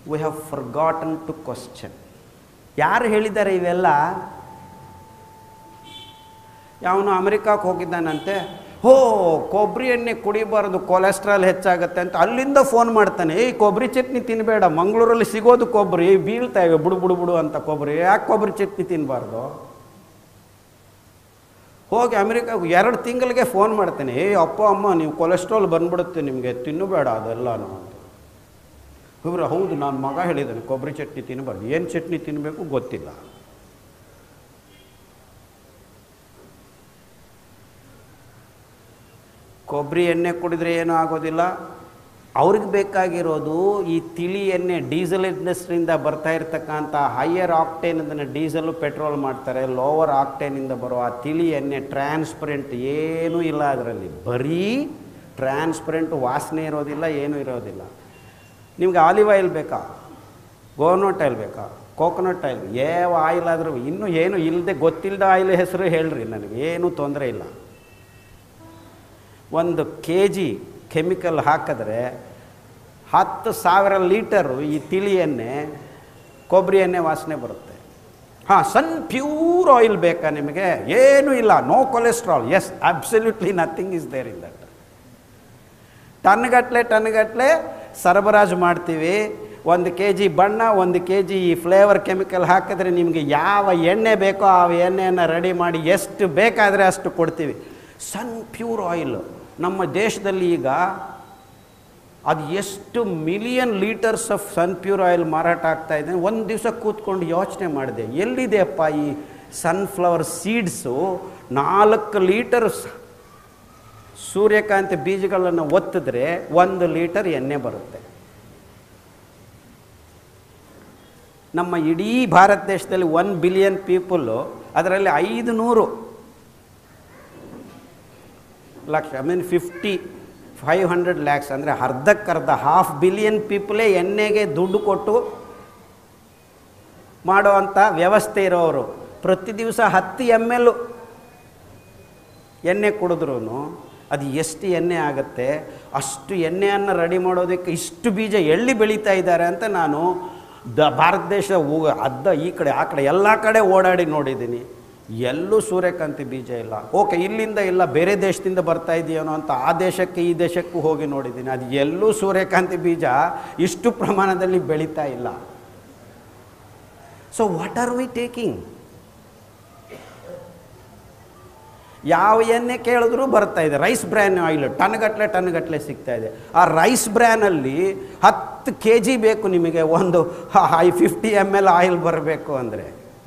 V have forgotten to question ಯಾರು ಹೇಳಿದ್ದಾರೆ ಇವೆಲ್ಲ ಯಾವನು ಅಮೆರಿಕಕ್ಕೆ ಹೋಗಿದ್ದಾನಂತೆ ಹೋ ಕೊಬ್ಬರಿ ಎಣ್ಣೆ ಕುಡಿಬಾರ್ದು ಕೊಲೆಸ್ಟ್ರಾಲ್ ಹೆಚ್ಚಾಗುತ್ತೆ ಅಂತ ಅಲ್ಲಿಂದ ಫೋನ್ ಮಾಡ್ತಾನೆ ಏಯ್ ಕೊಬ್ಬರಿ ಚಟ್ನಿ ತಿನ್ನಬೇಡ ಮಂಗಳೂರಲ್ಲಿ ಸಿಗೋದು ಕೊಬ್ಬರಿ ಬೀಳ್ತಾ ಇವೆ ಬುಡು ಬುಡು ಬುಡು ಅಂತ ಕೊಬ್ಬರಿ ಯಾಕೆ ಕೊಬ್ಬರಿ ಚಟ್ನಿ ತಿನ್ನಬಾರ್ದು ಹೋಗಿ ಅಮೆರಿಕಾಗೆ ಎರಡು ತಿಂಗಳಿಗೆ ಫೋನ್ ಮಾಡ್ತೇನೆ ಏ ಅಪ್ಪ ಅಮ್ಮ ನೀವು ಕೊಲೆಸ್ಟ್ರಾಲ್ ಬಂದ್ಬಿಡುತ್ತೆ ನಿಮಗೆ ತಿನ್ನಬೇಡ ಅದೆಲ್ಲನೂ ಅಂತ ಇವರು ಹೌದು ನಾನು ಮಗ ಹೇಳಿದ್ದಾನೆ ಕೊಬ್ಬರಿ ಚಟ್ನಿ ತಿನ್ನಬಾರ್ದು ಏನು ಚಟ್ನಿ ತಿನ್ನಬೇಕು ಗೊತ್ತಿಲ್ಲ ಕೊಬ್ಬರಿ ಎಣ್ಣೆ ಕುಡಿದ್ರೆ ಏನೂ ಆಗೋದಿಲ್ಲ ಅವ್ರಿಗೆ ಬೇಕಾಗಿರೋದು ಈ ತಿಳಿ ಎಣ್ಣೆ ಡೀಸೆಲ್ ಇಂಡಸ್ಟ್ರಿಯಿಂದ ಬರ್ತಾ ಇರ್ತಕ್ಕಂಥ ಹೈಯರ್ ಆಕ್ಟೇನ್ ಡೀಸೆಲ್ ಪೆಟ್ರೋಲ್ ಮಾಡ್ತಾರೆ ಲೋವರ್ ಆಕ್ಟೇನಿಂದ ಬರೋ ಆ ತಿಳಿ ಎಣ್ಣೆ ಟ್ರಾನ್ಸ್ಪರೆಂಟ್ ಏನೂ ಇಲ್ಲ ಅದರಲ್ಲಿ ಬರೀ ಟ್ರಾನ್ಸ್ಪರೆಂಟ್ ವಾಸನೆ ಇರೋದಿಲ್ಲ ಏನೂ ಇರೋದಿಲ್ಲ ನಿಮ್ಗೆ ಆಲಿವ್ ಆಯಿಲ್ ಬೇಕಾ ಗೋನಟ್ ಆಯಿಲ್ ಬೇಕಾ ಕೋಕೋನಟ್ ಆಯಿಲ್ ಯಾವ ಆಯಿಲ್ ಆದರೂ ಇನ್ನೂ ಏನು ಇಲ್ಲದೆ ಗೊತ್ತಿಲ್ಲದ ಆಯಿಲ್ ಹೆಸರು ಹೇಳ್ರಿ ನನಗೆ ಏನೂ ತೊಂದರೆ ಇಲ್ಲ ಒಂದು ಕೆ ಜಿ ಕೆಮಿಕಲ್ ಹಾಕಿದ್ರೆ ಹತ್ತು ಸಾವಿರ ಲೀಟರು ಈ ತಿಳಿ ಎಣ್ಣೆ ಕೊಬ್ಬರಿ ಎಣ್ಣೆ ವಾಸನೆ ಬರುತ್ತೆ ಹಾಂ ಸನ್ ಪ್ಯೂರ್ ಆಯಿಲ್ ಬೇಕಾ ನಿಮಗೆ ಏನೂ ಇಲ್ಲ no cholesterol yes absolutely nothing is there in that ಟನ್ಗಟ್ಲೆ ಟನ್ಗಟ್ಲೆ ಸರಬರಾಜು ಮಾಡ್ತೀವಿ ಒಂದು ಕೆ ಜಿ ಬಣ್ಣ ಒಂದು ಕೆ ಜಿ ಈ ಫ್ಲೇವರ್ ಕೆಮಿಕಲ್ ಹಾಕಿದ್ರೆ ನಿಮಗೆ ಯಾವ ಎಣ್ಣೆ ಬೇಕೋ ಆ ಎಣ್ಣೆಯನ್ನು ರೆಡಿ ಮಾಡಿ ಎಷ್ಟು ಬೇಕಾದರೆ ಅಷ್ಟು ಕೊಡ್ತೀವಿ ಸನ್ ಪ್ಯೂರ್ ಆಯಿಲ್ ನಮ್ಮ ದೇಶದಲ್ಲಿ ಈಗ ಅದು ಎಷ್ಟು million litres of sun pure oil ಮಾರಾಟ ಆಗ್ತಾ ಇದೆ ಒಂದು ದಿವಸ ಕೂತ್ಕೊಂಡು ಯೋಚನೆ ಮಾಡಿದೆ ಎಲ್ಲಿದೆಯಪ್ಪ ಈ ಸನ್ಫ್ಲವರ್ ಸೀಡ್ಸು ನಾಲ್ಕು ಲೀಟರ್ ಸೂರ್ಯಕಾಂತಿ ಬೀಜಗಳನ್ನು ಒತ್ತಿದ್ರೆ ಒಂದು ಲೀಟರ್ ಎಣ್ಣೆ ಬರುತ್ತೆ ನಮ್ಮ ಇಡೀ ಭಾರತ ದೇಶದಲ್ಲಿ ಒನ್ ಬಿಲಿಯನ್ ಪೀಪಲ್ಲು ಅದರಲ್ಲಿ ಐದು ನೂರು lakh I mean fifty five hundred lakhs ಅಂದರೆ ಅರ್ಧಕ್ಕರ್ಧ ಹಾಫ್ ಬಿಲಿಯನ್ ಪೀಪಲೇ ಎಣ್ಣೆಗೆ ದುಡ್ಡು ಕೊಟ್ಟು ಮಾಡುವಂಥ ವ್ಯವಸ್ಥೆ ಇರೋರು ಪ್ರತಿ ದಿವಸ ಹತ್ತು ಎಮ್ ಎಲ್ ಎಣ್ಣೆ ಕುಡಿದ್ರೂ ಅದು ಎಷ್ಟು ಎಣ್ಣೆ ಆಗುತ್ತೆ ಅಷ್ಟು ಎಣ್ಣೆಯನ್ನು ರೆಡಿ ಮಾಡೋದಕ್ಕೆ ಇಷ್ಟು ಬೀಜ ಎಳ್ಳಿ ಬೆಳೀತಾ ಇದ್ದಾರೆ ಅಂತ ನಾನು ದ ಭಾರತ ದೇಶ ಹೋಗ ಅದ್ದ ಈ ಕಡೆ ಆ ಕಡೆ ಎಲ್ಲ ಕಡೆ ಓಡಾಡಿ ನೋಡಿದ್ದೀನಿ ಎಲ್ಲೂ ಸೂರ್ಯಕಾಂತಿ ಬೀಜ ಇಲ್ಲ ಓಕೆ ಇಲ್ಲಿಂದ ಇಲ್ಲ ಬೇರೆ ದೇಶದಿಂದ ಬರ್ತಾ ಇದೆಯೇನೋ ಅಂತ ಆ ದೇಶಕ್ಕೆ ಈ ದೇಶಕ್ಕೂ ಹೋಗಿ ನೋಡಿದ್ದೀನಿ ಅದು ಎಲ್ಲೂ ಸೂರ್ಯಕಾಂತಿ ಬೀಜ ಇಷ್ಟು ಪ್ರಮಾಣದಲ್ಲಿ ಬೆಳೀತಾ ಇಲ್ಲ so what are we taking ಯಾವ ಎಣ್ಣೆ ಕೇಳಿದ್ರೂ ಬರ್ತಾ ಇದೆ ರೈಸ್ ಬ್ರ್ಯಾನ್ ಆಯಿಲ್ ಟನ್ಗಟ್ಲೆ ಟನ್ಗಟ್ಲೆ ಸಿಗ್ತಾ ಇದೆ ಆ ರೈಸ್ ಬ್ರ್ಯಾನಲ್ಲಿ ಹತ್ತು ಕೆ ಜಿ ಬೇಕು ನಿಮಗೆ ಒಂದು ಐ ಫಿಫ್ಟಿ ಎಮ್ ಎಲ್ ಆಯಿಲ್ ಬರಬೇಕು ಅಂದರೆ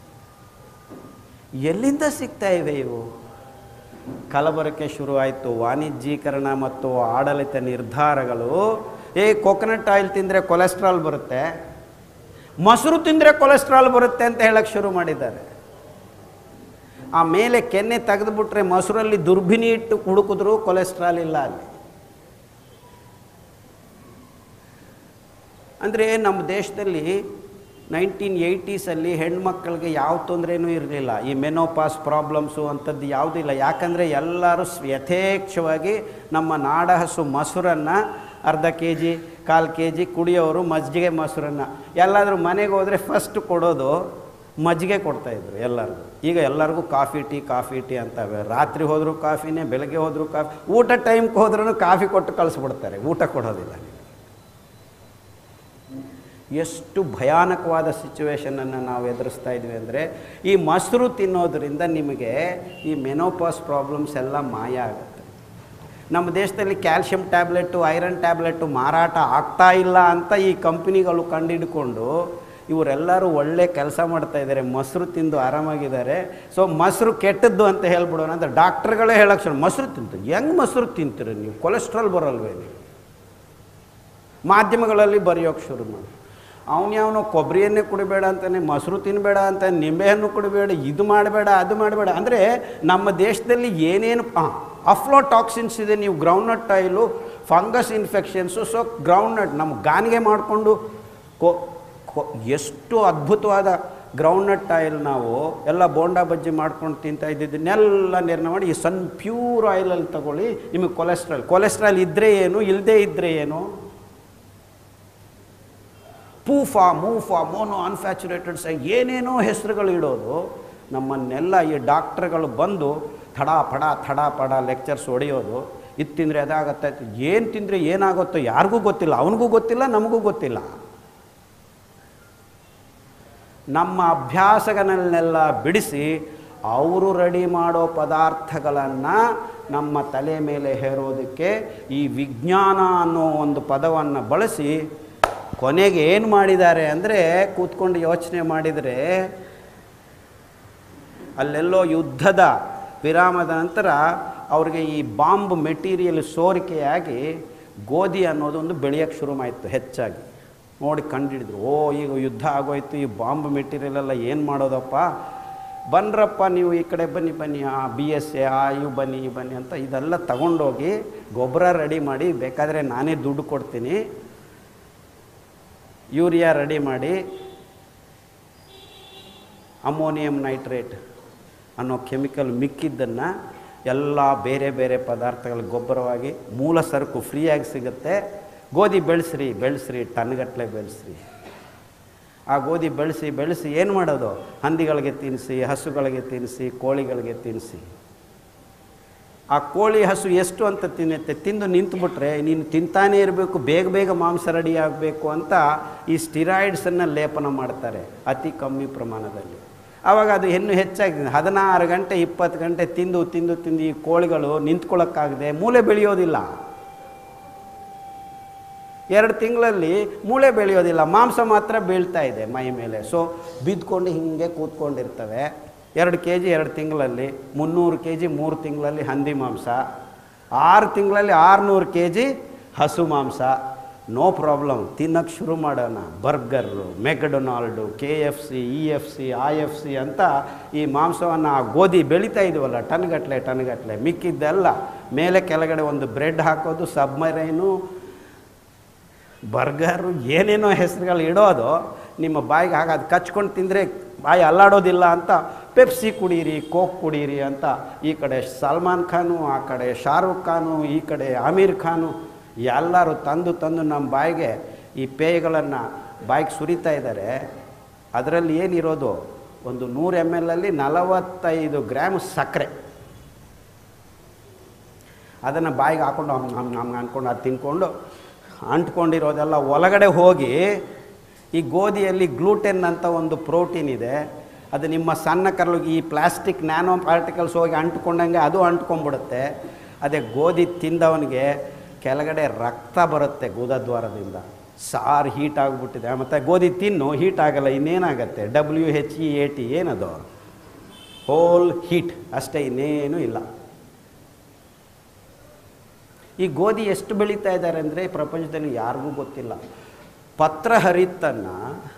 ಎಲ್ಲಿಂದ ಸಿಗ್ತಾ ಇವೆ ಇವು ಕಲಬರಕೆ ಶುರುವಾಯಿತು ವಾಣಿಜ್ಯೀಕರಣ ಮತ್ತು ಆಡಳಿತ ನಿರ್ಧಾರಗಳು ಏ ಕೊಕೊನಟ್ ಆಯಿಲ್ ತಿಂದರೆ ಕೊಲೆಸ್ಟ್ರಾಲ್ ಬರುತ್ತೆ ಮೊಸರು ತಿಂದರೆ ಕೊಲೆಸ್ಟ್ರಾಲ್ ಬರುತ್ತೆ ಅಂತ ಹೇಳಕ್ಕೆ ಶುರು ಮಾಡಿದ್ದಾರೆ ಆ ಮೇಲೆ ಕೆನ್ನೆ ತೆಗೆದುಬಿಟ್ರೆ ಮೊಸರಲ್ಲಿ ದುರ್ಬಿನಿ ಇಟ್ಟು ಹುಡುಕಿದ್ರೂ ಕೊಲೆಸ್ಟ್ರಾಲ್ ಇಲ್ಲ ಅಲ್ಲಿ ಅಂದರೆ ನಮ್ಮ ದೇಶದಲ್ಲಿ ನೈನ್ಟೀನ್ ಏಯ್ಟೀಸಲ್ಲಿ ಹೆಣ್ಮಕ್ಳಿಗೆ ಯಾವ ತೊಂದರೆನೂ ಇರಲಿಲ್ಲ ಈ ಮೆನೋಪಾಸ್ ಪ್ರಾಬ್ಲಮ್ಸು ಅಂಥದ್ದು ಯಾವುದೂ ಇಲ್ಲ ಯಾಕಂದರೆ ಎಲ್ಲರೂ ಸ್- ಯಥೇಚ್ಛವಾಗಿ ನಮ್ಮ ನಾಡ ಹಸು ಮೊಸರನ್ನು ಅರ್ಧ ಕೆ ಜಿ ಕಾಲು ಕೆ ಜಿ ಕುಡಿಯೋರು ಮಜ್ಜಿಗೆ ಮೊಸರನ್ನು ಎಲ್ಲಾದರೂ ಮನೆಗೆ ಹೋದರೆ ಫಸ್ಟ್ ಕೊಡೋದು ಮಜ್ಜಿಗೆ ಕೊಡ್ತಾಯಿದ್ರು ಎಲ್ಲರಿಗೂ ಈಗ ಎಲ್ಲರಿಗೂ ಕಾಫಿ ಟೀ ಕಾಫಿ ಟೀ ಅಂತವೆ ರಾತ್ರಿ ಹೋದರೂ ಕಾಫಿನೇ ಬೆಳಗ್ಗೆ ಹೋದರೂ ಕಾಫಿ ಊಟ ಟೈಮ್ಗೆ ಹೋದ್ರೂ ಕಾಫಿ ಕೊಟ್ಟು ಕಳಿಸ್ಬಿಡ್ತಾರೆ ಊಟ ಕೊಡೋದಿಲ್ಲ ಎಷ್ಟು ಭಯಾನಕವಾದ ಸಿಚುವೇಶನನ್ನು ನಾವು ಎದುರಿಸ್ತಾ ಇದ್ವಿ ಅಂದರೆ ಈ ಮೊಸರು ತಿನ್ನೋದ್ರಿಂದ ನಿಮಗೆ ಈ ಮೆನೋಪಾಸ್ ಪ್ರಾಬ್ಲಮ್ಸ್ ಎಲ್ಲ ಮಾಯ ಆಗುತ್ತೆ ನಮ್ಮ ದೇಶದಲ್ಲಿ ಕ್ಯಾಲ್ಶಿಯಂ ಟ್ಯಾಬ್ಲೆಟು ಐರನ್ ಟ್ಯಾಬ್ಲೆಟು ಮಾರಾಟ ಆಗ್ತಾ ಇಲ್ಲ ಅಂತ ಈ ಕಂಪ್ನಿಗಳು ಕಂಡಿಡ್ಕೊಂಡು ಇವರೆಲ್ಲರೂ ಒಳ್ಳೆ ಕೆಲಸ ಮಾಡ್ತಾ ಇದ್ದಾರೆ ಮೊಸರು ತಿಂದು ಆರಾಮಾಗಿದ್ದಾರೆ ಸೊ ಮೊಸರು ಕೆಟ್ಟದ್ದು ಅಂತ ಹೇಳ್ಬಿಡೋಣ ಅಂದರೆ ಡಾಕ್ಟ್ರುಗಳೇ ಹೇಳಕ್ಕೆ ಶುರು ಮೊಸರು ತಿಂತು ಹೆಂಗೆ ಮೊಸರು ತಿಂತೀರಿ ನೀವು ಕೊಲೆಸ್ಟ್ರಾಲ್ ಬರಲ್ವೇ ನೀವು ಮಾಧ್ಯಮಗಳಲ್ಲಿ ಬರೆಯೋಕ್ಕೆ ಶುರು ಮಾಡಿ ಅವನು ಯಾವನೋ ಕೊಬ್ಬರಿ ಎಣ್ಣೆ ಕುಡಿಬೇಡ ಅಂತಾನೆ ಮೊಸರು ತಿನ್ನಬೇಡ ಅಂತ ನಿಂಬೆಹಣ್ಣು ಕುಡಿಬೇಡ ಇದು ಮಾಡಬೇಡ ಅದು ಮಾಡಬೇಡ ಅಂದರೆ ನಮ್ಮ ದೇಶದಲ್ಲಿ ಏನೇನು ಅಫ್ಲೋಟಾಕ್ಸಿನ್ಸ್ ಇದೆ ನೀವು groundnut oil fungus infections so groundnut ನಮ್ಮ ಗಾನಿಗೆ ಮಾಡಿಕೊಂಡು ಕೊ ಕೊ ಎಷ್ಟು ಅದ್ಭುತವಾದ ಗ್ರೌಂಡ್ನಟ್ ಆಯಿಲ್ ನಾವು ಎಲ್ಲ ಬೋಂಡಾ ಬಜ್ಜಿ ಮಾಡ್ಕೊಂಡು ತಿಂತಾ ಇದ್ದಿದ್ದನ್ನೆಲ್ಲ ನಿರ್ಣಯ ಮಾಡಿ ಈ ಸನ್ ಪ್ಯೂರ್ ಆಯಿಲಲ್ಲಿ ತಗೊಳ್ಳಿ ನಿಮಗೆ ಕೊಲೆಸ್ಟ್ರಾಲ್ ಕೊಲೆಸ್ಟ್ರಾಲ್ ಇದ್ದರೆ ಏನು ಇಲ್ಲದೇ ಇದ್ದರೆ ಏನು ಪೂಫಾ ಮೂಫಾ ಮೋನೋ ಅನ್ಫ್ಯಾಚುರೇಟೆಡ್ ಸೈ ಏನೇನೋ ಹೆಸರುಗಳು ಇಡೋದು ನಮ್ಮನ್ನೆಲ್ಲ ಈ ಡಾಕ್ಟ್ರುಗಳು ಬಂದು ಥಡ ಪಡ ಥಡ ಪಡ ಲೆಕ್ಚರ್ಸ್ ಹೊಡೆಯೋದು ಇದು ತಿಂದರೆ ಅದಾಗತ್ತೆ ಏನು ತಿಂದರೆ ಏನಾಗುತ್ತೋ ಯಾರಿಗೂ ಗೊತ್ತಿಲ್ಲ ಅವನಿಗೂ ಗೊತ್ತಿಲ್ಲ ನಮಗೂ ಗೊತ್ತಿಲ್ಲ ನಮ್ಮ ಅಭ್ಯಾಸಗಳನ್ನೆಲ್ಲ ಬಿಡಿಸಿ ಅವರು ರೆಡಿ ಮಾಡೋ ಪದಾರ್ಥಗಳನ್ನು ನಮ್ಮ ತಲೆ ಮೇಲೆ ಹೇರೋದಕ್ಕೆ ಈ ವಿಜ್ಞಾನ ಅನ್ನೋ ಒಂದು ಪದವನ್ನು ಬಳಸಿ ಕೊನೆಗೆ ಏನು ಮಾಡಿದ್ದಾರೆ ಅಂದರೆ ಕೂತ್ಕೊಂಡು ಯೋಚನೆ ಮಾಡಿದರೆ ಅಲ್ಲೆಲ್ಲೋ ಯುದ್ಧದ ವಿರಾಮದ ನಂತರ ಅವ್ರಿಗೆ ಈ ಬಾಂಬ್ ಮೆಟೀರಿಯಲ್ ಸೋರಿಕೆಯಾಗಿ ಗೋಧಿ ಅನ್ನೋದು ಒಂದು ಬೆಳೆಯೋಕ್ಕೆ ಶುರು ಮಾಡಿತ್ತು ಹೆಚ್ಚಾಗಿ ನೋಡಿ ಕಂಡುಹಿಡಿದ್ರು ಓ ಈಗ ಯುದ್ಧ ಆಗೋಯ್ತು ಈ ಬಾಂಬ್ ಮೆಟೀರಿಯಲ್ ಎಲ್ಲ ಏನು ಮಾಡೋದಪ್ಪ ಬನ್ರಪ್ಪ ನೀವು ಈ ಕಡೆ ಬನ್ನಿ ಬನ್ನಿ ಆ ಬಿ ಎಸ್ ಎ ಆ ಇವು ಬನ್ನಿ ಇವು ಬನ್ನಿ ಅಂತ ಇದೆಲ್ಲ ತಗೊಂಡೋಗಿ ಗೊಬ್ಬರ ರೆಡಿ ಮಾಡಿ ಬೇಕಾದರೆ ನಾನೇ ದುಡ್ಡು ಕೊಡ್ತೀನಿ ಯೂರಿಯಾ ರೆಡಿ ಮಾಡಿ ಅಮೋನಿಯಂ ನೈಟ್ರೇಟ್ ಅನ್ನೋ ಕೆಮಿಕಲ್ ಮಿಕ್ಕಿದ್ದನ್ನು ಎಲ್ಲ ಬೇರೆ ಬೇರೆ ಪದಾರ್ಥಗಳ ಗೊಬ್ಬರವಾಗಿ ಮೂಲ ಸರಕು ಫ್ರೀಯಾಗಿ ಸಿಗುತ್ತೆ ಗೋಧಿ ಬೆಳೆಸ್ರಿ ಬೆಳೆಸ್ರಿ ಟನ್ಗಟ್ಟಲೆ ಬೆಳೆಸ್ರಿ ಆ ಗೋಧಿ ಬೆಳೆಸಿ ಬೆಳೆಸಿ ಏನು ಮಾಡೋದು ಹಂದಿಗಳಿಗೆ ತಿನ್ನಿಸಿ ಹಸುಗಳಿಗೆ ತಿನ್ನಿಸಿ ಕೋಳಿಗಳಿಗೆ ತಿನ್ನಿಸಿ ಆ ಕೋಳಿ ಹಸು ಎಷ್ಟು ಅಂತ ತಿನ್ನುತ್ತೆ ತಿಂದು ನಿಂತುಬಿಟ್ರೆ ನೀನು ತಿಂತಾನೇ ಇರಬೇಕು ಬೇಗ ಬೇಗ ಮಾಂಸ ರೆಡಿ ಆಗಬೇಕು ಅಂತ ಈ ಸ್ಟಿರಾಯ್ಡ್ಸನ್ನು ಲೇಪನ ಮಾಡ್ತಾರೆ ಅತಿ ಕಮ್ಮಿ ಪ್ರಮಾಣದಲ್ಲಿ ಆವಾಗ ಅದು ಹೆಣ್ಣು ಹೆಚ್ಚಾಗಿ ಹದಿನಾರು ಗಂಟೆ ಇಪ್ಪತ್ತು ಗಂಟೆ ತಿಂದು ತಿಂದು ತಿಂದು ಈ ಕೋಳಿಗಳು ನಿಂತ್ಕೊಳ್ಳೋಕ್ಕಾಗದೆ ಮೂಳೆ ಬೆಳೆಯೋದಿಲ್ಲ ಎರಡು ತಿಂಗಳಲ್ಲಿ ಮೂಳೆ ಬೆಳೆಯೋದಿಲ್ಲ ಮಾಂಸ ಮಾತ್ರ ಬೀಳ್ತಾ ಇದೆ ಮೈ ಮೇಲೆ ಸೊ ಬಿದ್ಕೊಂಡು ಹಿಂಗೆ ಕೂತ್ಕೊಂಡಿರ್ತವೆ ಎರಡು ಕೆ ಜಿ ಎರಡು ತಿಂಗಳಲ್ಲಿ ಮುನ್ನೂರು ಕೆ ಜಿ ಮೂರು ತಿಂಗಳಲ್ಲಿ ಹಂದಿ ಮಾಂಸ ಆರು ತಿಂಗಳಲ್ಲಿ ಆರುನೂರು ಕೆ ಜಿ ಹಸು ಮಾಂಸ ನೋ ಪ್ರಾಬ್ಲಮ್ ತಿನ್ನೋಕ್ಕೆ ಶುರು ಮಾಡೋಣ burger McDonald K F C E F C I F C ಅಂತ ಈ ಮಾಂಸವನ್ನು ಆ ಗೋಧಿ ಬೆಳೀತಾ ಇದೀವಲ್ಲ ಟನ್ಗಟ್ಲೆ ಟನ್ಗಟ್ಲೆ ಮಿಕ್ಕಿದ್ದೆಲ್ಲ ಮೇಲೆ ಕೆಳಗಡೆ ಒಂದು ಬ್ರೆಡ್ ಹಾಕೋದು ಸಬ್ಮರೈನು ಬರ್ಗರು ಏನೇನೋ ಹೆಸರುಗಳು ಇಡೋದು ನಿಮ್ಮ ಬಾಯಿಗೆ ಆಗ ಅದು ಕಚ್ಕೊಂಡು ತಿಂದರೆ ಬಾಯಿ ಅಲ್ಲಾಡೋದಿಲ್ಲ ಅಂತ ಪೆಪ್ಸಿ ಕುಡೀರಿ ಕೋಕ್ ಕುಡೀರಿ ಅಂತ ಈ ಕಡೆ ಸಲ್ಮಾನ್ ಖಾನು ಆ ಕಡೆ ಶಾರುಖ್ ಖಾನು ಈ ಕಡೆ ಆಮೀರ್ ಖಾನು ಎಲ್ಲರೂ ತಂದು ತಂದು ನಮ್ಮ ಬಾಯಿಗೆ ಈ ಪೇಯಗಳನ್ನು ಬಾಯಿಗೆ ಸುರಿತಾ ಇದ್ದಾರೆ ಅದರಲ್ಲಿ ಏನಿರೋದು ಒಂದು ನೂರು ಎಮ್ ಎಲ್ ಅಲ್ಲಿ ನಲವತ್ತೈದು ಗ್ರಾಮ್ ಸಕ್ಕರೆ ಅದನ್ನು ಬಾಯಿಗೆ ಹಾಕೊಂಡು ಹಮ್ ಹಮ್ ಹಮ್ ಅಂದ್ಕೊಂಡು ಅದು ತಿನ್ಕೊಂಡು ಅಂಟ್ಕೊಂಡಿರೋದೆಲ್ಲ ಒಳಗಡೆ ಹೋಗಿ ಈ ಗೋಧಿಯಲ್ಲಿ ಗ್ಲೂಟೆನ್ ಅಂತ ಒಂದು ಪ್ರೋಟೀನ್ ಇದೆ ಅದು ನಿಮ್ಮ ಸಣ್ಣ ಕರಳಿಗೆ ಈ ಪ್ಲಾಸ್ಟಿಕ್ ನ್ಯಾನೋ ಪಾರ್ಟಿಕಲ್ಸ್ ಹೋಗಿ ಅಂಟ್ಕೊಂಡಂಗೆ ಅದು ಅಂಟ್ಕೊಂಡ್ಬಿಡುತ್ತೆ ಅದೇ ಗೋಧಿ ತಿಂದವನಿಗೆ ಕೆಳಗಡೆ ರಕ್ತ ಬರುತ್ತೆ ಗೋದದ್ವಾರದಿಂದ ಸಾರು ಹೀಟ್ ಆಗಿಬಿಟ್ಟಿದೆ ಮತ್ತು ಗೋಧಿ ತಿನ್ನು ಹೀಟ್ ಆಗಲ್ಲ ಇನ್ನೇನಾಗತ್ತೆ W H E A T ಏನದು ಹೋಲ್ ಹೀಟ್ ಅಷ್ಟೇ ಇನ್ನೇನೂ ಇಲ್ಲ ಈ ಗೋಧಿ ಎಷ್ಟು ಬೆಳೀತಾ ಇದ್ದಾರೆ ಅಂದರೆ ಪ್ರಪಂಚದಲ್ಲಿ ಯಾರಿಗೂ ಗೊತ್ತಿಲ್ಲ ಪತ್ರಹರಿತನ್ನು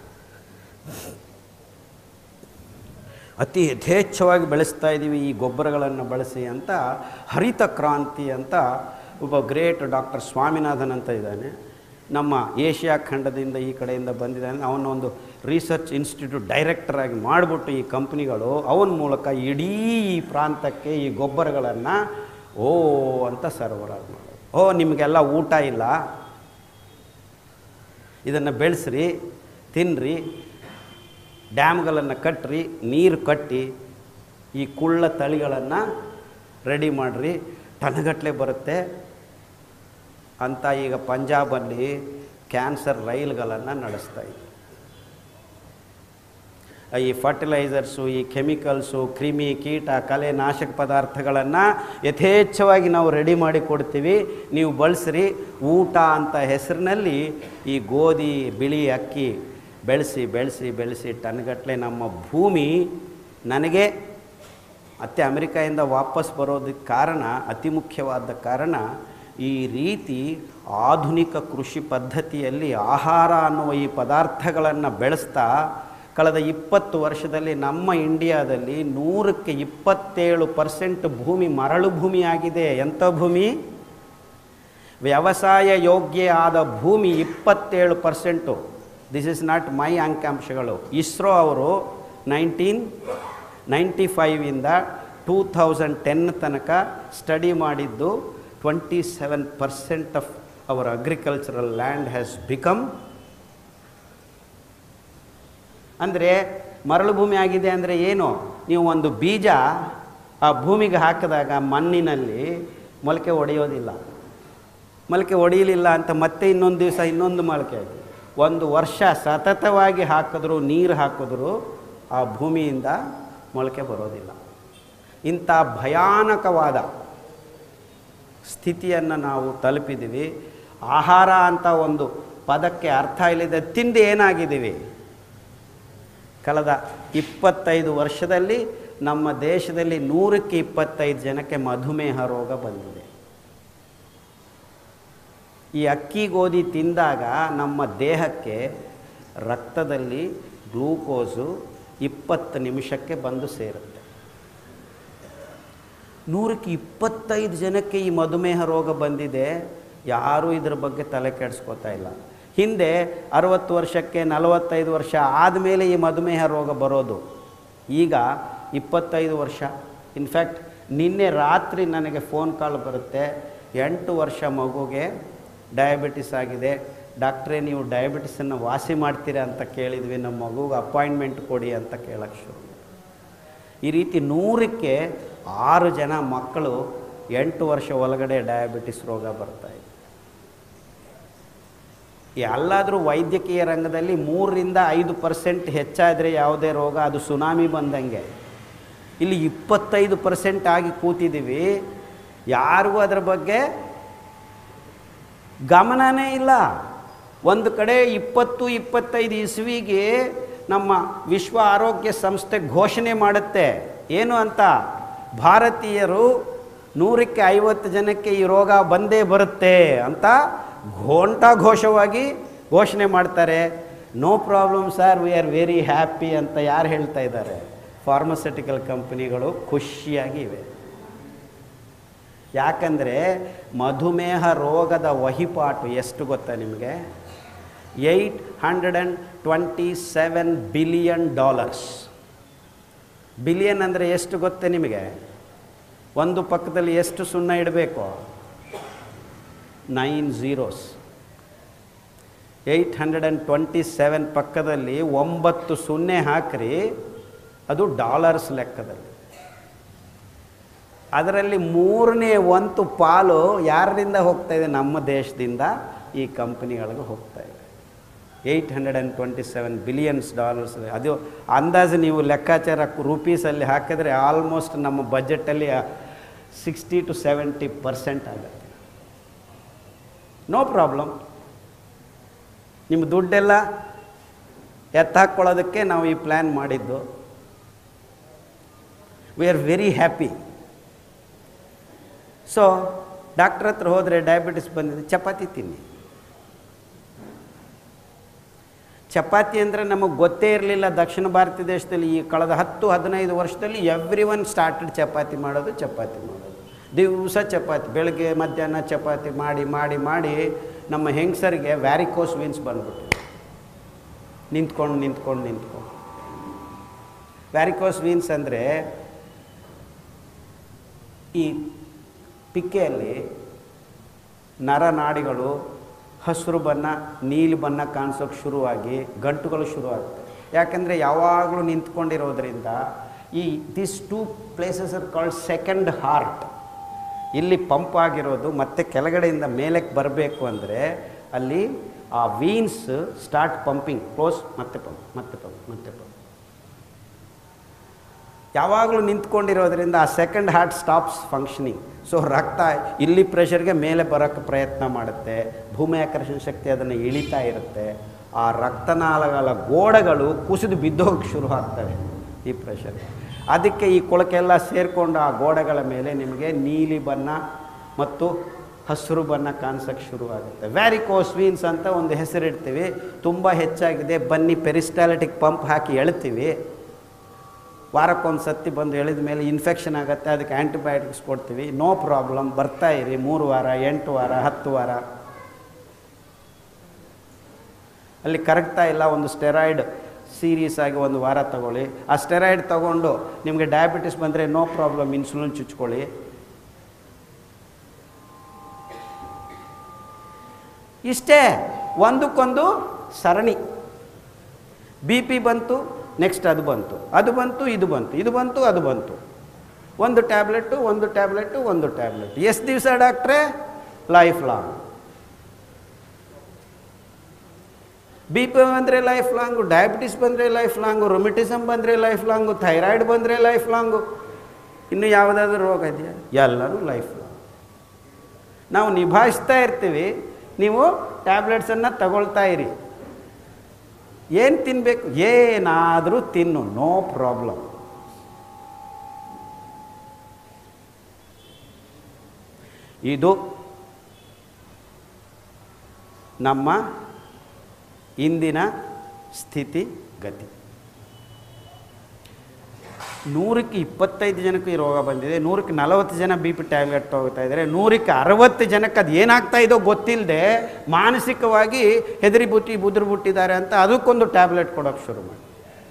ಅತಿ ಯಥೇಚ್ಛವಾಗಿ ಬೆಳೆಸ್ತಾ ಇದ್ದೀವಿ ಈ ಗೊಬ್ಬರಗಳನ್ನು ಬಳಸಿ ಅಂತ ಹರಿತ ಕ್ರಾಂತಿ ಅಂತ ಒಬ್ಬ ಗ್ರೇಟ್ ಡಾಕ್ಟರ್ ಸ್ವಾಮಿನಾಥನ್ ಅಂತ ಇದ್ದಾನೆ ನಮ್ಮ ಏಷ್ಯಾ ಖಂಡದಿಂದ ಈ ಕಡೆಯಿಂದ ಬಂದಿದ್ದಾನೆ ಅವನೊಂದು ರಿಸರ್ಚ್ ಇನ್ಸ್ಟಿಟ್ಯೂಟ್ ಡೈರೆಕ್ಟರ್ ಆಗಿ ಮಾಡಿಬಿಟ್ಟು ಈ ಕಂಪ್ನಿಗಳು ಅವನ ಮೂಲಕ ಇಡೀ ಈ ಪ್ರಾಂತಕ್ಕೆ ಈ ಗೊಬ್ಬರಗಳನ್ನು ಓ ಅಂತ ಸರಬರಾಜು ಮಾಡೋದು ಓ ನಿಮಗೆಲ್ಲ ಊಟ ಇಲ್ಲ ಇದನ್ನು ಬೆಳೆಸ್ರಿ ತಿನ್ನಿರಿ ಡ್ಯಾಮ್ಗಳನ್ನು ಕಟ್ಟಿರಿ ನೀರು ಕಟ್ಟಿ ಈ ಕುಳ್ಳ ತಳಿಗಳನ್ನು ರೆಡಿ ಮಾಡಿರಿ ಟನ್ಗಟ್ಟಲೆ ಬರುತ್ತೆ ಅಂತ ಈಗ ಪಂಜಾಬಲ್ಲಿ ಕ್ಯಾನ್ಸರ್ ರೈಲ್ಗಳನ್ನು ನಡೆಸ್ತಾ ಇದೆ ಈ ಫರ್ಟಿಲೈಸರ್ಸು ಈ ಕೆಮಿಕಲ್ಸು ಕ್ರಿಮಿ ಕೀಟ ಕಲೆ ನಾಶಕ ಪದಾರ್ಥಗಳನ್ನು ಯಥೇಚ್ಛವಾಗಿ ನಾವು ರೆಡಿ ಮಾಡಿ ಕೊಡ್ತೀವಿ ನೀವು ಬಳಸ್ರಿ ಊಟ ಅಂತ ಹೆಸರಿನಲ್ಲಿ ಈ ಗೋಧಿ ಬಿಳಿ ಅಕ್ಕಿ ಬೆಳೆಸಿ ಬೆಳೆಸಿ ಬೆಳೆಸಿ ಟನ್ಗಟ್ಟಲೆ ನಮ್ಮ ಭೂಮಿ ನನಗೆ ಮತ್ತೆ ಅಮೆರಿಕಾಯಿಂದ ವಾಪಸ್ ಬರೋದಕ್ಕೆ ಕಾರಣ ಅತಿ ಮುಖ್ಯವಾದ ಕಾರಣ ಈ ರೀತಿ ಆಧುನಿಕ ಕೃಷಿ ಪದ್ಧತಿಯಲ್ಲಿ ಆಹಾರ ಅನ್ನುವ ಈ ಪದಾರ್ಥಗಳನ್ನು ಬೆಳೆಸ್ತಾ ಕಳೆದ ಇಪ್ಪತ್ತು ವರ್ಷದಲ್ಲಿ ನಮ್ಮ ಇಂಡಿಯಾದಲ್ಲಿ ನೂರಕ್ಕೆ ಇಪ್ಪತ್ತೇಳು ಪರ್ಸೆಂಟ್ ಭೂಮಿ ಮರಳು ಭೂಮಿ ಆಗಿದೆ ಎಂಥ ಭೂಮಿ ವ್ಯವಸಾಯ ಯೋಗ್ಯ ಆದ ಭೂಮಿ ಇಪ್ಪತ್ತೇಳು percent this is not my ಅಂಕಿಅಂಶಗಳು ಇಸ್ರೋ ಅವರು ನೈನ್ಟೀನ್ ನೈಂಟಿ ಫೈವಿಂದ ಟೂ ಥೌಸಂಡ್ ಟೆನ್ ತನಕ ಸ್ಟಡಿ ಮಾಡಿದ್ದು twenty seven percent of our agricultural land has become ಅಂದರೆ ಮರಳು ಭೂಮಿ ಆಗಿದೆ ಅಂದರೆ ಏನು ನೀವು ಒಂದು ಬೀಜ ಆ ಭೂಮಿಗೆ ಹಾಕಿದಾಗ ಮಣ್ಣಿನಲ್ಲಿ ಮೊಳಕೆ ಒಡೆಯೋದಿಲ್ಲ ಮೊಳಕೆ ಒಡೆಯಲಿಲ್ಲ ಅಂತ ಮತ್ತೆ ಇನ್ನೊಂದು ದಿವಸ ಇನ್ನೊಂದು ಮೊಳಕೆ ಆಗಿದೆ ಒಂದು ವರ್ಷ ಸತತವಾಗಿ ಹಾಕಿದ್ರು ನೀರು ಹಾಕಿದ್ರು ಆ ಭೂಮಿಯಿಂದ ಮೊಳಕೆ ಬರೋದಿಲ್ಲ ಇಂಥ ಭಯಾನಕವಾದ ಸ್ಥಿತಿಯನ್ನು ನಾವು ತಲುಪಿದ್ದೀವಿ ಆಹಾರ ಅಂತ ಒಂದು ಪದಕ್ಕೆ ಅರ್ಥ ಇಲ್ಲದೆ ತಿಂದು ಏನಾಗಿದ್ದೀವಿ ಕಳೆದ ಇಪ್ಪತ್ತೈದು ವರ್ಷದಲ್ಲಿ ನಮ್ಮ ದೇಶದಲ್ಲಿ ನೂರಕ್ಕೆ ಇಪ್ಪತ್ತೈದು ಜನಕ್ಕೆ ಮಧುಮೇಹ ರೋಗ ಬಂದಿದೆ ಈ ಅಕ್ಕಿ ಗೋಧಿ ತಿಂದಾಗ ನಮ್ಮ ದೇಹಕ್ಕೆ ರಕ್ತದಲ್ಲಿ ಗ್ಲೂಕೋಸು ಇಪ್ಪತ್ತು ನಿಮಿಷಕ್ಕೆ ಬಂದು ಸೇರುತ್ತೆ ನೂರಕ್ಕೆ ಇಪ್ಪತ್ತೈದು ಜನಕ್ಕೆ ಈ ಮಧುಮೇಹ ರೋಗ ಬಂದಿದೆ ಯಾರೂ ಇದ್ರ ಬಗ್ಗೆ ತಲೆ ಕೆಡಿಸ್ಕೋತಾ ಇಲ್ಲ ಹಿಂದೆ ಅರವತ್ತು ವರ್ಷಕ್ಕೆ ನಲವತ್ತೈದು ವರ್ಷ ಆದಮೇಲೆ ಈ ಮಧುಮೇಹ ರೋಗ ಬರೋದು ಈಗ ಇಪ್ಪತ್ತೈದು ವರ್ಷ ಇನ್ಫ್ಯಾಕ್ಟ್ ನಿನ್ನೆ ರಾತ್ರಿ ನನಗೆ ಫೋನ್ ಕಾಲ್ ಬರುತ್ತೆ ಎಂಟು ವರ್ಷ ಮಗುಗೆ ಡಯಾಬಿಟಿಸ್ ಆಗಿದೆ ಡಾಕ್ಟ್ರೇ ನೀವು ಡಯಾಬಿಟಿಸನ್ನು ವಾಸಿ ಮಾಡ್ತೀರಾ ಅಂತ ಕೇಳಿದ್ವಿ ನಮ್ಮ ಮಗುಗೆ ಅಪಾಯಿಂಟ್ಮೆಂಟ್ ಕೊಡಿ ಅಂತ ಕೇಳಕ್ಕೆ ಶುರು ಮಾಡಿದ್ರು. ಈ ರೀತಿ ನೂರಕ್ಕೆ ಆರು ಜನ ಮಕ್ಕಳು ಎಂಟು ವರ್ಷ ಒಳಗಡೆ ಡಯಾಬಿಟಿಸ್ ರೋಗ ಬರ್ತಾ ಇದೆ ಎಲ್ಲಾದರೂ ವೈದ್ಯಕೀಯ ರಂಗದಲ್ಲಿ ಮೂರರಿಂದ ಐದು ಪರ್ಸೆಂಟ್ ಹೆಚ್ಚಾದರೆ ಯಾವುದೇ ರೋಗ ಅದು ಸುನಾಮಿ ಬಂದಂಗೆ ಇಲ್ಲಿ ಇಪ್ಪತ್ತೈದು ಪರ್ಸೆಂಟ್ ಆಗಿ ಕೂತಿದ್ದೀವಿ ಯಾರಿಗೂ ಅದರ ಬಗ್ಗೆ ಗಮನನೇ ಇಲ್ಲ ಒಂದು ಕಡೆ ಇಪ್ಪತ್ತು ಇಪ್ಪತ್ತೈದು ಇಸ್ವಿಗೆ ನಮ್ಮ ವಿಶ್ವ ಆರೋಗ್ಯ ಸಂಸ್ಥೆ ಘೋಷಣೆ ಮಾಡುತ್ತೆ ಏನು ಅಂತ ಭಾರತೀಯರು ನೂರಕ್ಕೆ ಐವತ್ತು ಜನಕ್ಕೆ ಈ ರೋಗ ಬಂದೇ ಬರುತ್ತೆ ಅಂತ ಘೋಷವಾಗಿ ಘೋಷಣೆ ಮಾಡ್ತಾರೆ no problem sir we are very happy ಅಂತ ಯಾರು ಹೇಳ್ತಾ ಇದ್ದಾರೆ ಫಾರ್ಮಸ್ಯೂಟಿಕಲ್ ಕಂಪನಿಗಳು ಖುಷಿಯಾಗಿ ಇವೆ ಯಾಕಂದರೆ ಮಧುಮೇಹ ರೋಗದ ವಹಿಪಾಟು ಎಷ್ಟು ಗೊತ್ತಾ ನಿಮಗೆ eight hundred and twenty seven billion dollars billion ಅಂದರೆ ಎಷ್ಟು ಗೊತ್ತೇ ನಿಮಗೆ ಒಂದು ಪಕ್ಕದಲ್ಲಿ ಎಷ್ಟು ಸುಣ್ಣ ಇಡಬೇಕು nine zeros eight hundred and twenty seven ಪಕ್ಕದಲ್ಲಿ ಒಂಬತ್ತು ಸೊನ್ನೆ ಹಾಕ್ರಿ ಅದು ಡಾಲರ್ಸ್ ಲೆಕ್ಕದಲ್ಲಿ ಅದರಲ್ಲಿ ಮೂರನೇ ಒಂದು ಪಾಲು ಯಾರಿಂದ ಹೋಗ್ತಾ ಇದೆ ನಮ್ಮ ದೇಶದಿಂದ ಈ ಕಂಪನಿಗಳಿಗೆ ಹೋಗ್ತಾ ಇದೆ eight hundred and twenty seven billions dollars ಅದು ಅಂದಾಜು ನೀವು ಲೆಕ್ಕಾಚಾರ ರುಪೀಸಲ್ಲಿ ಹಾಕಿದ್ರೆ ಆಲ್ಮೋಸ್ಟ್ ನಮ್ಮ ಬಜೆಟಲ್ಲಿ ಸಿಕ್ಸ್ಟಿ ಟು ಸೆವೆಂಟಿ ಪರ್ಸೆಂಟ್ ಆಗುತ್ತೆ ನೋ ಪ್ರಾಬ್ಲಮ್ ನಿಮ್ಮ ದುಡ್ಡೆಲ್ಲ ಎತ್ತಾಕೊಳ್ಳೋದಕ್ಕೆ ನಾವು ಈ ಪ್ಲ್ಯಾನ್ ಮಾಡಿದ್ದು we are very happy so doctor ಹತ್ರ ಹೋದರೆ ಡಯಾಬಿಟಿಸ್ ಬಂದಿದೆ ಚಪಾತಿ ತಿನ್ನಿ ಚಪಾತಿ ಅಂದರೆ ನಮಗೆ ಗೊತ್ತೇ ಇರಲಿಲ್ಲ ದಕ್ಷಿಣ ಭಾರತ ದೇಶದಲ್ಲಿ ಈ ಕಳೆದ ಹತ್ತು ಹದಿನೈದು ವರ್ಷದಲ್ಲಿ ಎವ್ರಿ ಒನ್ ಸ್ಟಾರ್ಟೆಡ್ ಚಪಾತಿ ಮಾಡೋದು ಚಪಾತಿ ಮಾಡೋದು ದಿವಸ ಚಪಾತಿ ಬೆಳಗ್ಗೆ ಮಧ್ಯಾಹ್ನ ಚಪಾತಿ ಮಾಡಿ ಮಾಡಿ ಮಾಡಿ ನಮ್ಮ ಹೆಂಗಸರಿಗೆ ವ್ಯಾರಿಕೋಸ್ ವೀನ್ಸ್ ಬಂದ್ಬಿಟ್ಟು ನಿಂತ್ಕೊಂಡು ನಿಂತ್ಕೊಂಡು ನಿಂತ್ಕೊಂಡು ವ್ಯಾರಿಕೋಸ್ ವೀನ್ಸ್ ಅಂದರೆ ಈ ಪಿಕ್ಕೆಯಲ್ಲಿ ನರನಾಡಿಗಳು ಹಸಿರು ಬಣ್ಣ ನೀಲಿ ಬಣ್ಣ ಕಾಣಿಸೋಕೆ ಶುರುವಾಗಿ ಗಂಟುಗಳು ಶುರುವಾಗುತ್ತೆ ಯಾಕಂದರೆ ಯಾವಾಗಲೂ ನಿಂತ್ಕೊಂಡಿರೋದ್ರಿಂದ ಈ this two places are called second heart ಇಲ್ಲಿ ಪಂಪ್ ಆಗಿರೋದು ಮತ್ತೆ ಕೆಳಗಡೆಯಿಂದ ಮೇಲಕ್ಕೆ ಬರಬೇಕು ಅಂದರೆ ಅಲ್ಲಿ ಆ ವೀನ್ಸ್ ಸ್ಟಾರ್ಟ್ ಪಂಪಿಂಗ್ ಕ್ಲೋಸ್ ಮತ್ತೆ ಪಂಪ್ ಮತ್ತೆ ಪಂಪ್ ಮತ್ತೆ ಪಂಪ್ ಯಾವಾಗಲೂ ನಿಂತ್ಕೊಂಡಿರೋದ್ರಿಂದ ಆ second heart stops functioning so ರಕ್ತ ಇಲ್ಲಿ ಪ್ರೆಷರ್ಗೆ ಮೇಲೆ ಬರೋಕ್ಕೆ ಪ್ರಯತ್ನ ಮಾಡುತ್ತೆ ಭೂಮಿ ಆಕರ್ಷಣ ಶಕ್ತಿ ಅದನ್ನು ಇಳಿತಾ ಇರುತ್ತೆ ಆ ರಕ್ತನಾಳಗಳ ಗೋಡೆಗಳು ಕುಸಿದು ಬಿದ್ದೋಗಕ್ಕೆ ಶುರು ಆಗ್ತವೆ ಈ ಪ್ರೆಷರ್ ಅದಕ್ಕೆ ಈ ಕೊಳಕೆಲ್ಲ ಸೇರಿಕೊಂಡು ಆ ಗೋಡೆಗಳ ಮೇಲೆ ನಿಮಗೆ ನೀಲಿ ಬಣ್ಣ ಮತ್ತು ಹಸಿರು ಬಣ್ಣ ಕಾಣಿಸೋಕ್ಕೆ ಶುರುವಾಗುತ್ತೆ ವ್ಯಾರಿಕೋಸ್ ವೀನ್ಸ್ ಅಂತ ಒಂದು ಹೆಸರಿಡ್ತೀವಿ ತುಂಬ ಹೆಚ್ಚಾಗಿದೆ ಬನ್ನಿ ಪೆರಿಸ್ಟಾಲಿಟಿಕ್ ಪಂಪ್ ಹಾಕಿ ಎಳ್ತೀವಿ ವಾರಕ್ಕೊಂದು ಸತಿ ಬಂದು ಎಳೆದ ಮೇಲೆ ಇನ್ಫೆಕ್ಷನ್ ಆಗುತ್ತೆ ಅದಕ್ಕೆ ಆ್ಯಂಟಿಬಯೋಟಿಕ್ಸ್ ಕೊಡ್ತೀವಿ ನೋ ಪ್ರಾಬ್ಲಮ್ ಬರ್ತಾ ಇರಿ ಮೂರು ವಾರ ಎಂಟು ವಾರ ಹತ್ತು ವಾರ ಅಲ್ಲಿ ಕರಗ್ತಾ ಇಲ್ಲ ಒಂದು ಸ್ಟೆರಾಯ್ಡ್ ಸೀರೀಸ್ ಆಗಿ ಒಂದು ವಾರ ತಗೊಳ್ಳಿ ಆ ಸ್ಟೆರಾಯ್ಡ್ ತಗೊಂಡು ನಿಮಗೆ ಡಯಾಬಿಟಿಸ್ ಬಂದರೆ ನೋ ಪ್ರಾಬ್ಲಮ್ ಇನ್ಸುಲಿನ್ ಚುಚ್ಕೊಳ್ಳಿ ಇಷ್ಟೇ ಒಂದಕ್ಕೊಂದು ಸರಣಿ ಬಿ ಪಿ ಬಂತು ನೆಕ್ಸ್ಟ್ ಅದು ಬಂತು ಅದು ಬಂತು ಇದು ಬಂತು ಇದು ಬಂತು ಅದು ಬಂತು ಒಂದು ಟ್ಯಾಬ್ಲೆಟ್ಟು ಒಂದು ಟ್ಯಾಬ್ಲೆಟ್ಟು ಒಂದು ಟ್ಯಾಬ್ಲೆಟ್ ಎಷ್ಟು ದಿವಸ ಡಾಕ್ಟ್ರೇ ಲೈಫ್ ಲಾಂಗ್ ಬಿ ಪಿ ಬಂದರೆ ಲೈಫ್ ಲಾಂಗು ಡಯಾಬಿಟಿಸ್ ಬಂದರೆ ಲೈಫ್ ಲಾಂಗು ರೊಮಿಟಿಸಮ್ ಬಂದರೆ ಲೈಫ್ ಲಾಂಗು ಥೈರಾಯ್ಡ್ ಬಂದರೆ ಲೈಫ್ ಲಾಂಗು ಇನ್ನು ಯಾವುದಾದ್ರೂ ರೋಗ ಇದೆಯಾ ಎಲ್ಲರೂ ಲೈಫ್ ಲಾಂಗ್ ನಾವು ನಿಭಾಯಿಸ್ತಾ ಇರ್ತೀವಿ ನೀವು ಟ್ಯಾಬ್ಲೆಟ್ಸನ್ನು ತಗೊಳ್ತಾ ಇರಿ ಏನು ತಿನ್ನಬೇಕು ಏನಾದರೂ ತಿನ್ನು ನೋ ಪ್ರಾಬ್ಲಮ್ ಇದು ನಮ್ಮ ಇಂದಿನ ಸ್ಥಿತಿ ಗತಿ ನೂರಕ್ಕೆ ಇಪ್ಪತ್ತೈದು ಜನಕ್ಕೆ ಈ ರೋಗ ಬಂದಿದೆ ನೂರಕ್ಕೆ ನಲವತ್ತು ಜನ ಬಿ ಪಿ ಟ್ಯಾಬ್ಲೆಟ್ ತಗೋತಾ ಇದ್ದಾರೆ ನೂರಕ್ಕೆ ಅರವತ್ತು ಜನಕ್ಕೆ ಅದು ಏನಾಗ್ತಾ ಇದೋ ಗೊತ್ತಿಲ್ಲದೆ ಮಾನಸಿಕವಾಗಿ ಹೆದರಿ ಬುಟ್ಟಿ ಬುದ್ರು ಬಿಟ್ಟಿದ್ದಾರೆ ಅಂತ ಅದಕ್ಕೊಂದು ಟ್ಯಾಬ್ಲೆಟ್ ಕೊಡೋಕ್ಕೆ ಶುರು ಮಾಡಿ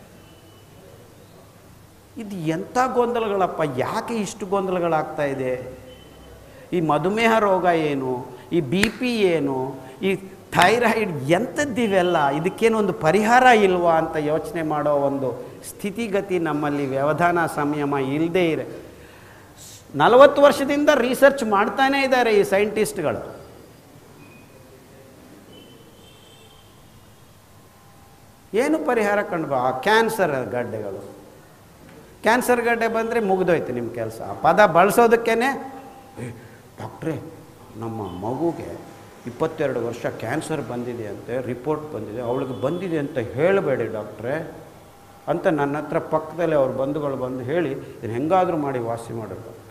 ಇದು ಎಂಥ ಗೊಂದಲಗಳಪ್ಪ ಯಾಕೆ ಇಷ್ಟು ಗೊಂದಲಗಳಾಗ್ತಾ ಇದೆ ಈ ಮಧುಮೇಹ ರೋಗ ಏನು ಈ ಬಿ ಪಿ ಏನು ಈ ಥೈರಾಯ್ಡ್ ಎಂಥದ್ದಿವೆಲ್ಲ ಇದಕ್ಕೇನು ಒಂದು ಪರಿಹಾರ ಇಲ್ವಾ ಅಂತ ಯೋಚನೆ ಮಾಡೋ ಒಂದು ಸ್ಥಿತಿಗತಿ ನಮ್ಮಲ್ಲಿ ವ್ಯವಧಾನ ಸಂಯಮ ಇಲ್ಲದೇ ಇರೆ ನಲವತ್ತು ವರ್ಷದಿಂದ ರಿಸರ್ಚ್ ಮಾಡ್ತಾನೇ ಇದ್ದಾರೆ ಈ ಸೈಂಟಿಸ್ಟ್ಗಳು ಏನು ಪರಿಹಾರ ಕಂಡು ಆ ಕ್ಯಾನ್ಸರ್ ಗಡ್ಡೆಗಳು ಕ್ಯಾನ್ಸರ್ ಗಡ್ಡೆ ಬಂದರೆ ಮುಗಿದೋಯ್ತು ನಿಮ್ಮ ಕೆಲಸ ಆ ಪದ ಬಳಸೋದಕ್ಕೇ ಡಾಕ್ಟ್ರೇ ನಮ್ಮ ಮಗುಗೆ ಇಪ್ಪತ್ತೆರಡು ವರ್ಷ ಕ್ಯಾನ್ಸರ್ ಬಂದಿದೆ ಅಂತೆ ರಿಪೋರ್ಟ್ ಬಂದಿದೆ ಅವಳಿಗೆ ಬಂದಿದೆ ಅಂತ ಹೇಳಬೇಡಿ ಡಾಕ್ಟ್ರೇ ಅಂತ ನನ್ನ ಹತ್ರ ಪಕ್ಕದಲ್ಲೇ ಅವ್ರ ಬಂಧುಗಳು ಬಂದು ಹೇಳಿ ಇದನ್ನು ಹೆಂಗಾದರೂ ಮಾಡಿ ವಾಸಿ ಮಾಡೋದು ಡಾಕ್ಟ್ರೆ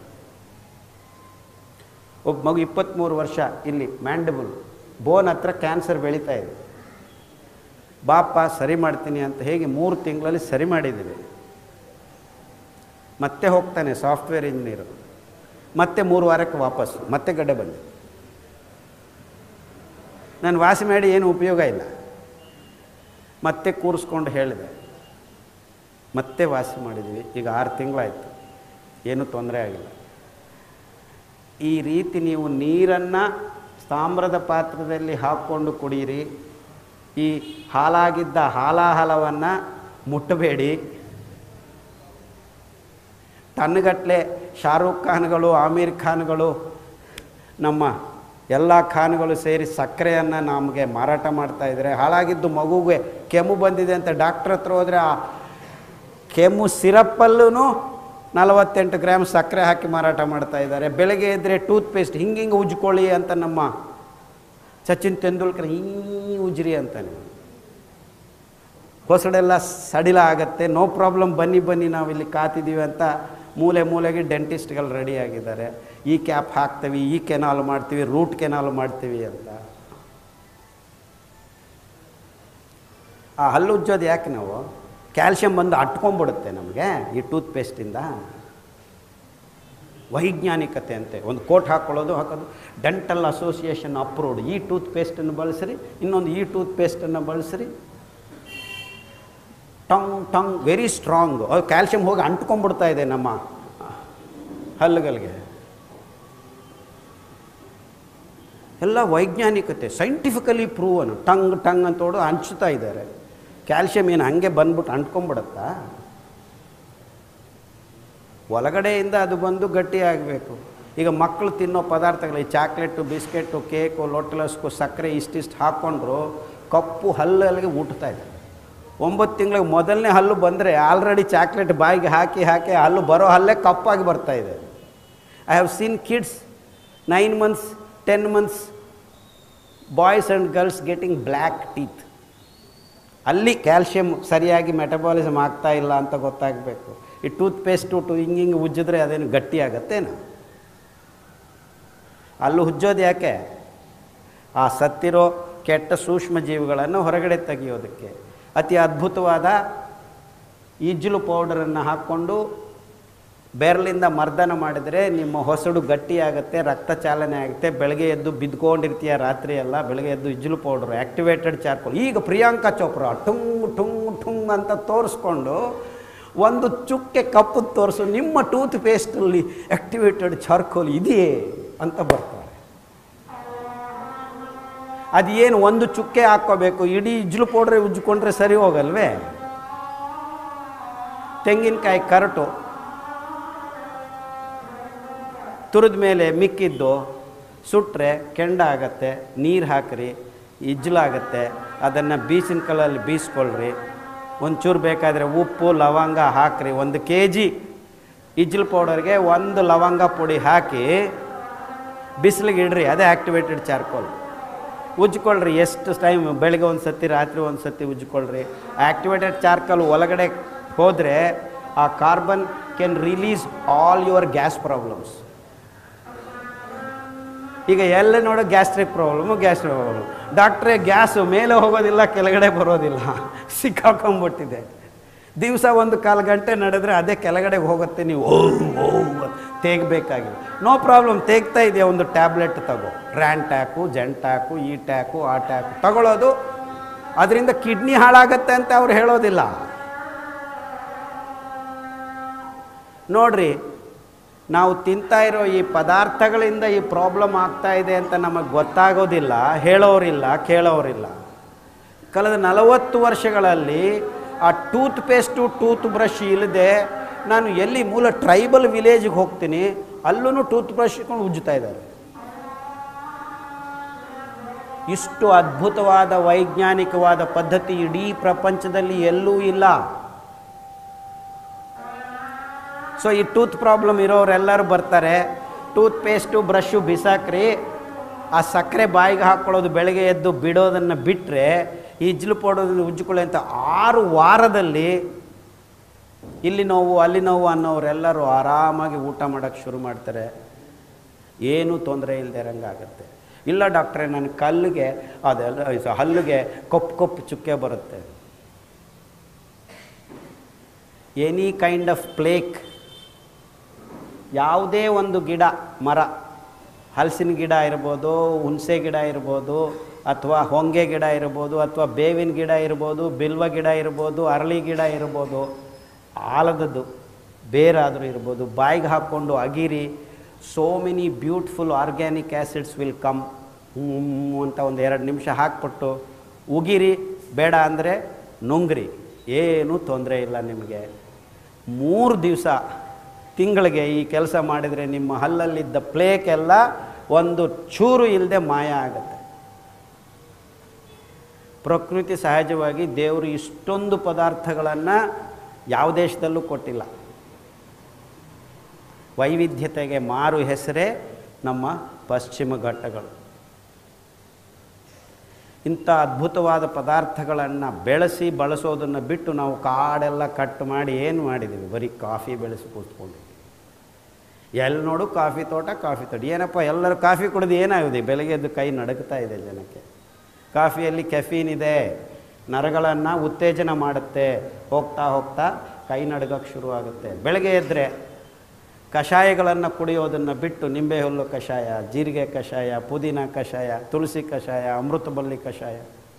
ಒಬ್ಬ ಮಗು ಇಪ್ಪತ್ತ್ಮೂರು ವರ್ಷ ಇಲ್ಲಿ ಮ್ಯಾಂಡಬಲ್ ಬೋನ್ ಹತ್ರ ಕ್ಯಾನ್ಸರ್ ಬೆಳೀತಾ ಇದೆ ಬಾಪ ಸರಿ ಮಾಡ್ತೀನಿ ಅಂತ ಹೇಗೆ ಮೂರು ತಿಂಗಳಲ್ಲಿ ಸರಿ ಮಾಡಿದ್ದೀವಿ ಮತ್ತೆ ಹೋಗ್ತಾನೆ ಸಾಫ್ಟ್ವೇರ್ ಇಂಜಿನಿಯರು ಮತ್ತೆ ಮೂರು ವಾರಕ್ಕೆ ವಾಪಸ್ಸು ಮತ್ತೆ ಗಡ್ಡೆ ಬಂದೆ ನಾನು ವಾಸಿ ಮಾಡಿ ಏನು ಉಪಯೋಗ ಇಲ್ಲ ಮತ್ತೆ ಕೂರಿಸ್ಕೊಂಡು ಹೇಳಿದೆ ಮತ್ತೆ ವಾಸಿ ಮಾಡಿದ್ದೀವಿ ಈಗ ಆರು ತಿಂಗಳಾಯಿತು ಏನೂ ತೊಂದರೆ ಆಗಿಲ್ಲ ಈ ರೀತಿ ನೀವು ನೀರನ್ನು ತಾಮ್ರದ ಪಾತ್ರದಲ್ಲಿ ಹಾಕ್ಕೊಂಡು ಕುಡೀರಿ ಈ ಹಾಲಾಗಿದ್ದ ಹಾಲಾಹಲವನ್ನು ಮುಟ್ಟಬೇಡಿ ಟನ್ಗಟ್ಟಲೆ ಶಾರುಖ್ ಖಾನ್ಗಳು ಆಮೀರ್ ಖಾನ್ಗಳು ನಮ್ಮ ಎಲ್ಲ ಖಾನ್ಗಳು ಸೇರಿ ಸಕ್ಕರೆಯನ್ನು ನಮಗೆ ಮಾರಾಟ ಮಾಡ್ತಾ ಇದ್ದಾರೆ ಹಾಳಾಗಿದ್ದು ಮಗುಗೆ ಕೆಮ್ಮು ಬಂದಿದೆ ಅಂತ ಡಾಕ್ಟ್ರ್ ಹತ್ರ ಹೋದರೆ ಆ ಕೆಮ್ಮು ಸಿರಪ್ಪಲ್ಲೂ ನಲವತ್ತೆಂಟು ಗ್ರಾಮ್ ಸಕ್ಕರೆ ಹಾಕಿ ಮಾರಾಟ ಮಾಡ್ತಾ ಇದ್ದಾರೆ ಬೆಳಗ್ಗೆ ಇದ್ದರೆ ಟೂತ್ ಪೇಸ್ಟ್ ಹಿಂಗೆ ಹಿಂಗೆ ಉಜ್ಕೊಳ್ಳಿ ಅಂತ ನಮ್ಮ ಸಚಿನ್ ತೆಂಡೂಲ್ಕರ್ ಈ ಉಜ್ರಿ ಅಂತಾನೆ ಹೊಸಡೆಲ್ಲ ಸಡಿಲ ಆಗತ್ತೆ ನೋ ಪ್ರಾಬ್ಲಮ್ ಬನ್ನಿ ಬನ್ನಿ ನಾವು ಇಲ್ಲಿ ಕಾತಿದ್ದೀವಿ ಅಂತ ಮೂಲೆ ಮೂಲೆಗೆ ಡೆಂಟಿಸ್ಟ್ಗಳು ರೆಡಿ ಆಗಿದ್ದಾರೆ ಈ ಕ್ಯಾಪ್ ಹಾಕ್ತೀವಿ ಈ ಕೆನಾಲ್ ಮಾಡ್ತೀವಿ ರೂಟ್ ಕೆನಾಲ್ ಮಾಡ್ತೀವಿ ಅಂತ ಆ ಹಲ್ಲು ಉಜ್ಜೋದು ಯಾಕೆ ನಾವು ಕ್ಯಾಲ್ಶಿಯಂ ಬಂದು ಅಟ್ಕೊಂಡ್ಬಿಡುತ್ತೆ ನಮಗೆ ಈ ಟೂತ್ ಪೇಸ್ಟಿಂದ ವೈಜ್ಞಾನಿಕತೆ ಅಂತೆ ಒಂದು ಕೋಟ್ ಹಾಕ್ಕೊಳ್ಳೋದು ಹಾಕೋದು ಡೆಂಟಲ್ ಅಸೋಸಿಯೇಷನ್ ಅಪ್ರೂವ್ಡ್ ಈ ಟೂತ್ ಪೇಸ್ಟನ್ನು ಬಳಸ್ರಿ ಇನ್ನೊಂದು ಈ ಟೂತ್ ಪೇಸ್ಟನ್ನು ಬಳಸ್ರಿ ಟಂಗ್ ಟಂಗ್ ವೆರಿ ಸ್ಟ್ರಾಂಗ್ ಅದು ಕ್ಯಾಲ್ಶಿಯಂ ಹೋಗಿ ಅಂಟ್ಕೊಂಡ್ಬಿಡ್ತಾ ಇದೆ ನಮ್ಮ ಹಲ್ಲುಗಳಿಗೆ ಎಲ್ಲ ವೈಜ್ಞಾನಿಕತೆ ಸೈಂಟಿಫಿಕಲಿ ಪ್ರೂವನು ಟಂಗ್ ಟಂಗ್ ಅಂತ ಹೊಡೆದು ಹಂಚ್ತಾ ಇದ್ದಾರೆ ಕ್ಯಾಲ್ಶಿಯಂ ಏನು ಹಂಗೆ ಬಂದ್ಬಿಟ್ಟು ಅಂಟ್ಕೊಂಡ್ಬಿಡುತ್ತಾ ಒಳಗಡೆಯಿಂದ ಅದು ಬಂದು ಗಟ್ಟಿ ಆಗಬೇಕು ಈಗ ಮಕ್ಕಳು ತಿನ್ನೋ ಪದಾರ್ಥಗಳು ಈ ಚಾಕ್ಲೇಟು ಬಿಸ್ಕೆಟು ಕೇಕು ಲೊಟ್ಟಲಸ್ಕು ಸಕ್ಕರೆ ಇಷ್ಟಿಷ್ಟು ಹಾಕ್ಕೊಂಡ್ರು ಕಪ್ಪು ಹಲ್ಲಲ್ಲಿಗೆ ಊಟ್ತಾ ಇದೆ ಒಂಬತ್ತು ತಿಂಗಳಿಗೆ ಮೊದಲನೇ ಹಲ್ಲು ಬಂದರೆ ಆಲ್ರೆಡಿ ಚಾಕ್ಲೇಟ್ ಬಾಯಿಗೆ ಹಾಕಿ ಹಾಕಿ ಹಲ್ಲು ಬರೋ ಹಲ್ಲೇ ಕಪ್ಪಾಗಿ ಬರ್ತಾ ಇದೆ I have seen kids nine months ten months boys and girls getting black teeth ಅಲ್ಲಿ ಕ್ಯಾಲ್ಶಿಯಂ ಸರಿಯಾಗಿ ಮೆಟಬಾಲಿಸಮ್ ಆಗ್ತಾ ಇಲ್ಲ ಅಂತ ಗೊತ್ತಾಗಬೇಕು ಈ ಟೂತ್ ಪೇಸ್ಟು ಟು ಹಿಂಗೆ ಹಿಂಗೆ ಉಜ್ಜಿದ್ರೆ ಅದೇನು ಗಟ್ಟಿ ಆಗತ್ತೇನು ಅಲ್ಲೂ ಉಜ್ಜೋದು ಯಾಕೆ ಆ ಸತ್ತಿರೋ ಕೆಟ್ಟ ಸೂಕ್ಷ್ಮ ಜೀವಿಗಳನ್ನು ಹೊರಗಡೆ ತೆಗೆಯೋದಕ್ಕೆ ಅತಿ ಅದ್ಭುತವಾದ ಈಜ್ಲು ಪೌಡರನ್ನು ಹಾಕ್ಕೊಂಡು ಬೆರಳಿಂದ ಮರ್ದನ ಮಾಡಿದರೆ ನಿಮ್ಮ ಹೊಸಡು ಗಟ್ಟಿಯಾಗುತ್ತೆ ರಕ್ತ ಚಾಲನೆ ಆಗುತ್ತೆ ಬೆಳಗ್ಗೆ ಎದ್ದು ಬಿದ್ಕೊಂಡಿರ್ತೀಯ ರಾತ್ರಿ ಎಲ್ಲ ಬೆಳಗ್ಗೆ ಎದ್ದು ಇಜ್ಲು ಪೌಡ್ರು ಆ್ಯಕ್ಟಿವೇಟೆಡ್ ಚಾರ್ಕೋಲ್ ಈಗ ಪ್ರಿಯಾಂಕಾ ಚೋಪ್ರಾ ಟುಂಗ್ ಟುಂಗ್ ಟುಂಗ್ ಅಂತ ತೋರಿಸ್ಕೊಂಡು ಒಂದು ಚುಕ್ಕೆ ಕಪ್ಪು ತೋರಿಸು ನಿಮ್ಮ ಟೂತ್ ಪೇಸ್ಟಲ್ಲಿ ಆ್ಯಕ್ಟಿವೇಟೆಡ್ ಚಾರ್ಕೋಲ್ ಇದೆಯೇ ಅಂತ ಬರ್ತಾರೆ ಅದೇನು ಒಂದು ಚುಕ್ಕೆ ಹಾಕ್ಕೋಬೇಕು ಇಡೀ ಇಜ್ಲು ಪೌಡ್ರೆ ಉಜ್ಜಿಕೊಂಡ್ರೆ ಸರಿ ಹೋಗಲ್ವೇ ತೆಂಗಿನಕಾಯಿ ಕರಟು ತುರಿದ ಮೇಲೆ ಮಿಕ್ಕಿದ್ದು ಸುಟ್ಟರೆ ಕೆಂಡ ಆಗತ್ತೆ ನೀರು ಹಾಕ್ರಿ ಇಜ್ಲಾಗತ್ತೆ ಅದನ್ನು ಬೀಸಿನ ಕಲ್ಲಲ್ಲಿ ಬೀಸ್ಕೊಳ್ರಿ ಒಂಚೂರು ಬೇಕಾದರೆ ಉಪ್ಪು ಲವಂಗ ಹಾಕ್ರಿ ಒಂದು ಕೆ ಜಿ ಇಜ್ಲು ಪೌಡರ್ಗೆ ಒಂದು ಲವಂಗ ಪುಡಿ ಹಾಕಿ ಬಿಸಿಲಿಗೆ ಇಡ್ರಿ ಅದೇ ಆ್ಯಕ್ಟಿವೇಟೆಡ್ ಚಾರ್ಕೋಲ್ ಉಜ್ಕೊಳ್ರಿ ಎಷ್ಟು ಟೈಮ್ ಬೆಳಗ್ಗೆ ಒಂದು ಸತಿ ರಾತ್ರಿ ಒಂದು ಸತಿ ಉಜ್ಕೊಳ್ರಿ ಆ್ಯಕ್ಟಿವೇಟೆಡ್ ಚಾರ್ಕೋಲ್ ಒಳಗಡೆ ಹೋದರೆ ಆ carbon can release all your gas problems ಈಗ ಎಲ್ಲ ನೋಡೋ ಗ್ಯಾಸ್ಟ್ರಿಕ್ ಪ್ರಾಬ್ಲಮು ಗ್ಯಾಸ್ಟ್ರಿಕ್ ಪ್ರಾಬ್ಲಮ್ ಡಾಕ್ಟ್ರೇ ಗ್ಯಾಸು ಮೇಲೆ ಹೋಗೋದಿಲ್ಲ ಕೆಳಗಡೆ ಬರೋದಿಲ್ಲ ಸಿಕ್ಕಾಕೊಂಬಿಟ್ಟಿದೆ ದಿವಸ ಒಂದು ಕಾಲು ಗಂಟೆ ನಡೆದ್ರೆ ಅದೇ ಕೆಳಗಡೆ ಹೋಗುತ್ತೆ ನೀವು ಓ ಓ ತೇಗಬೇಕಾಗಿಲ್ಲ ನೋ ಪ್ರಾಬ್ಲಮ್ ತೇಗ್ತಾ ಇದೆಯಾ ಒಂದು ಟ್ಯಾಬ್ಲೆಟ್ ತಗೋ ರ್ಯಾನ್ ಟ್ಯಾಕು ಜೆನ್ ಟ್ಯಾಕು ಈ ಟ್ಯಾಕು ಆ ಟ್ಯಾಕು ತಗೊಳ್ಳೋದು ಅದರಿಂದ ಕಿಡ್ನಿ ಹಾಳಾಗತ್ತೆ ಅಂತ ಅವ್ರು ಹೇಳೋದಿಲ್ಲ ನೋಡ್ರಿ ನಾವು ತಿಂತಾ ಇರೋ ಈ ಪದಾರ್ಥಗಳಿಂದ ಈ ಪ್ರಾಬ್ಲಮ್ ಆಗ್ತಾ ಇದೆ ಅಂತ ನಮಗೆ ಗೊತ್ತಾಗೋದಿಲ್ಲ ಹೇಳೋರಿಲ್ಲ ಕೇಳೋರಿಲ್ಲ ಕಳೆದ ನಲವತ್ತು ವರ್ಷಗಳಲ್ಲಿ ಆ ಟೂತ್ ಪೇಸ್ಟು ಟೂತ್ ಬ್ರಷ್ ಇಲ್ಲದೆ ನಾನು ಎಲ್ಲಿ ಮೂಲ ಟ್ರೈಬಲ್ ವಿಲೇಜಿಗೆ ಹೋಗ್ತೀನಿ ಅಲ್ಲೂ ಟೂತ್ ಬ್ರಷ್ ಇಟ್ಕೊಂಡು ಉಜ್ಜುತ್ತಾ ಇದ್ದಾರೆ ಇಷ್ಟು ಅದ್ಭುತವಾದ ವೈಜ್ಞಾನಿಕವಾದ ಪದ್ಧತಿ ಇಡೀ ಪ್ರಪಂಚದಲ್ಲಿ ಎಲ್ಲೂ ಇಲ್ಲ ಸೊ ಈ ಟೂತ್ ಪ್ರಾಬ್ಲಮ್ ಇರೋರೆಲ್ಲರೂ ಬರ್ತಾರೆ ಟೂತ್ ಪೇಸ್ಟು ಬ್ರಷು ಬಿಸಾಕ್ರಿ ಆ ಸಕ್ಕರೆ ಬಾಯಿಗೆ ಹಾಕ್ಕೊಳ್ಳೋದು ಬೆಳಗ್ಗೆ ಎದ್ದು ಬಿಡೋದನ್ನು ಬಿಟ್ಟರೆ ಇಜ್ಲು ಪೌಡೋದನ್ನು ಉಜ್ಜಿಕೊಳ್ಳಿ ಅಂತ ಆರು ವಾರದಲ್ಲಿ ಇಲ್ಲಿ ನೋವು ಅಲ್ಲಿ ನೋವು ಅನ್ನೋರೆಲ್ಲರೂ ಆರಾಮಾಗಿ ಊಟ ಮಾಡೋಕ್ಕೆ ಶುರು ಮಾಡ್ತಾರೆ ಏನೂ ತೊಂದರೆ ಇಲ್ಲದೆ ಇರಂಗಾಗತ್ತೆ ಇಲ್ಲ ಡಾಕ್ಟ್ರೆ ನನ್ನ ಕಲ್ಲಿಗೆ ಅದೆಲ್ಲ ಇದು ಹಲ್ಲಿಗೆ ಕೊಪ್ಪು ಕೊಪ್ಪು ಚುಕ್ಕೆ ಬರುತ್ತೆ ಎನಿ ಕೈಂಡ್ ಆಫ್ ಪ್ಲೇಕ್ ಯಾವುದೇ ಒಂದು ಗಿಡ ಮರ ಹಲಸಿನ ಗಿಡ ಇರ್ಬೋದು ಹುಣಸೆ ಗಿಡ ಇರ್ಬೋದು ಅಥವಾ ಹೊಂಗೆ ಗಿಡ ಇರ್ಬೋದು ಅಥವಾ ಬೇವಿನ ಗಿಡ ಇರ್ಬೋದು ಬಿಲ್ವ ಗಿಡ ಇರ್ಬೋದು ಅರಳಿ ಗಿಡ ಇರ್ಬೋದು ಆಲದದ್ದು ಬೇರಾದರೂ ಇರ್ಬೋದು ಬಾಯಿಗೆ ಹಾಕ್ಕೊಂಡು ಅಗಿರಿ so many beautiful organic acids will come ಅಂತ ಒಂದು ಎರಡು ನಿಮಿಷ ಹಾಕ್ಬಿಟ್ಟು ಉಗಿರಿ ಬೇಡ ಅಂದರೆ ನುಂಗ್ರಿ ಏನೂ ತೊಂದರೆ ಇಲ್ಲ ನಿಮಗೆ ಮೂರು ದಿವಸ ತಿಂಗಳಿಗೆ ಈ ಕೆಲಸ ಮಾಡಿದರೆ ನಿಮ್ಮ ಹಲ್ಲಲ್ಲಿದ್ದ ಪ್ಲೇಕ್ ಎಲ್ಲ ಒಂದು ಚೂರು ಇಲ್ಲದೆ ಮಾಯ ಆಗುತ್ತೆ ಪ್ರಕೃತಿ ಸಹಜವಾಗಿ ದೇವರು ಇಷ್ಟೊಂದು ಪದಾರ್ಥಗಳನ್ನು ಯಾವ ದೇಶದಲ್ಲೂ ಕೊಟ್ಟಿಲ್ಲ ವೈವಿಧ್ಯತೆಗೆ ಮಾರು ಹೆಸರೇ ನಮ್ಮ ಪಶ್ಚಿಮ ಘಟ್ಟಗಳು ಇಂಥ ಅದ್ಭುತವಾದ ಪದಾರ್ಥಗಳನ್ನು ಬೆಳೆಸಿ ಬಳಸೋದನ್ನು ಬಿಟ್ಟು ನಾವು ಕಾಡೆಲ್ಲ ಕಟ್ ಮಾಡಿ ಏನು ಮಾಡಿದ್ದೀವಿ ಬರೀ ಕಾಫಿ ಬೆಳೆಸಿ ಕೂತ್ಕೊಂಡಿದ್ದೀವಿ ಎಲ್ಲಿ ನೋಡು ಕಾಫಿ ತೋಟ ಕಾಫಿ ತೋಟ ಏನಪ್ಪ ಎಲ್ಲರೂ ಕಾಫಿ ಕುಡಿದು ಏನಾಗಿದೆ ಬೆಳಗ್ಗೆ ಎದ್ದು ಕೈ ನಡುಗ್ತಾ ಇದೆ ಜನಕ್ಕೆ ಕಾಫಿಯಲ್ಲಿ ಕೆಫೀನ್ ಇದೆ ನರಗಳನ್ನು ಉತ್ತೇಜನ ಮಾಡುತ್ತೆ ಹೋಗ್ತಾ ಹೋಗ್ತಾ ಕೈ ನಡುಗಕ್ಕೆ ಶುರುವಾಗುತ್ತೆ ಬೆಳಗ್ಗೆ ಎದ್ದರೆ ಕಷಾಯಗಳನ್ನು ಕುಡಿಯೋದನ್ನು ಬಿಟ್ಟು ನಿಂಬೆ ಹುಲ್ಲು ಕಷಾಯ ಜೀರಿಗೆ ಕಷಾಯ ಪುದೀನ ಕಷಾಯ ತುಳಸಿ ಕಷಾಯ ಅಮೃತಬಳ್ಳಿ ಕಷಾಯ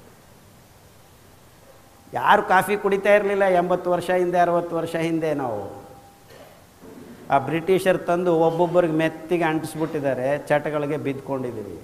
ಯಾರು ಕಾಫಿ ಕುಡಿತಾ ಇರಲಿಲ್ಲ ಎಂಬತ್ತು ವರ್ಷ ಹಿಂದೆ ಅರವತ್ತು ವರ್ಷ ಹಿಂದೆ ನಾವು ಆ ಬ್ರಿಟಿಷರು ತಂದು ಒಬ್ಬೊಬ್ಬರಿಗೆ ಮೆತ್ತಿಗೆ ಅಂಟಿಸ್ಬಿಟ್ಟಿದ್ದಾರೆ ಚಟಗಳಿಗೆ ಬಿದ್ದುಕೊಂಡಿದ್ದೀವಿ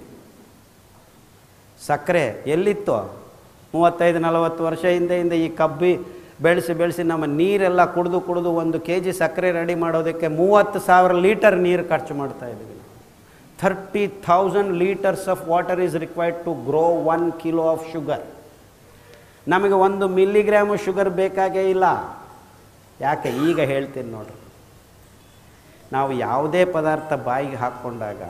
ಸಕ್ಕರೆ ಎಲ್ಲಿತ್ತು ಮೂವತ್ತೈದು ನಲವತ್ತು ವರ್ಷ ಹಿಂದೆ ಹಿಂದೆ ಈ ಕಬ್ಬಿ ಬೆಳೆಸಿ ಬೆಳೆಸಿ ನಮ್ಮ ನೀರೆಲ್ಲ ಕುಡಿದು ಕುಡಿದು ಒಂದು ಕೆ ಜಿ ಸಕ್ಕರೆ ರೆಡಿ ಮಾಡೋದಕ್ಕೆ ಮೂವತ್ತು ಸಾವಿರ ಲೀಟರ್ ನೀರು ಖರ್ಚು ಮಾಡ್ತಾ ಇದ್ದೀವಿ thirty thousand litres of water is required to grow one kilo of sugar ನಮಗೆ ಒಂದು ಮಿಲ್ಲಿಗ್ರಾಮು ಶುಗರ್ ಬೇಕಾಗೇ ಇಲ್ಲ ಯಾಕೆ ಈಗ ಹೇಳ್ತೀನಿ ನೋಡ್ರಿ ನಾವು ಯಾವುದೇ ಪದಾರ್ಥ ಬಾಯಿಗೆ ಹಾಕ್ಕೊಂಡಾಗ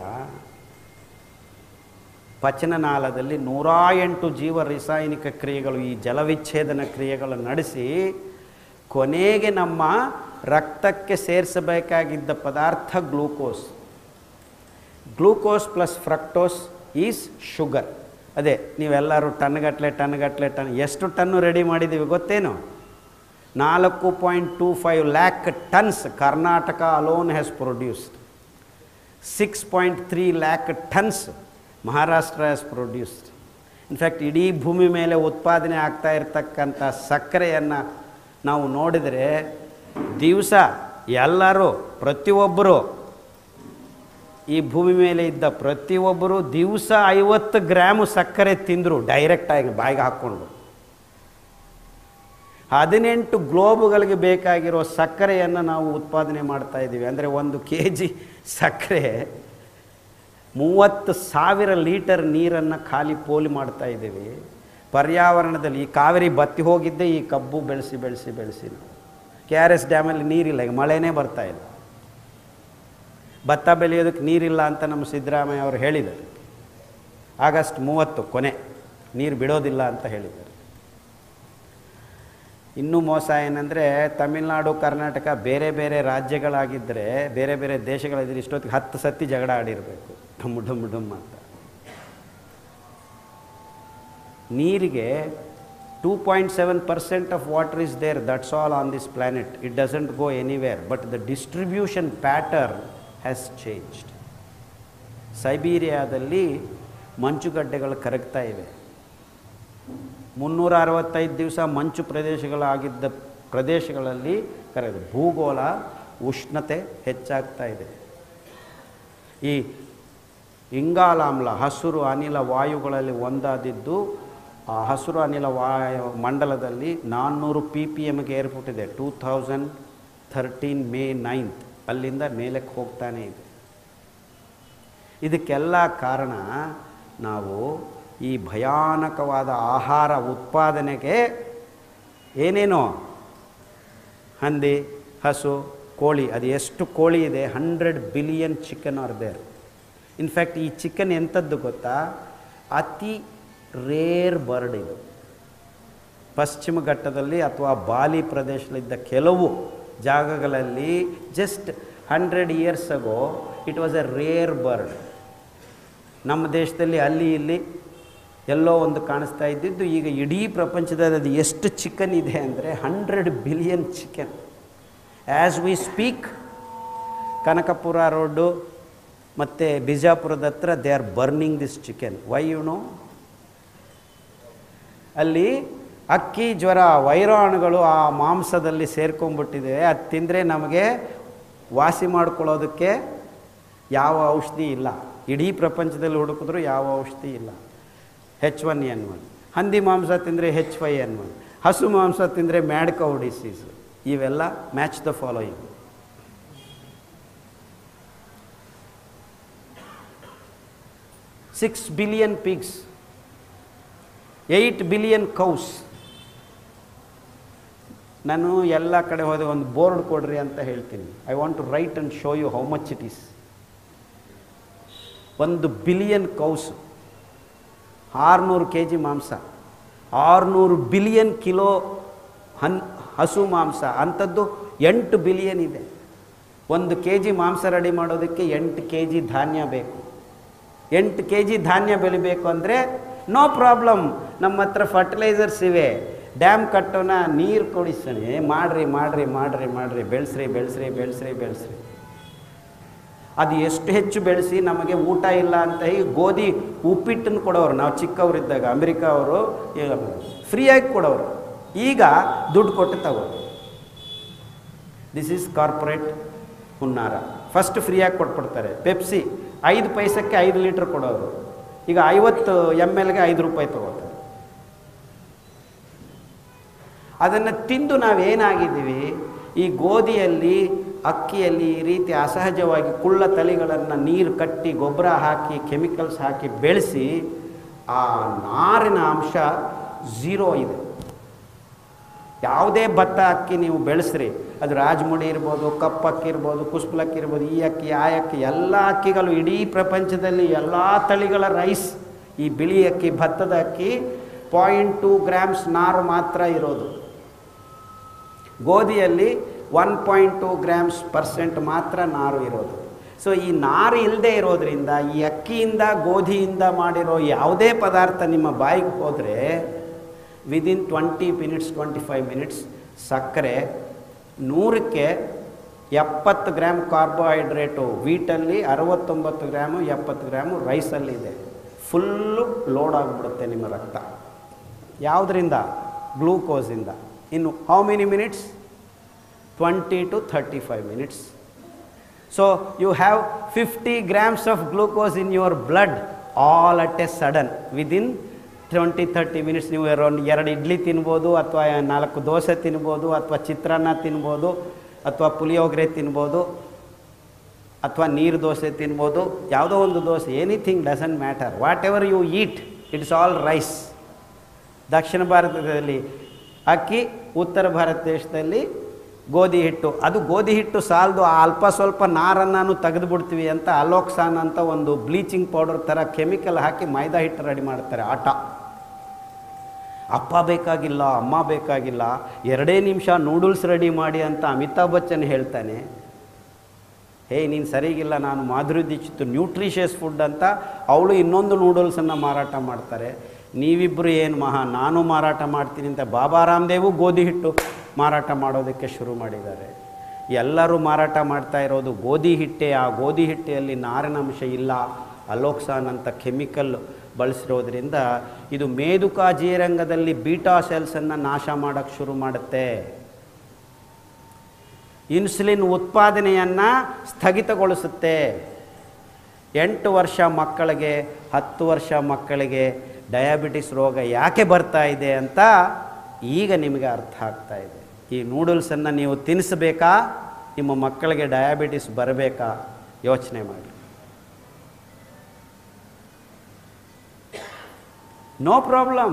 ಪಚನನಾಳದಲ್ಲಿ ನೂರ ಎಂಟು ಜೀವ ರಾಸಾಯನಿಕ ಕ್ರಿಯೆಗಳು ಈ ಜಲವಿಚ್ಛೇದನ ಕ್ರಿಯೆಗಳು ನಡೆಸಿ ಕೊನೆಗೆ ನಮ್ಮ ರಕ್ತಕ್ಕೆ ಸೇರಿಸಬೇಕಾಗಿದ್ದ ಪದಾರ್ಥ glucose glucose plus fructose is sugar ಅದೇ ನೀವೆಲ್ಲರೂ ಟನ್ಗಟ್ಲೆ ಟನ್ಗಟ್ಲೆ ಟನ್ ಎಷ್ಟು ಟನ್ನು ರೆಡಿ ಮಾಡಿದ್ದೀವಿ ಗೊತ್ತೇನು ನಾಲ್ಕು point two five lakh tons Karnataka alone has produced six point three lakh tons Maharashtra has produced in fact ಇಡೀ ಭೂಮಿ ಮೇಲೆ ಉತ್ಪಾದನೆ ಆಗ್ತಾ ಇರತಕ್ಕಂಥ ಸಕ್ಕರೆಯನ್ನು ನಾವು ನೋಡಿದರೆ ದಿವಸ ಎಲ್ಲರೂ ಪ್ರತಿಯೊಬ್ಬರು ಈ ಭೂಮಿ ಮೇಲೆ ಇದ್ದ ಪ್ರತಿಯೊಬ್ಬರು ದಿವಸ ಐವತ್ತು ಗ್ರಾಮು ಸಕ್ಕರೆ ತಿಂದರು ಡೈರೆಕ್ಟಾಗಿ ಬಾಯಿಗೆ ಹಾಕ್ಕೊಂಡು ಹದಿನೆಂಟು ಗ್ಲೋಬುಗಳಿಗೆ ಬೇಕಾಗಿರೋ ಸಕ್ಕರೆಯನ್ನು ನಾವು ಉತ್ಪಾದನೆ ಮಾಡ್ತಾ ಇದ್ದೀವಿ ಅಂದರೆ ಒಂದು ಕೆ ಜಿ ಸಕ್ಕರೆ ಮೂವತ್ತು ಸಾವಿರ ಲೀಟರ್ ನೀರನ್ನು ಖಾಲಿ ಪೋಲಿ ಮಾಡ್ತಾ ಇದ್ದೀವಿ ಪರ್ಯಾವರಣದಲ್ಲಿ ಈ ಕಾವೇರಿ ಬತ್ತಿ ಹೋಗಿದ್ದೇ ಈ ಕಬ್ಬು ಬೆಳೆಸಿ ಬೆಳೆಸಿ ಬೆಳೆಸಿ ಕೆ ಆರ್ ಎಸ್ ಡ್ಯಾಮಲ್ಲಿ ನೀರಿಲ್ಲ ಈಗ ಮಳೆನೇ ಬರ್ತಾ ಇಲ್ಲ ಭತ್ತ ಬೆಳೆಯೋದಕ್ಕೆ ನೀರಿಲ್ಲ ಅಂತ ನಮ್ಮ ಸಿದ್ದರಾಮಯ್ಯ ಅವರು ಹೇಳಿದರು ಆಗಸ್ಟ್ ಮೂವತ್ತು ಕೊನೆ ನೀರು ಬಿಡೋದಿಲ್ಲ ಅಂತ ಹೇಳಿದ್ದಾರೆ ಇನ್ನೂ ಮೋಸ ಏನಂದರೆ ತಮಿಳುನಾಡು ಕರ್ನಾಟಕ ಬೇರೆ ಬೇರೆ ರಾಜ್ಯಗಳಾಗಿದ್ದರೆ ಬೇರೆ ಬೇರೆ ದೇಶಗಳಿದ್ರೆ ಇಷ್ಟೊತ್ತಿಗೆ ಹತ್ತು ಸತಿ ಜಗಳ ಆಡಿರಬೇಕು ಢಮ್ ಢಮ್ ಢಮ್ ಅಂತ ನೀರಿಗೆ two point seven percent of water is there that's all on this planet it doesn't go anywhere but the distribution pattern has changed ಸೈಬೀರಿಯಾದಲ್ಲಿ ಮಂಚುಗಡ್ಡೆಗಳು ಕರಗ್ತಾ ಇವೆ ಮುನ್ನೂರ ಅರವತ್ತೈದು ದಿವಸ ಮಂಚು ಪ್ರದೇಶಗಳಾಗಿದ್ದ ಪ್ರದೇಶಗಳಲ್ಲಿ ಕರೆದು ಭೂಗೋಳ ಉಷ್ಣತೆ ಹೆಚ್ಚಾಗ್ತಾ ಇದೆ ಈ ಇಂಗಾಲಾಮ್ಲ ಹಸಿರು ಅನಿಲ ವಾಯುಗಳಲ್ಲಿ ಒಂದಾದಿದ್ದು ಆ ಹಸಿರು ಅನಿಲ ವಾಯು ಮಂಡಲದಲ್ಲಿ ನಾನ್ನೂರು ಪಿ ಪಿ ಎಮ್ಗೆ ಏರ್ಬಿಟ್ಟಿದೆ two thousand thirteen May ninth ಅಲ್ಲಿಂದ ಮೇಲಕ್ಕೆ ಹೋಗ್ತಾನೆ ಇದೆ ಇದಕ್ಕೆಲ್ಲ ಕಾರಣ ನಾವು ಈ ಭಯಾನಕವಾದ ಆಹಾರ ಉತ್ಪಾದನೆಗೆ ಏನೇನೋ ಹಂದಿ ಹಸು ಕೋಳಿ ಅದು ಎಷ್ಟು ಕೋಳಿ ಇದೆ hundred billion chicken are there in fact ಈ ಚಿಕನ್ ಎಂಥದ್ದು ಗೊತ್ತಾ ಅತಿ ರೇರ್ ಬರ್ಡ್ ಇದು ಪಶ್ಚಿಮ ಘಟ್ಟದಲ್ಲಿ ಅಥವಾ ಬಾಲಿ ಪ್ರದೇಶದಲ್ಲಿದ್ದ ಕೆಲವು ಜಾಗಗಳಲ್ಲಿ just hundred years ago it was a rare bird ನಮ್ಮ ದೇಶದಲ್ಲಿ ಅಲ್ಲಿ ಇಲ್ಲಿ ಎಲ್ಲೋ ಒಂದು ಕಾಣಿಸ್ತಾ ಇದ್ದಿದ್ದು ಈಗ ಇಡೀ ಪ್ರಪಂಚದಲ್ಲಿ ಅದು ಎಷ್ಟು ಚಿಕನ್ ಇದೆ ಅಂದರೆ hundred billion chicken as we speak Kanakapura road ಮತ್ತು ಬಿಜಾಪುರದ ಹತ್ರ they are burning this chicken why you know ಅಲ್ಲಿ ಅಕ್ಕಿ ಜ್ವರ ವೈರಾಣುಗಳು ಆ ಮಾಂಸದಲ್ಲಿ ಸೇರ್ಕೊಂಡ್ಬಿಟ್ಟಿದೆ ಅದು ತಿಂದರೆ ನಮಗೆ ವಾಸಿ ಮಾಡ್ಕೊಳ್ಳೋದಕ್ಕೆ ಯಾವ ಔಷಧಿ ಇಲ್ಲ ಇಡೀ ಪ್ರಪಂಚದಲ್ಲಿ ಹುಡುಕಿದ್ರು ಯಾವ ಔಷಧಿ ಇಲ್ಲ ಹೆಚ್ ಒನ್ ಎನ್ ಒನ್ ಹಂದಿ ಮಾಂಸ ತಿಂದರೆ ಹೆಚ್ ವೈ ಎನ್ ಒನ್ ಹಸು ಮಾಂಸ ತಿಂದರೆ ಮ್ಯಾಡ್ ಕೌ ಡಿಸೀಸ್ ಇವೆಲ್ಲ match the following six billion pigs eight billion cows ನಾನು ಎಲ್ಲ ಕಡೆ ಹೋದೆ ಒಂದು ಬೋರ್ಡ್ ಕೊಡ್ರಿ ಅಂತ ಹೇಳ್ತೀನಿ I want to write and show you how much it is ಒಂದು ಬಿಲಿಯನ್ ಕೌಸ್ ಆರುನೂರು ಕೆ ಜಿ ಮಾಂಸ ಆರುನೂರು ಬಿಲಿಯನ್ ಕಿಲೋ ಹನ್ ಹಸು ಮಾಂಸ ಅಂಥದ್ದು ಎಂಟು ಬಿಲಿಯನ್ ಇದೆ ಒಂದು ಕೆ ಜಿ ಮಾಂಸ ರೆಡಿ ಮಾಡೋದಕ್ಕೆ ಎಂಟು ಕೆ ಜಿ ಧಾನ್ಯ ಬೇಕು ಎಂಟು ಕೆ ಜಿ ಧಾನ್ಯ ಬೆಳಿಬೇಕು ಅಂದರೆ ನೋ ಪ್ರಾಬ್ಲಮ್ ನಮ್ಮ ಹತ್ರ ಫರ್ಟಿಲೈಸರ್ಸ್ ಇವೆ ಡ್ಯಾಮ್ ಕಟ್ಟೋಣ ನೀರು ಕೊಡಿಸಣೆ ಮಾಡ್ರಿ ಮಾಡ್ರಿ ಮಾಡ್ರಿ ಮಾಡ್ರಿ ಬೆಳೆಸ್ರಿ ಬೆಳೆಸ್ರಿ ಬೆಳೆಸ್ರಿ ಬೆಳೆಸ್ರಿ ಅದು ಎಷ್ಟು ಹೆಚ್ಚು ಬೆಳೆಸಿ ನಮಗೆ ಊಟ ಇಲ್ಲ ಅಂತ ಈ ಗೋಧಿ ಉಪ್ಪಿಟ್ಟನ್ನು ಕೊಡೋರು ನಾವು ಚಿಕ್ಕವರಿದ್ದಾಗ ಅಮೆರಿಕ ಅವರು ಫ್ರೀಯಾಗಿ ಕೊಡೋರು ಈಗ ದುಡ್ಡು ಕೊಟ್ಟು ತಗೋರು ದಿಸ್ ಈಸ್ ಕಾರ್ಪೊರೇಟ್ ಹುನ್ನಾರ ಫಸ್ಟ್ ಫ್ರೀಯಾಗಿ ಕೊಟ್ಬಿಡ್ತಾರೆ ಪೆಪ್ಸಿ ಐದು ಪೈಸಕ್ಕೆ ಐದು ಲೀಟ್ರ್ ಕೊಡೋರು ಈಗ ಐವತ್ತು ಎಮ್ ಎಲ್ಗೆ ಐದು ರೂಪಾಯಿ ತಗೋತಾರೆ ಅದನ್ನು ತಿಂದು ನಾವೇನಾಗಿದ್ದೀವಿ ಈ ಗೋಧಿಯಲ್ಲಿ ಅಕ್ಕಿಯಲ್ಲಿ ಈ ರೀತಿ ಅಸಹಜವಾಗಿ ಕುಳ್ಳ ತಳಿಗಳನ್ನು ನೀರು ಕಟ್ಟಿ ಗೊಬ್ಬರ ಹಾಕಿ ಕೆಮಿಕಲ್ಸ್ ಹಾಕಿ ಬೆಳೆಸಿ ಆ ನಾರಿನ ಅಂಶ ಝೀರೋ ಇದೆ ಯಾವುದೇ ಭತ್ತ ಅಕ್ಕಿ ನೀವು ಬೆಳೆಸ್ರಿ ಅದು ರಾಜಮುಡಿ ಇರ್ಬೋದು ಕಪ್ಪು ಅಕ್ಕಿ ಇರ್ಬೋದು ಕುಸ್ಪಲಕ್ಕಿ ಇರ್ಬೋದು ಈ ಅಕ್ಕಿ ಆ ಅಕ್ಕಿ ಎಲ್ಲ ಅಕ್ಕಿಗಳು ಇಡೀ ಪ್ರಪಂಚದಲ್ಲಿ ಎಲ್ಲ ತಳಿಗಳ ರೈಸ್ ಈ ಬಿಳಿ ಅಕ್ಕಿ ಭತ್ತದ ಅಕ್ಕಿ ಪಾಯಿಂಟ್ ಟೂ ಗ್ರಾಮ್ಸ್ ನಾರು ಮಾತ್ರ ಇರೋದು ಗೋಧಿಯಲ್ಲಿ one point two grams percent ಮಾತ್ರ ನಾರು ಇರೋದು ಸೊ ಈ ನಾರು ಇಲ್ಲದೆ ಇರೋದ್ರಿಂದ ಈ ಅಕ್ಕಿಯಿಂದ ಗೋಧಿಯಿಂದ ಮಾಡಿರೋ ಯಾವುದೇ ಪದಾರ್ಥ ನಿಮ್ಮ ಬಾಯಿಗೆ ಹೋದರೆ within twenty minutes twenty five minutes ಸಕ್ಕರೆ ನೂರಕ್ಕೆ ಎಪ್ಪತ್ತು ಗ್ರಾಮ್ ಕಾರ್ಬೋಹೈಡ್ರೇಟು ವೀಟಲ್ಲಿ ಅರವತ್ತೊಂಬತ್ತು ಗ್ರಾಮು ಎಪ್ಪತ್ತು ಗ್ರಾಮು ರೈಸಲ್ಲಿದೆ ಫುಲ್ಲು ಲೋಡ್ ಆಗಿಬಿಡುತ್ತೆ ನಿಮ್ಮ ರಕ್ತ ಯಾವುದರಿಂದ ಗ್ಲೂಕೋಸಿಂದ ಇನ್ನು how many minutes twenty to thirty five minutes so you have fifty grams of glucose in your blood all at a sudden within twenty thirty minutes ನೀವು ಒಂದು ಎರಡು ಇಡ್ಲಿ ತಿನ್ಬೋದು ಅಥವಾ ನಾಲ್ಕು ದೋಸೆ ತಿನ್ಬೋದು ಅಥವಾ ಚಿತ್ರಾನ್ನ ತಿನ್ಬೋದು ಅಥವಾ ಪುಳಿಯೋಗರೆ ತಿನ್ಬೋದು ಅಥವಾ ನೀರು ದೋಸೆ ತಿನ್ಬೋದು ಯಾವುದೋ ಒಂದು dosa anything doesn't matter whatever you eat it's all rice ದಕ್ಷಿಣ ಭಾರತದಲ್ಲಿ ಅಕ್ಕಿ ಉತ್ತರ ಭಾರತ ದೇಶದಲ್ಲಿ ಗೋಧಿ ಹಿಟ್ಟು ಅದು ಗೋಧಿ ಹಿಟ್ಟು ಸಾಲದು ಆ ಅಲ್ಪ ಸ್ವಲ್ಪ ನಾರನ್ನು ತೆಗೆದು ಬಿಡ್ತೀವಿ ಅಂತ ಅಲೋಕ್ಸಾನ್ ಅಂತ ಒಂದು ಬ್ಲೀಚಿಂಗ್ ಪೌಡರ್ ಥರ ಕೆಮಿಕಲ್ ಹಾಕಿ ಮೈದಾ ಹಿಟ್ಟು ರೆಡಿ ಮಾಡ್ತಾರೆ ಆಟ ಅಪ್ಪ ಬೇಕಾಗಿಲ್ಲ ಅಮ್ಮ ಬೇಕಾಗಿಲ್ಲ ಎರಡೇ ನಿಮಿಷ ನೂಡಲ್ಸ್ ರೆಡಿ ಮಾಡಿ ಅಂತ ಅಮಿತಾಬ್ ಬಚ್ಚನ್ ಹೇಳ್ತಾನೆ ಹೇ ನೀನು ಸರಿಗಿಲ್ಲ ನಾನು ಮಾಧುರಿ ದೀಕ್ಷಿತ್ ನ್ಯೂಟ್ರಿಷಿಯಸ್ ಫುಡ್ ಅಂತ ಅವಳು ಇನ್ನೊಂದು ನೂಡಲ್ಸನ್ನು ಮಾರಾಟ ಮಾಡ್ತಾರೆ ನೀವಿಬ್ಬರು ಏನು ಮಹಾ ನಾನು ಮಾರಾಟ ಮಾಡ್ತೀನಿ ಅಂತ ಬಾಬಾ ರಾಮದೇವು ಗೋಧಿ ಹಿಟ್ಟು ಮಾರಾಟ ಮಾಡೋದಕ್ಕೆ ಶುರು ಮಾಡಿದ್ದಾರೆ ಎಲ್ಲರೂ ಮಾರಾಟ ಮಾಡ್ತಾ ಇರೋದು ಗೋಧಿ ಹಿಟ್ಟೆ ಆ ಗೋಧಿ ಹಿಟ್ಟೆಯಲ್ಲಿ ನಾರಿನಂಶ ಇಲ್ಲ ಅಲೋಕ್ಸಾನ್ ಅಂತ ಕೆಮಿಕಲ್ ಬಳಸಿರೋದ್ರಿಂದ ಇದು ಮೇದುಕಾ ಜೀರಂಗದಲ್ಲಿ ಬೀಟಾ ಸೆಲ್ಸನ್ನು ನಾಶ ಮಾಡೋಕ್ಕೆ ಶುರು ಮಾಡುತ್ತೆ ಇನ್ಸುಲಿನ್ ಉತ್ಪಾದನೆಯನ್ನು ಸ್ಥಗಿತಗೊಳಿಸುತ್ತೆ ಎಂಟು ವರ್ಷ ಮಕ್ಕಳಿಗೆ ಹತ್ತು ವರ್ಷ ಮಕ್ಕಳಿಗೆ ಡಯಾಬಿಟಿಸ್ ರೋಗ ಯಾಕೆ ಬರ್ತಾ ಇದೆ ಅಂತ ಈಗ ನಿಮಗೆ ಅರ್ಥ ಆಗ್ತಾ ಇದೆ ಈ ನೂಡಲ್ಸನ್ನು ನೀವು ತಿನ್ನಿಸ್ಬೇಕಾ ನಿಮ್ಮ ಮಕ್ಕಳಿಗೆ ಡಯಾಬಿಟಿಸ್ ಬರಬೇಕಾ ಯೋಚನೆ ಮಾಡಿ ನೋ ಪ್ರಾಬ್ಲಮ್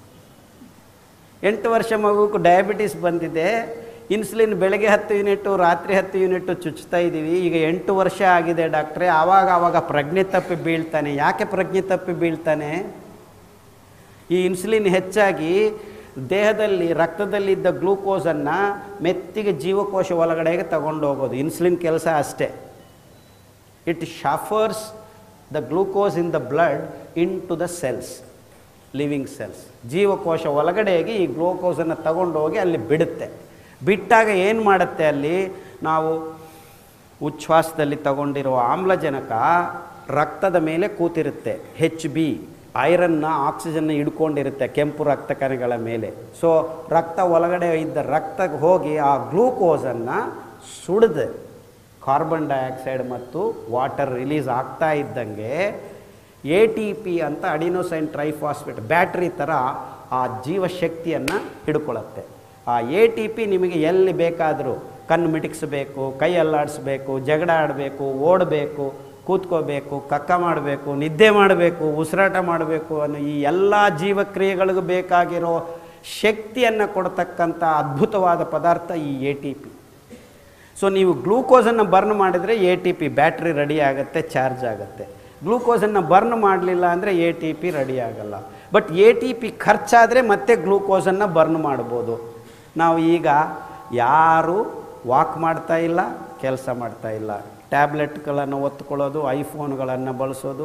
ಎಂಟು ವರ್ಷ ಮಗುಕ್ಕೆ ಡಯಾಬಿಟಿಸ್ ಬಂದಿದೆ ಇನ್ಸುಲಿನ್ ಬೆಳಗ್ಗೆ ಹತ್ತು ಯೂನಿಟ್ಟು ರಾತ್ರಿ ಹತ್ತು ಯೂನಿಟ್ಟು ಚುಚ್ತಾ ಇದ್ದೀವಿ ಈಗ ಎಂಟು ವರ್ಷ ಆಗಿದೆ ಡಾಕ್ಟ್ರೇ ಆವಾಗ ಆವಾಗ ಪ್ರಜ್ಞೆ ತಪ್ಪಿ ಬೀಳ್ತಾನೆ ಯಾಕೆ ಪ್ರಜ್ಞೆ ತಪ್ಪಿ ಬೀಳ್ತಾನೆ ಈ ಇನ್ಸುಲಿನ್ ಹೆಚ್ಚಾಗಿ ದೇಹದಲ್ಲಿ ರಕ್ತದಲ್ಲಿದ್ದ ಗ್ಲೂಕೋಸನ್ನು ಮೆತ್ತಿಗೆ ಜೀವಕೋಶ ಒಳಗಡೆಗೆ ತಗೊಂಡು ಹೋಗೋದು ಇನ್ಸುಲಿನ್ ಕೆಲಸ ಅಷ್ಟೇ it chauffeurs the glucose in the blood into the cells living cells ಜೀವಕೋಶ ಒಳಗಡೆಗೆ ಈ ಗ್ಲೂಕೋಸನ್ನು ತಗೊಂಡು ಹೋಗಿ ಅಲ್ಲಿ ಬಿಡುತ್ತೆ ಬಿಟ್ಟಾಗ ಏನು ಮಾಡುತ್ತೆ ಅಲ್ಲಿ ನಾವು ಉಚ್ಛ್ವಾಸದಲ್ಲಿ ತಗೊಂಡಿರುವ ಆಮ್ಲಜನಕ ರಕ್ತದ ಮೇಲೆ ಕೂತಿರುತ್ತೆ ಹೆಚ್ ಬಿ ಐರನ್ನ ಆಕ್ಸಿಜನ್ನ ಹಿಡ್ಕೊಂಡಿರುತ್ತೆ ಕೆಂಪು ರಕ್ತ ಕಣಗಳ ಮೇಲೆ ಸೊ ರಕ್ತ ಒಳಗಡೆ ಇದ್ದ ರಕ್ತಕ್ಕೆ ಹೋಗಿ ಆ ಗ್ಲೂಕೋಸನ್ನು ಸುಡಿದು ಕಾರ್ಬನ್ ಡೈಆಕ್ಸೈಡ್ ಮತ್ತು ವಾಟರ್ ರಿಲೀಸ್ ಆಗ್ತಾ ಇದ್ದಂಗೆ ಎ ಟಿ ಪಿ ಅಂತ ಅಡಿನೋಸೈನ್ ಟ್ರೈಫಾಸ್ಫೇಟ್ ಬ್ಯಾಟ್ರಿ ಥರ ಆ ಜೀವಶಕ್ತಿಯನ್ನು ಹಿಡ್ಕೊಳ್ಳುತ್ತೆ ಆ ಎ ಟಿ ಪಿ ನಿಮಗೆ ಎಲ್ಲಿ ಬೇಕಾದರೂ ಕಣ್ಣು ಮಿಟಿಕ್ಸ್ಬೇಕು ಕೈ ಅಲ್ಲಾಡಿಸ್ಬೇಕು ಜಗಳ ಆಡಬೇಕು ಓಡಬೇಕು ಕೂತ್ಕೋಬೇಕು ಕಕ್ಕ ಮಾಡಬೇಕು ನಿದ್ದೆ ಮಾಡಬೇಕು ಉಸಿರಾಟ ಮಾಡಬೇಕು ಅನ್ನೋ ಈ ಎಲ್ಲ ಜೀವಕ್ರಿಯೆಗಳಿಗೂ ಬೇಕಾಗಿರೋ ಶಕ್ತಿಯನ್ನು ಕೊಡ್ತಕ್ಕಂಥ ಅದ್ಭುತವಾದ ಪದಾರ್ಥ ಈ ಎ ಟಿ ಪಿ ಸೊ ನೀವು ಗ್ಲೂಕೋಸನ್ನು ಬರ್ನ್ ಮಾಡಿದರೆ A T P battery ready ಆಗುತ್ತೆ ಚಾರ್ಜ್ ಆಗುತ್ತೆ ಗ್ಲೂಕೋಸನ್ನು ಬರ್ನ್ ಮಾಡಲಿಲ್ಲ ಅಂದರೆ ಎ ಟಿ ಪಿ ರೆಡಿ ಆಗಲ್ಲ ಬಟ್ ಎ ಟಿ ಪಿ ಖರ್ಚಾದರೆ ಮತ್ತೆ ಗ್ಲೂಕೋಸನ್ನು ಬರ್ನ್ ಮಾಡ್ಬೋದು ನಾವು ಈಗ ಯಾರು ವಾಕ್ ಮಾಡ್ತಾ ಇಲ್ಲ ಕೆಲಸ ಮಾಡ್ತಾ ಇಲ್ಲ ಟ್ಯಾಬ್ಲೆಟ್ಗಳನ್ನು ಒತ್ಕೊಳ್ಳೋದು ಐಫೋನ್ಗಳನ್ನು ಬಳಸೋದು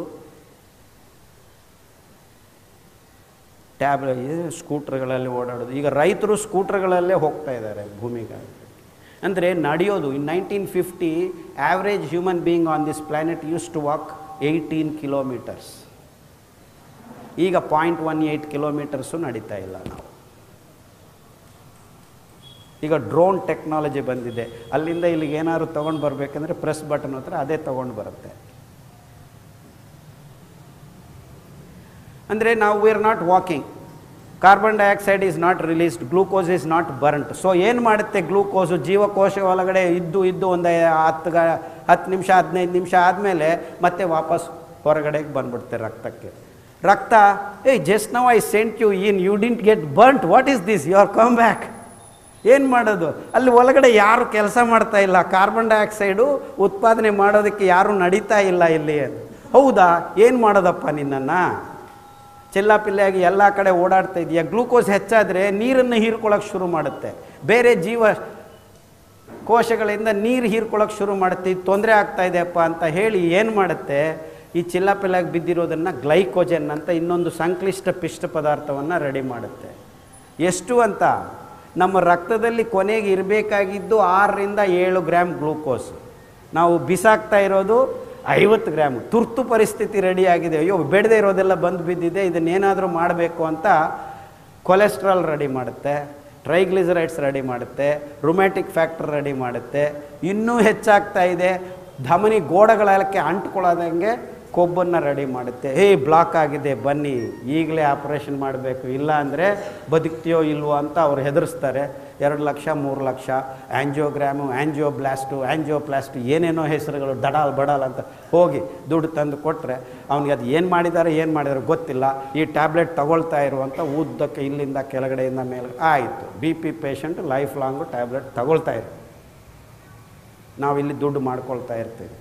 ಟ್ಯಾಬ್ಲೆ ಸ್ಕೂಟ್ರ್ಗಳಲ್ಲಿ ಓಡಾಡೋದು ಈಗ ರೈತರು ಸ್ಕೂಟ್ರ್ಗಳಲ್ಲೇ ಹೋಗ್ತಾ ಇದ್ದಾರೆ ಭೂಮಿಗೆ ಅಂದರೆ ನಡೆಯೋದು in nineteen fifty average human being on this planet use to walk eighteen kilometers ಈಗ ಪಾಯಿಂಟ್ ಒನ್ ಏಯ್ಟ್ ಕಿಲೋಮೀಟರ್ಸು ನಡೀತಾ ಇಲ್ಲ ನಾವು ಈಗ ಡ್ರೋನ್ ಟೆಕ್ನಾಲಜಿ ಬಂದಿದೆ ಅಲ್ಲಿಂದ ಇಲ್ಲಿಗೆ ಏನಾದ್ರು ತೊಗೊಂಡು ಬರಬೇಕಂದ್ರೆ ಪ್ರೆಸ್ ಬಟನ್ ಹತ್ರ ಅದೇ ತೊಗೊಂಡು ಬರುತ್ತೆ ಅಂದರೆ ನಾವು we are not walking carbon dioxide is not released glucose is not burnt so ಏನು ಮಾಡುತ್ತೆ ಗ್ಲೂಕೋಸು ಜೀವಕೋಶ ಒಳಗಡೆ ಇದ್ದು ಇದ್ದು ಒಂದು ಹತ್ತು ಗ ಹತ್ತು ನಿಮಿಷ ಹದಿನೈದು ನಿಮಿಷ ಆದಮೇಲೆ ಮತ್ತೆ ವಾಪಸ್ ಹೊರಗಡೆಗೆ ಬಂದ್ಬಿಡುತ್ತೆ ರಕ್ತಕ್ಕೆ ರಕ್ತ hey just now I sent you in you didn't get burnt what is this you are come back ಏನು ಮಾಡೋದು ಅಲ್ಲಿ ಒಳಗಡೆ ಯಾರು ಕೆಲಸ ಮಾಡ್ತಾ ಇಲ್ಲ ಕಾರ್ಬನ್ ಡೈಆಕ್ಸೈಡು ಉತ್ಪಾದನೆ ಮಾಡೋದಕ್ಕೆ ಯಾರು ನಡೀತಾ ಇಲ್ಲ ಇಲ್ಲಿ ಹೌದಾ ಏನು ಮಾಡೋದಪ್ಪ ನಿನ್ನನ್ನು ಚೆಲ್ಲಾಪಿಲ್ಲಾಗಿ ಎಲ್ಲ ಕಡೆ ಓಡಾಡ್ತಾ ಇದೆಯಾ ಗ್ಲೂಕೋಸ್ ಹೆಚ್ಚಾದರೆ ನೀರನ್ನು ಹೀರ್ಕೊಳ್ಳೋಕೆ ಶುರು ಮಾಡುತ್ತೆ ಬೇರೆ ಜೀವ ಕೋಶಗಳಿಂದ ನೀರು ಹೀರ್ಕೊಳ್ಳೋಕೆ ಶುರು ಮಾಡುತ್ತೆ ಇದು ತೊಂದರೆ ಆಗ್ತಾ ಇದೆಯಪ್ಪ ಅಂತ ಹೇಳಿ ಏನು ಮಾಡುತ್ತೆ ಈ ಚಿಲ್ಲಾಪಿಲ್ಲಾಗಿ ಬಿದ್ದಿರೋದನ್ನು ಗ್ಲೈಕೋಜನ್ ಅಂತ ಇನ್ನೊಂದು ಸಂಕ್ಲಿಷ್ಟ ಪಿಷ್ಟ ಪದಾರ್ಥವನ್ನು ರೆಡಿ ಮಾಡುತ್ತೆ ಎಷ್ಟು ಅಂತ ನಮ್ಮ ರಕ್ತದಲ್ಲಿ ಕೊನೆಗೆ ಇರಬೇಕಾಗಿದ್ದು ಆರರಿಂದ ಏಳು ಗ್ರಾಮ್ ಗ್ಲೂಕೋಸ್ ನಾವು ಬಿಸಾಕ್ತಾ ಇರೋದು ಐವತ್ತು ಗ್ರಾಮ್ ತುರ್ತು ಪರಿಸ್ಥಿತಿ ರೆಡಿ ಆಗಿದೆ ಅಯ್ಯೋ ಬೆಳೆದೇ ಇರೋದೆಲ್ಲ ಬಂದು ಬಿದ್ದಿದೆ ಇದನ್ನೇನಾದರೂ ಮಾಡಬೇಕು ಅಂತ ಕೊಲೆಸ್ಟ್ರಾಲ್ ರೆಡಿ ಮಾಡುತ್ತೆ ಟ್ರೈಗ್ಲಿಸರೈಡ್ಸ್ ರೆಡಿ ಮಾಡುತ್ತೆ ರುಮ್ಯಾಟಿಕ್ ಫ್ಯಾಕ್ಟರ್ ರೆಡಿ ಮಾಡುತ್ತೆ ಇನ್ನೂ ಹೆಚ್ಚಾಗ್ತಾ ಇದೆ ಧಮನಿ ಗೋಡೆಗಳಕ್ಕೆ ಅಂಟ್ಕೊಳ್ಳೋದಂಗೆ ಕೊಬ್ಬನ್ನು ರೆಡಿ ಮಾಡುತ್ತೆ ಏ ಬ್ಲಾಕ್ ಆಗಿದೆ ಬನ್ನಿ ಈಗಲೇ ಆಪ್ರೇಷನ್ ಮಾಡಬೇಕು ಇಲ್ಲ ಅಂದರೆ ಬದುಕ್ತೀಯೋ ಇಲ್ವೋ ಅಂತ ಅವ್ರು ಹೆದರಿಸ್ತಾರೆ ಎರಡು ಲಕ್ಷ ಮೂರು ಲಕ್ಷ ಆ್ಯಂಜಿಯೋಗ್ರಾಮು ಆ್ಯಂಜಿಯೋಬ್ಲಾಸ್ಟು ಆ್ಯಂಜಿಯೋಪ್ಲಾಸ್ಟು ಏನೇನೋ ಹೆಸರುಗಳು ದಡಾಲ್ ಬಡಾಲ್ ಅಂತ ಹೋಗಿ ದುಡ್ಡು ತಂದು ಕೊಟ್ಟರೆ ಅವ್ನಿಗೆ ಅದು ಏನು ಮಾಡಿದ್ದಾರೆ ಏನು ಮಾಡಿದ್ದಾರೆ ಗೊತ್ತಿಲ್ಲ ಈ ಟ್ಯಾಬ್ಲೆಟ್ ತಗೊಳ್ತಾ ಇರುವಂಥ ಉದ್ದಕ್ಕೆ ಇಲ್ಲಿಂದ ಕೆಳಗಡೆಯಿಂದ ಮೇಲೆ ಆಯಿತು B P patient life long tablet ತಗೊಳ್ತಾ ಇರು ನಾವಿಲ್ಲಿ ದುಡ್ಡು ಮಾಡ್ಕೊಳ್ತಾ ಇರ್ತೀವಿ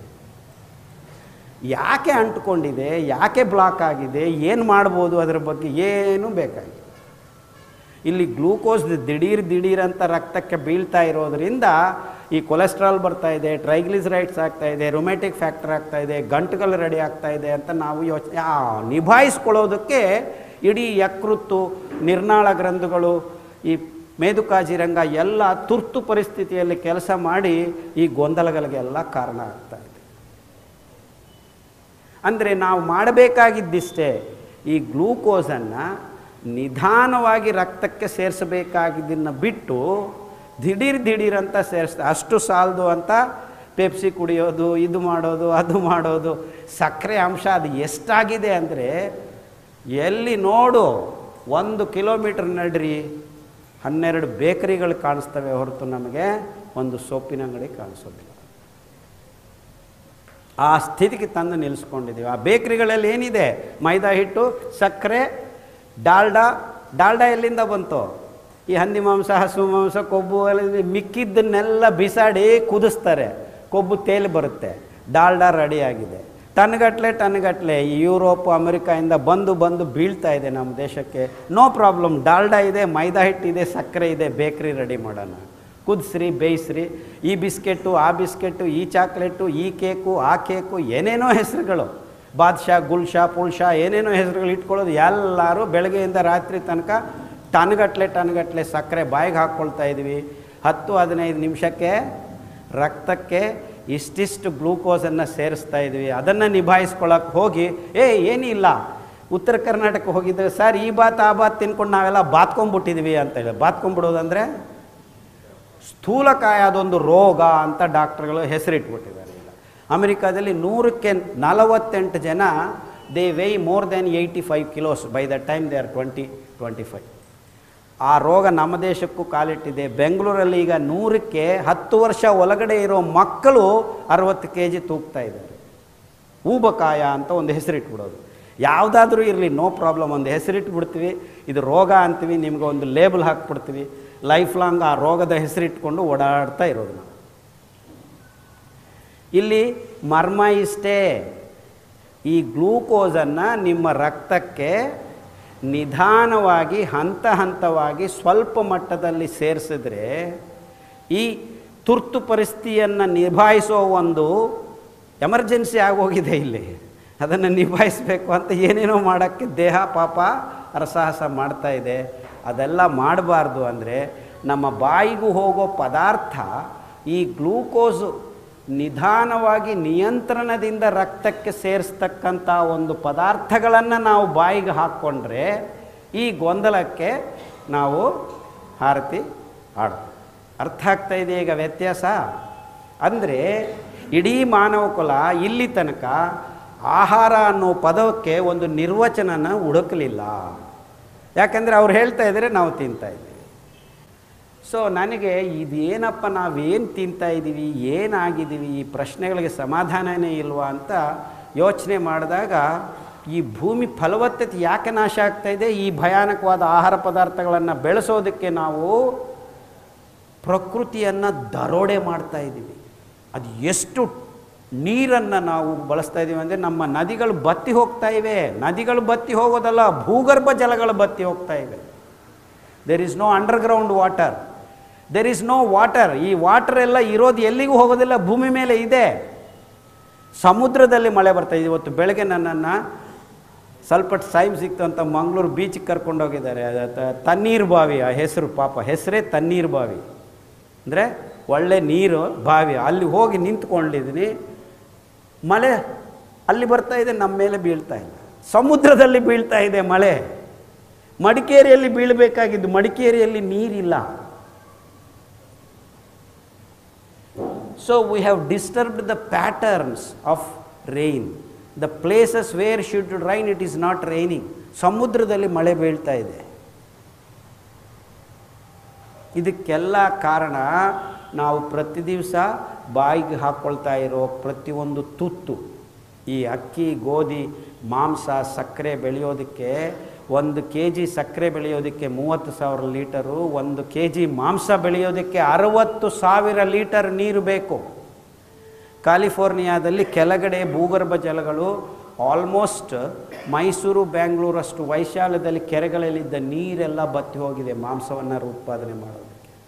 ಯಾಕೆ ಅಂಟ್ಕೊಂಡಿದೆ ಯಾಕೆ ಬ್ಲಾಕ್ ಆಗಿದೆ ಏನು ಮಾಡ್ಬೋದು ಅದರ ಬಗ್ಗೆ ಏನೂ ಬೇಕಾಗಿಲ್ಲ ಇಲ್ಲಿ ಗ್ಲೂಕೋಸ್ ದಿಢೀರ್ ದಿಢೀರ್ ಅಂತ ರಕ್ತಕ್ಕೆ ಬೀಳ್ತಾ ಇರೋದ್ರಿಂದ ಈ ಕೊಲೆಸ್ಟ್ರಾಲ್ ಬರ್ತಾ ಇದೆ ಟ್ರೈಗ್ಲಿಸರೈಡ್ಸ್ ಆಗ್ತಾ ಇದೆ ರೊಮ್ಯಾಟಿಕ್ ಫ್ಯಾಕ್ಟರ್ ಆಗ್ತಾ ಇದೆ ಗಂಟುಗಳು ರೆಡಿ ಆಗ್ತಾ ಇದೆ ಅಂತ ನಾವು ಯೋಚನೆ ಆ, ನಿಭಾಯಿಸ್ಕೊಳ್ಳೋದಕ್ಕೆ ಇಡೀ ಯಕೃತ್ತು ನಿರ್ನಾಳ ಗ್ರಂಥುಗಳು ಈ ಮೇದುಕಾಜಿರಂಗ ಎಲ್ಲ ತುರ್ತು ಪರಿಸ್ಥಿತಿಯಲ್ಲಿ ಕೆಲಸ ಮಾಡಿ ಈ ಗೊಂದಲಗಳಿಗೆಲ್ಲ ಕಾರಣ ಆಗ್ತಾ ಇದೆ ಅಂದರೆ ನಾವು ಮಾಡಬೇಕಾಗಿದ್ದಿಷ್ಟೇ ಈ ಗ್ಲೂಕೋಸನ್ನು ನಿಧಾನವಾಗಿ ರಕ್ತಕ್ಕೆ ಸೇರಿಸಬೇಕಾಗಿದ್ದನ್ನು ಬಿಟ್ಟು ದಿಢೀರ್ ದಿಢೀರ್ ಅಂತ ಸೇರಿಸ್ತಾ ಅಷ್ಟು ಸಾಲದು ಅಂತ ಪೆಪ್ಸಿ ಕುಡಿಯೋದು ಇದು ಮಾಡೋದು ಅದು ಮಾಡೋದು ಸಕ್ಕರೆ ಅಂಶ ಅದು ಎಷ್ಟಾಗಿದೆ ಅಂದರೆ ಎಲ್ಲಿ ನೋಡು ಒಂದು ಕಿಲೋಮೀಟ್ರ್ ನಡ್ರಿ ಹನ್ನೆರಡು ಬೇಕರಿಗಳು ಕಾಣಿಸ್ತವೆ ಹೊರತು ನಮಗೆ ಒಂದು ಸೊಪ್ಪಿನ ಅಂಗಡಿ ಕಾಣಿಸೋದಿಲ್ಲ ಆ ಸ್ಥಿತಿಗೆ ತಂದು ನಿಲ್ಲಿಸ್ಕೊಂಡಿದ್ದೀವಿ ಆ ಬೇಕ್ರಿಗಳಲ್ಲಿ ಏನಿದೆ ಮೈದಾ ಹಿಟ್ಟು ಸಕ್ಕರೆ ಡಾಲ್ಡಾ ಡಾಲ್ಡಾ ಎಲ್ಲಿಂದ ಬಂತು ಈ ಹಂದಿ ಮಾಂಸ ಹಸು ಮಾಂಸ ಕೊಬ್ಬು ಎಲ್ಲ ಮಿಕ್ಕಿದ್ದನ್ನೆಲ್ಲ ಬಿಸಾಡಿ ಕುದಿಸ್ತಾರೆ ಕೊಬ್ಬು ತೇಲಿ ಬರುತ್ತೆ ಡಾಲ್ಡಾ ರೆಡಿ ಆಗಿದೆ ಟನ್ಗಟ್ಲೆ ಟನ್ಗಟ್ಲೆ ಈ ಯುರೋಪ್ ಅಮೆರಿಕಾಯಿಂದ ಬಂದು ಬಂದು ಬೀಳ್ತಾ ಇದೆ ನಮ್ಮ ದೇಶಕ್ಕೆ ನೋ ಪ್ರಾಬ್ಲಮ್ ಡಾಲ್ಡಾ ಇದೆ ಮೈದಾ ಹಿಟ್ಟಿದೆ ಸಕ್ಕರೆ ಇದೆ ಬೇಕ್ರಿ ರೆಡಿ ಮಾಡೋಣ ಕುದಿಸ್ರಿ ಬೇಯಿಸ್ರಿ ಈ ಬಿಸ್ಕೆಟು ಆ ಬಿಸ್ಕೆಟು ಈ ಚಾಕ್ಲೇಟು ಈ ಕೇಕು ಆ ಕೇಕು ಏನೇನೋ ಹೆಸರುಗಳು ಬಾದ್ಶಾ ಗುಲ್ಶಾ ಪುಲ್ಶಾ ಏನೇನೋ ಹೆಸರುಗಳು ಇಟ್ಕೊಳ್ಳೋದು ಎಲ್ಲರೂ ಬೆಳಗ್ಗೆಯಿಂದ ರಾತ್ರಿ ತನಕ ಟನ್ಗಟ್ಲೆ ಟನ್ಗಟ್ಲೆ ಸಕ್ಕರೆ ಬಾಯಿಗೆ ಹಾಕ್ಕೊಳ್ತಾ ಇದ್ವಿ ಹತ್ತು ಹದಿನೈದು ನಿಮಿಷಕ್ಕೆ ರಕ್ತಕ್ಕೆ ಇಷ್ಟಿಷ್ಟು ಗ್ಲೂಕೋಸನ್ನು ಸೇರಿಸ್ತಾ ಇದ್ವಿ ಅದನ್ನು ನಿಭಾಯಿಸ್ಕೊಳಕ್ಕೆ ಹೋಗಿ ಏ ಏನಿಲ್ಲ ಉತ್ತರ ಕರ್ನಾಟಕ ಹೋಗಿದ್ದರೆ ಸರ್ ಈ ಬಾತ್ ಆ ಬಾತ್ ತಿನ್ಕೊಂಡು ನಾವೆಲ್ಲ ಬಾತ್ಕೊಂಡ್ಬಿಟ್ಟಿದ್ವಿ ಅಂತ ಹೇಳಿ ಬಾತ್ಕೊಂಡ್ಬಿಡೋದಂದರೆ ಸ್ಥೂಲಕಾಯ ಅದೊಂದು ರೋಗ ಅಂತ ಡಾಕ್ಟ್ರುಗಳು ಹೆಸರಿಟ್ಬಿಟ್ಟಿದ್ದಾರೆ ಈಗ ಅಮೆರಿಕಾದಲ್ಲಿ ನೂರಕ್ಕೆ ನಲವತ್ತೆಂಟು ಜನ they weigh more than eighty five kilos by the time they are twenty twenty five ಆ ರೋಗ ನಮ್ಮ ದೇಶಕ್ಕೂ ಕಾಲಿಟ್ಟಿದೆ ಬೆಂಗಳೂರಲ್ಲಿ ಈಗ ನೂರಕ್ಕೆ ಹತ್ತು ವರ್ಷ ಒಳಗಡೆ ಇರೋ ಮಕ್ಕಳು ಅರವತ್ತು ಕೆ ಜಿ ತೂಗ್ತಾ ಇದ್ದಾರೆ ಊಬಕಾಯ ಅಂತ ಒಂದು ಹೆಸರಿಟ್ಬಿಡೋದು ಯಾವುದಾದ್ರೂ ಇರಲಿ ನೋ ಪ್ರಾಬ್ಲಮ್ ಒಂದು ಹೆಸರಿಟ್ಬಿಡ್ತೀವಿ ಇದು ರೋಗ ಅಂತೀವಿ ನಿಮ್ಗೆ ಒಂದು ಲೇಬಲ್ ಹಾಕ್ಬಿಡ್ತೀವಿ ಲೈಫ್ ಲಾಂಗ್ ಆ ರೋಗದ ಹೆಸರಿಟ್ಕೊಂಡು ಓಡಾಡ್ತಾ ಇರೋದು ನಾವು ಇಲ್ಲಿ ಮರ್ಮ ಇಷ್ಟೇ ಈ ಗ್ಲೂಕೋಸನ್ನು ನಿಮ್ಮ ರಕ್ತಕ್ಕೆ ನಿಧಾನವಾಗಿ ಹಂತ ಹಂತವಾಗಿ ಸ್ವಲ್ಪ ಮಟ್ಟದಲ್ಲಿ ಸೇರಿಸಿದ್ರೆ ಈ ತುರ್ತು ಪರಿಸ್ಥಿತಿಯನ್ನು ನಿಭಾಯಿಸೋ ಒಂದು ಎಮರ್ಜೆನ್ಸಿ ಆಗೋಗಿದೆ ಇಲ್ಲಿ ಅದನ್ನು ನಿಭಾಯಿಸಬೇಕು ಅಂತ ಏನೇನೋ ಮಾಡೋಕ್ಕೆ ದೇಹ ಪಾಪ ಅರಸಾಹಸ ಮಾಡ್ತಾ ಇದೆ ಅದೆಲ್ಲ ಮಾಡಬಾರ್ದು ಅಂದರೆ ನಮ್ಮ ಬಾಯಿಗೂ ಹೋಗೋ ಪದಾರ್ಥ ಈ ಗ್ಲೂಕೋಸು ನಿಧಾನವಾಗಿ ನಿಯಂತ್ರಣದಿಂದ ರಕ್ತಕ್ಕೆ ಸೇರಿಸ್ತಕ್ಕಂಥ ಒಂದು ಪದಾರ್ಥಗಳನ್ನು ನಾವು ಬಾಯಿಗೆ ಹಾಕ್ಕೊಂಡ್ರೆ ಈ ಗೊಂದಲಕ್ಕೆ ನಾವು ಹಾರತಿ ಹಾಡು ಅರ್ಥ ಆಗ್ತಾ ಇದೆ ಈಗ ವ್ಯತ್ಯಾಸ ಅಂದರೆ ಇಡೀ ಮಾನವ ಕುಲ ಇಲ್ಲಿ ತನಕ ಆಹಾರ ಅನ್ನೋ ಪದಕ್ಕೆ ಒಂದು ನಿರ್ವಚನನ ಹುಡುಕಲಿಲ್ಲ ಯಾಕಂದರೆ ಅವ್ರು ಹೇಳ್ತಾ ಇದ್ದಾರೆ ನಾವು ತಿಂತಾ ಇದ್ದೀವಿ ಸೊ ನನಗೆ ಇದೇನಪ್ಪ ನಾವೇನು ತಿಂತಾ ಇದ್ದೀವಿ ಏನಾಗಿದ್ದೀವಿ ಈ ಪ್ರಶ್ನೆಗಳಿಗೆ ಸಮಾಧಾನನೇ ಇಲ್ವಾ ಅಂತ ಯೋಚನೆ ಮಾಡಿದಾಗ ಈ ಭೂಮಿ ಫಲವತ್ತತೆ ಯಾಕೆ ನಾಶ ಆಗ್ತಾ ಇದೆ ಈ ಭಯಾನಕವಾದ ಆಹಾರ ಪದಾರ್ಥಗಳನ್ನು ಬೆಳೆಸೋದಕ್ಕೆ ನಾವು ಪ್ರಕೃತಿಯನ್ನು ದರೋಡೆ ಮಾಡ್ತಾ ಇದ್ದೀವಿ ಅದು ಎಷ್ಟು ನೀರನ್ನು ನಾವು ಬಳಸ್ತಾ ಇದ್ದೀವಿ ಅಂದರೆ ನಮ್ಮ ನದಿಗಳು ಬತ್ತಿ ಹೋಗ್ತಾ ಇವೆ ನದಿಗಳು ಬತ್ತಿ ಹೋಗೋದಲ್ಲ ಭೂಗರ್ಭ ಜಲಗಳು ಬತ್ತಿ ಹೋಗ್ತಾ ಇವೆ there is no underground water there is no water ಈ ವಾಟರ್ ಎಲ್ಲ ಇರೋದು ಎಲ್ಲಿಗೂ ಹೋಗೋದಿಲ್ಲ ಭೂಮಿ ಮೇಲೆ ಇದೆ ಸಮುದ್ರದಲ್ಲಿ ಮಳೆ ಬರ್ತಾ ಇದೆ ಇವತ್ತು ಬೆಳಗ್ಗೆ ನನ್ನನ್ನು ಸ್ವಲ್ಪ ಟೈಮ್ ಸಿಕ್ತು ಅಂತ ಮಂಗಳೂರು ಬೀಚಿಗೆ ಕರ್ಕೊಂಡೋಗಿದ್ದಾರೆ ಅದು ತ- ತಣ್ಣೀರು ಬಾವಿ ಆ ಹೆಸರು ಪಾಪ ಹೆಸರೇ ತಣ್ಣೀರು ಬಾವಿ ಅಂದರೆ ಒಳ್ಳೆ ನೀರು ಬಾವಿ ಅಲ್ಲಿ ಹೋಗಿ ನಿಂತ್ಕೊಂಡಿದ್ದೀನಿ ಮಳೆ ಅಲ್ಲಿ ಬರ್ತಾ ಇದೆ ನಮ್ಮ ಮೇಲೆ ಬೀಳ್ತಾ ಇಲ್ಲ ಸಮುದ್ರದಲ್ಲಿ ಬೀಳ್ತಾ ಇದೆ ಮಳೆ ಮಡಿಕೇರಿಯಲ್ಲಿ ಬೀಳಬೇಕಾಗಿದ್ದು ಮಡಿಕೇರಿಯಲ್ಲಿ ನೀರಿಲ್ಲ so we have disturbed the patterns of rain the places where should rain it is not raining ಸಮುದ್ರದಲ್ಲಿ ಮಳೆ ಬೀಳ್ತಾ ಇದೆ ಇದಕ್ಕೆಲ್ಲ ಕಾರಣ ನಾವು ಪ್ರತಿ ದಿವಸ ಬಾಯಿಗೆ ಹಾಕ್ಕೊಳ್ತಾ ಇರೋ ಪ್ರತಿಯೊಂದು ತುತ್ತು ಈ ಅಕ್ಕಿ ಗೋಧಿ ಮಾಂಸ ಸಕ್ಕರೆ ಬೆಳೆಯೋದಕ್ಕೆ ಒಂದು ಕೆ ಜಿ ಸಕ್ಕರೆ ಬೆಳೆಯೋದಕ್ಕೆ ಮೂವತ್ತು ಸಾವಿರ ಲೀಟರು ಒಂದು ಕೆ ಜಿ ಮಾಂಸ ಬೆಳೆಯೋದಕ್ಕೆ ಅರವತ್ತು ಸಾವಿರ ಲೀಟರ್ ನೀರು ಬೇಕು ಕ್ಯಾಲಿಫೋರ್ನಿಯಾದಲ್ಲಿ ಕೆಳಗಡೆ ಭೂಗರ್ಭ ಜಲಗಳು ಆಲ್ಮೋಸ್ಟ್ ಮೈಸೂರು ಬ್ಯಾಂಗ್ಳೂರಷ್ಟು ವೈಶಾಲ್ಯದಲ್ಲಿ ಕೆರೆಗಳಲ್ಲಿದ್ದ ನೀರೆಲ್ಲ ಬತ್ತಿ ಹೋಗಿದೆ ಮಾಂಸವನ್ನು ಉತ್ಪಾದನೆ ಮಾಡೋದಕ್ಕೆ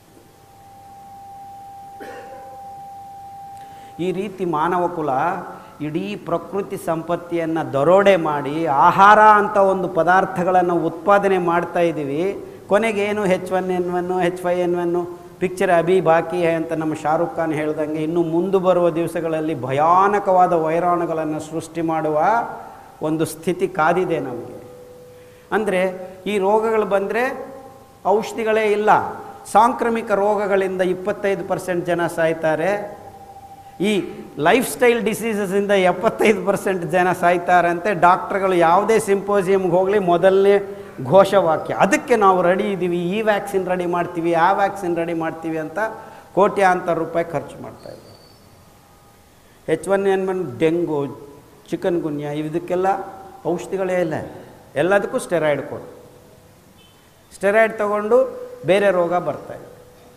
ಈ ರೀತಿ ಮಾನವ ಕುಲ ಇಡೀ ಪ್ರಕೃತಿ ಸಂಪತ್ತಿಯನ್ನು ದರೋಡೆ ಮಾಡಿ ಆಹಾರ ಅಂತ ಒಂದು ಪದಾರ್ಥಗಳನ್ನು ಉತ್ಪಾದನೆ ಮಾಡ್ತಾ ಇದ್ದೀವಿ ಕೊನೆಗೇನು H one N one H five N one picture ಅಭಿ ಬಾಕಿ ಹೈ ಅಂತ ನಮ್ಮ ಶಾರುಖ್ ಖಾನ್ ಹೇಳ್ದಂಗೆ ಇನ್ನು ಮುಂದೆ ಬರುವ ದಿವಸಗಳಲ್ಲಿ ಭಯಾನಕವಾದ ವೈರಾಣುಗಳನ್ನು ಸೃಷ್ಟಿ ಮಾಡುವ ಒಂದು ಸ್ಥಿತಿ ಕಾದಿದೆ ನಮಗೆ ಅಂದರೆ ಈ ರೋಗಗಳು ಬಂದರೆ ಔಷಧಿಗಳೇ ಇಲ್ಲ ಸಾಂಕ್ರಾಮಿಕ ರೋಗಗಳಿಂದ ಇಪ್ಪತ್ತೈದು ಪರ್ಸೆಂಟ್ ಜನ ಸಾಯ್ತಾರೆ ಈ ಲೈಫ್ ಸ್ಟೈಲ್ ಡಿಸೀಸಸ್ಸಿಂದ ಎಪ್ಪತ್ತೈದು ಪರ್ಸೆಂಟ್ ಜನ ಸಾಯ್ತಾರಂತೆ ಡಾಕ್ಟ್ರುಗಳು ಯಾವುದೇ ಸಿಂಪೋಸಿಯಮ್ಗೆ ಹೋಗಲಿ ಮೊದಲನೇ ಘೋಷವಾಕ್ಯ ಅದಕ್ಕೆ ನಾವು ರೆಡಿ ಇದ್ದೀವಿ ಈ ವ್ಯಾಕ್ಸಿನ್ ರೆಡಿ ಮಾಡ್ತೀವಿ ಆ ವ್ಯಾಕ್ಸಿನ್ ರೆಡಿ ಮಾಡ್ತೀವಿ ಅಂತ ಕೋಟ್ಯಾಂತರ ರೂಪಾಯಿ ಖರ್ಚು ಮಾಡ್ತಾ ಇದ್ದಾರೆ H one N one dengue chikungunya ಇದಕ್ಕೆಲ್ಲ ಔಷಧಿಗಳೇ ಇಲ್ಲ ಎಲ್ಲದಕ್ಕೂ ಸ್ಟೆರಾಯ್ಡ್ ಕೊಡು ಸ್ಟೆರಾಯ್ಡ್ ತಗೊಂಡು ಬೇರೆ ರೋಗ ಬರ್ತಾಯಿದೆ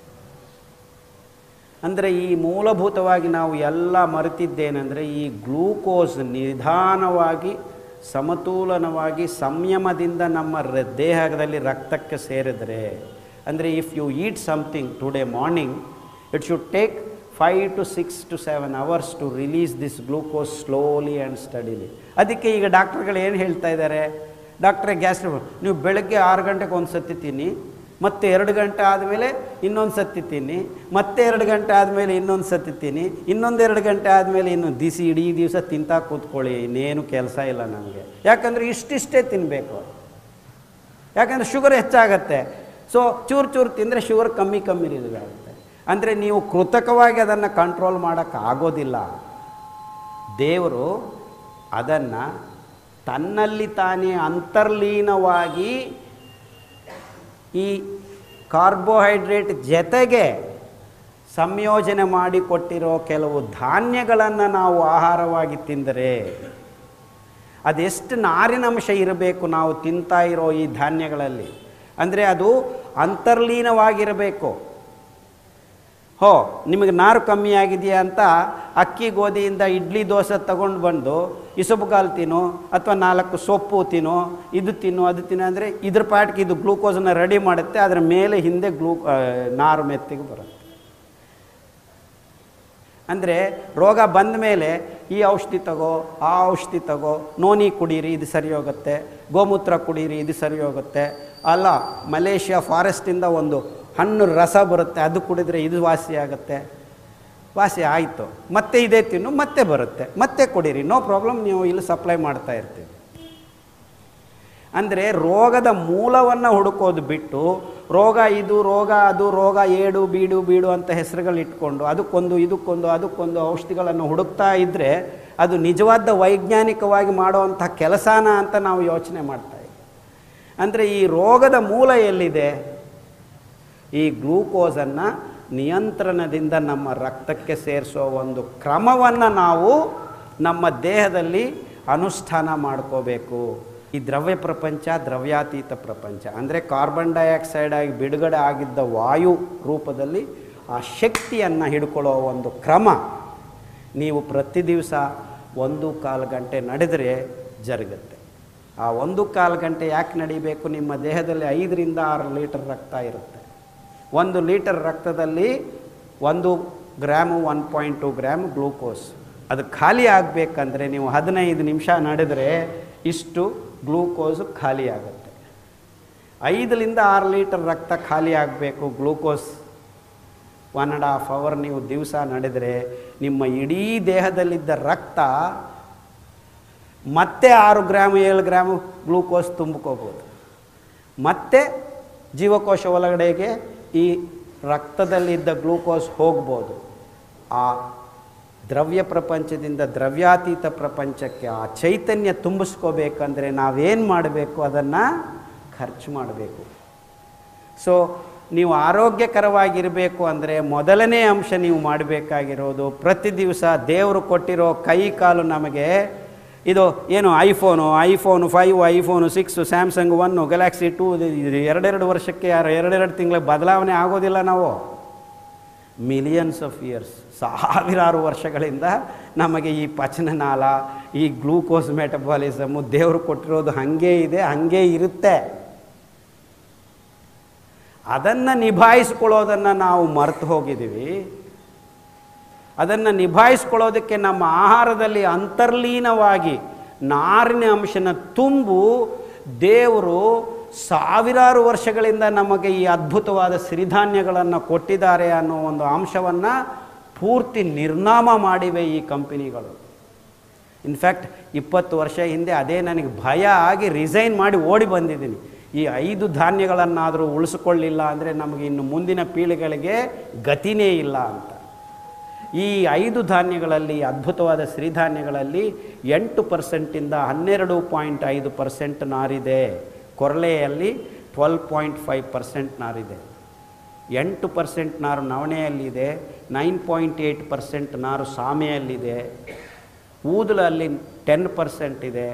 ಅಂದರೆ ಈ ಮೂಲಭೂತವಾಗಿ ನಾವು ಎಲ್ಲ ಮರೆತಿದ್ದೇನೆಂದರೆ ಈ ಗ್ಲೂಕೋಸ್ ನಿಧಾನವಾಗಿ ಸಮತೋಲನವಾಗಿ ಸಂಯಮದಿಂದ ನಮ್ಮ ರ ದೇಹದಲ್ಲಿ ರಕ್ತಕ್ಕೆ ಸೇರಿದರೆ ಅಂದರೆ if you eat something today morning it should take five to six to seven hours to release this glucose slowly and steadily ಅದಕ್ಕೆ ಈಗ ಡಾಕ್ಟ್ರುಗಳು ಏನು ಹೇಳ್ತಾ ಇದ್ದಾರೆ ಡಾಕ್ಟ್ರೇ ಗ್ಯಾಸ್ ನೀವು ಬೆಳಗ್ಗೆ ಆರು ಗಂಟೆಗೆ ಒಂದು ಸತಿ ತಿನ್ನಿ ಮತ್ತೆ ಎರಡು ಗಂಟೆ ಆದಮೇಲೆ ಇನ್ನೊಂದು ಸತಿ ತಿನ್ನಿ ಮತ್ತೆ ಎರಡು ಗಂಟೆ ಆದಮೇಲೆ ಇನ್ನೊಂದು ಸತಿ ತಿನ್ನಿ ಇನ್ನೊಂದು ಎರಡು ಗಂಟೆ ಆದಮೇಲೆ ಇನ್ನು ದಿಸಿ ಇಡೀ ದಿವಸ ತಿಂತಾ ಕೂತ್ಕೊಳ್ಳಿ ಇನ್ನೇನು ಕೆಲಸ ಇಲ್ಲ ನನಗೆ ಯಾಕಂದರೆ ಇಷ್ಟಿಷ್ಟೇ ತಿನ್ನಬೇಕು ಯಾಕಂದರೆ ಶುಗರ್ ಹೆಚ್ಚಾಗತ್ತೆ ಸೊ ಚೂರು ಚೂರು ತಿಂದರೆ ಶುಗರ್ ಕಮ್ಮಿ ಕಮ್ಮಿ ಇದಾಗುತ್ತೆ ಅಂದರೆ ನೀವು ಕೃತಕವಾಗಿ ಅದನ್ನು ಕಂಟ್ರೋಲ್ ಮಾಡೋಕ್ಕಾಗೋದಿಲ್ಲ ದೇವರು ಅದನ್ನು ತನ್ನಲ್ಲಿ ತಾನೇ ಅಂತರ್ಲೀನವಾಗಿ ಈ ಕಾರ್ಬೋಹೈಡ್ರೇಟ್ ಜೊತೆಗೆ ಸಂಯೋಜನೆ ಮಾಡಿಕೊಟ್ಟಿರೋ ಕೆಲವು ಧಾನ್ಯಗಳನ್ನು ನಾವು ಆಹಾರವಾಗಿ ತಿಂದರೆ ಅದೆಷ್ಟು ನಾರಿನಂಶ ಇರಬೇಕು ನಾವು ತಿಂತಾ ಇರೋ ಈ ಧಾನ್ಯಗಳಲ್ಲಿ ಅಂದರೆ ಅದು ಅಂತರ್ಲೀನವಾಗಿರಬೇಕು ಹೋ ನಿಮಗೆ ನಾರು ಕಮ್ಮಿ ಆಗಿದೆಯಾ ಅಂತ ಅಕ್ಕಿ ಗೋಧಿಯಿಂದ ಇಡ್ಲಿ ದೋಸೆ ತಗೊಂಡು ಬಂದು ಇಸುಬುಗಾಲು ತಿನ್ನು ಅಥವಾ ನಾಲ್ಕು ಸೊಪ್ಪು ತಿನ್ನು ಇದು ತಿನ್ನು ಅದು ತಿನ್ನು ಅಂದರೆ ಇದ್ರ ಪಾಟ್ಗೆ ಇದು ಗ್ಲೂಕೋಸನ್ನು ರೆಡಿ ಮಾಡುತ್ತೆ ಅದರ ಮೇಲೆ ಹಿಂದೆ ಗ್ಲೂ ನಾರು ಮೆತ್ತಿಗೆ ಬರುತ್ತೆ ಅಂದರೆ ರೋಗ ಬಂದ ಮೇಲೆ ಈ ಔಷಧಿ ತಗೋ ಆ ಔಷಧಿ ತಗೋ ನೋನಿ ಕುಡೀರಿ ಇದು ಸರಿ ಹೋಗುತ್ತೆ ಗೋಮೂತ್ರ ಕುಡೀರಿ ಇದು ಸರಿ ಹೋಗುತ್ತೆ ಅಲ್ಲ ಮಲೇಷ್ಯಾ ಫಾರೆಸ್ಟಿಂದ ಒಂದು ಹಣ್ಣು ರಸ ಬರುತ್ತೆ ಅದು ಕುಡಿದ್ರೆ ಇದು ವಾಸಿ ಆಗುತ್ತೆ ವಾಸಿ ಆಯಿತು ಮತ್ತೆ ಇದೇ ತಿನ್ನು ಮತ್ತೆ ಬರುತ್ತೆ ಮತ್ತೆ ಕುಡೀರಿ ನೋ ಪ್ರಾಬ್ಲಮ್ ನೀವು ಇಲ್ಲಿ ಸಪ್ಲೈ ಮಾಡ್ತಾ ಇರ್ತೀವಿ ಅಂದರೆ ರೋಗದ ಮೂಲವನ್ನು ಹುಡುಕೋದು ಬಿಟ್ಟು ರೋಗ ಇದು ರೋಗ ಅದು ರೋಗ ಏಡು ಬೀಡು ಬೀಡು ಅಂತ ಹೆಸರುಗಳು ಇಟ್ಕೊಂಡು ಅದಕ್ಕೊಂದು ಇದಕ್ಕೊಂದು ಅದಕ್ಕೊಂದು ಔಷಧಿಗಳನ್ನು ಹುಡುಕ್ತಾ ಇದ್ದರೆ ಅದು ನಿಜವಾದ ವೈಜ್ಞಾನಿಕವಾಗಿ ಮಾಡುವಂಥ ಕೆಲಸನ ಅಂತ ನಾವು ಯೋಚನೆ ಮಾಡ್ತಾ ಇದ್ದೀವಿ ಅಂದರೆ ಈ ರೋಗದ ಮೂಲ ಎಲ್ಲಿದೆ ಈ ಗ್ಲೂಕೋಸನ್ನು ನಿಯಂತ್ರಣದಿಂದ ನಮ್ಮ ರಕ್ತಕ್ಕೆ ಸೇರಿಸೋ ಒಂದು ಕ್ರಮವನ್ನು ನಾವು ನಮ್ಮ ದೇಹದಲ್ಲಿ ಅನುಷ್ಠಾನ ಮಾಡ್ಕೋಬೇಕು ಈ ದ್ರವ್ಯ ಪ್ರಪಂಚ ದ್ರವ್ಯಾತೀತ ಪ್ರಪಂಚ ಅಂದರೆ ಕಾರ್ಬನ್ ಡೈಆಕ್ಸೈಡ್ ಆಗಿ ಬಿಡುಗಡೆ ಆಗಿದ್ದ ವಾಯು ರೂಪದಲ್ಲಿ ಆ ಶಕ್ತಿಯನ್ನು ಹಿಡ್ಕೊಳ್ಳೋ ಒಂದು ಕ್ರಮ ನೀವು ಪ್ರತಿ ದಿವಸ ಒಂದು ಕಾಲು ಗಂಟೆ ನಡೆದರೆ ಜರುಗುತ್ತೆ ಆ ಒಂದು ಕಾಲು ಗಂಟೆ ಯಾಕೆ ನಡಿಬೇಕು ನಿಮ್ಮ ದೇಹದಲ್ಲಿ ಐದರಿಂದ ಆರು ಲೀಟರ್ ರಕ್ತ ಇರುತ್ತೆ ಒಂದು ಲೀಟರ್ ರಕ್ತದಲ್ಲಿ ಒಂದು gram one point two gram glucose ಅದು ಖಾಲಿ ಆಗಬೇಕಂದ್ರೆ ನೀವು ಹದಿನೈದು ನಿಮಿಷ ನಡೆದರೆ ಇಷ್ಟು ಗ್ಲೂಕೋಸು ಖಾಲಿ ಆಗುತ್ತೆ ಐದರಿಂದ ಆರು ಲೀಟರ್ ರಕ್ತ ಖಾಲಿ ಆಗಬೇಕು glucose one and half hour ನೀವು ದಿವಸ ನಡೆದರೆ ನಿಮ್ಮ ಇಡೀ ದೇಹದಲ್ಲಿದ್ದ ರಕ್ತ ಮತ್ತೆ ಆರು ಗ್ರಾಮ್ ಏಳು ಗ್ರಾಮು ಗ್ಲೂಕೋಸ್ ತುಂಬ್ಕೋಬೋದು ಮತ್ತೆ ಜೀವಕೋಶ ಒಳಗಡೆಗೆ ಈ ರಕ್ತದಲ್ಲಿದ್ದ ಗ್ಲೂಕೋಸ್ ಹೋಗ್ಬೋದು ಆ ದ್ರವ್ಯ ಪ್ರಪಂಚದಿಂದ ದ್ರವ್ಯಾತೀತ ಪ್ರಪಂಚಕ್ಕೆ ಆ ಚೈತನ್ಯ ತುಂಬಿಸ್ಕೋಬೇಕಂದ್ರೆ ನಾವೇನು ಮಾಡಬೇಕು ಅದನ್ನು ಖರ್ಚು ಮಾಡಬೇಕು ಸೊ ನೀವು ಆರೋಗ್ಯಕರವಾಗಿರಬೇಕು ಅಂದರೆ ಮೊದಲನೇ ಅಂಶ ನೀವು ಮಾಡಬೇಕಾಗಿರೋದು ಪ್ರತಿ ದಿವಸ ದೇವರು ಕೊಟ್ಟಿರೋ ಕೈ ಕಾಲು ನಮಗೆ ಇದು ಏನು iPhone iPhone five iPhone six Samsung one Galaxy two ಎರಡೆರಡು ವರ್ಷಕ್ಕೆ ಯಾರು ಎರಡೆರಡು ತಿಂಗಳ ಬದಲಾವಣೆ ಆಗೋದಿಲ್ಲ ನಾವು ಮಿಲಿಯನ್ಸ್ ಆಫ್ ಇಯರ್ಸ್ ಸಾವಿರಾರು ವರ್ಷಗಳಿಂದ ನಮಗೆ ಈ ಪಚನನಾಳ ಈ ಗ್ಲೂಕೋಸ್ ಮೆಟಬಾಲಿಸಮು ದೇವರು ಕೊಟ್ಟಿರೋದು ಹಾಗೇ ಇದೆ ಹಾಗೇ ಇರುತ್ತೆ ಅದನ್ನು ನಿಭಾಯಿಸ್ಕೊಳ್ಳೋದನ್ನು ನಾವು ಮರೆತು ಹೋಗಿದ್ದೀವಿ ಅದನ್ನು ನಿಭಾಯಿಸ್ಕೊಳ್ಳೋದಕ್ಕೆ ನಮ್ಮ ಆಹಾರದಲ್ಲಿ ಅಂತರ್ಲೀನವಾಗಿ ನಾರಿನ ಅಂಶನ ತುಂಬು ದೇವರು ಸಾವಿರಾರು ವರ್ಷಗಳಿಂದ ನಮಗೆ ಈ ಅದ್ಭುತವಾದ ಸಿರಿಧಾನ್ಯಗಳನ್ನು ಕೊಟ್ಟಿದ್ದಾರೆ ಅನ್ನೋ ಒಂದು ಅಂಶವನ್ನು ಪೂರ್ತಿ ನಿರ್ನಾಮ ಮಾಡಿವೆ ಈ ಕಂಪನಿಗಳು ಇನ್ಫ್ಯಾಕ್ಟ್ ಇಪ್ಪತ್ತು ವರ್ಷ ಹಿಂದೆ ಅದೇ ನನಗೆ ಭಯ ಆಗಿ ರಿಸೈನ್ ಮಾಡಿ ಓಡಿ ಬಂದಿದ್ದೀನಿ ಈ ಐದು ಧಾನ್ಯಗಳನ್ನಾದರೂ ಉಳಿಸ್ಕೊಳ್ಳಿಲ್ಲ ಅಂದರೆ ನಮಗೆ ಇನ್ನು ಮುಂದಿನ ಪೀಳಿಗೆಗಳಿಗೆ ಗತಿನೇ ಇಲ್ಲ ಅಂತ ಈ ಐದು ಧಾನ್ಯಗಳಲ್ಲಿ ಅದ್ಭುತವಾದ ಸಿರಿಧಾನ್ಯಗಳಲ್ಲಿ ಎಂಟು ಪರ್ಸೆಂಟಿಂದ ಹನ್ನೆರಡು ಪಾಯಿಂಟ್ ಐದು ಪರ್ಸೆಂಟ್ ನಾರಿದೆ ಕೊರಲೆಯಲ್ಲಿ ಟ್ವೆಲ್ ಪಾಯಿಂಟ್ ಫೈವ್ ಪರ್ಸೆಂಟ್ ನಾರಿದೆ ಎಂಟು ಪರ್ಸೆಂಟ್ ನಾರು ನವಣೆಯಲ್ಲಿದೆ ನೈನ್ ಪಾಯಿಂಟ್ ಏಯ್ಟ್ ಪರ್ಸೆಂಟ್ ನಾರು ಸಾಮೆಯಲ್ಲಿದೆ ಊದಲಲ್ಲಿ ಟೆನ್ ಪರ್ಸೆಂಟ್ ಇದೆ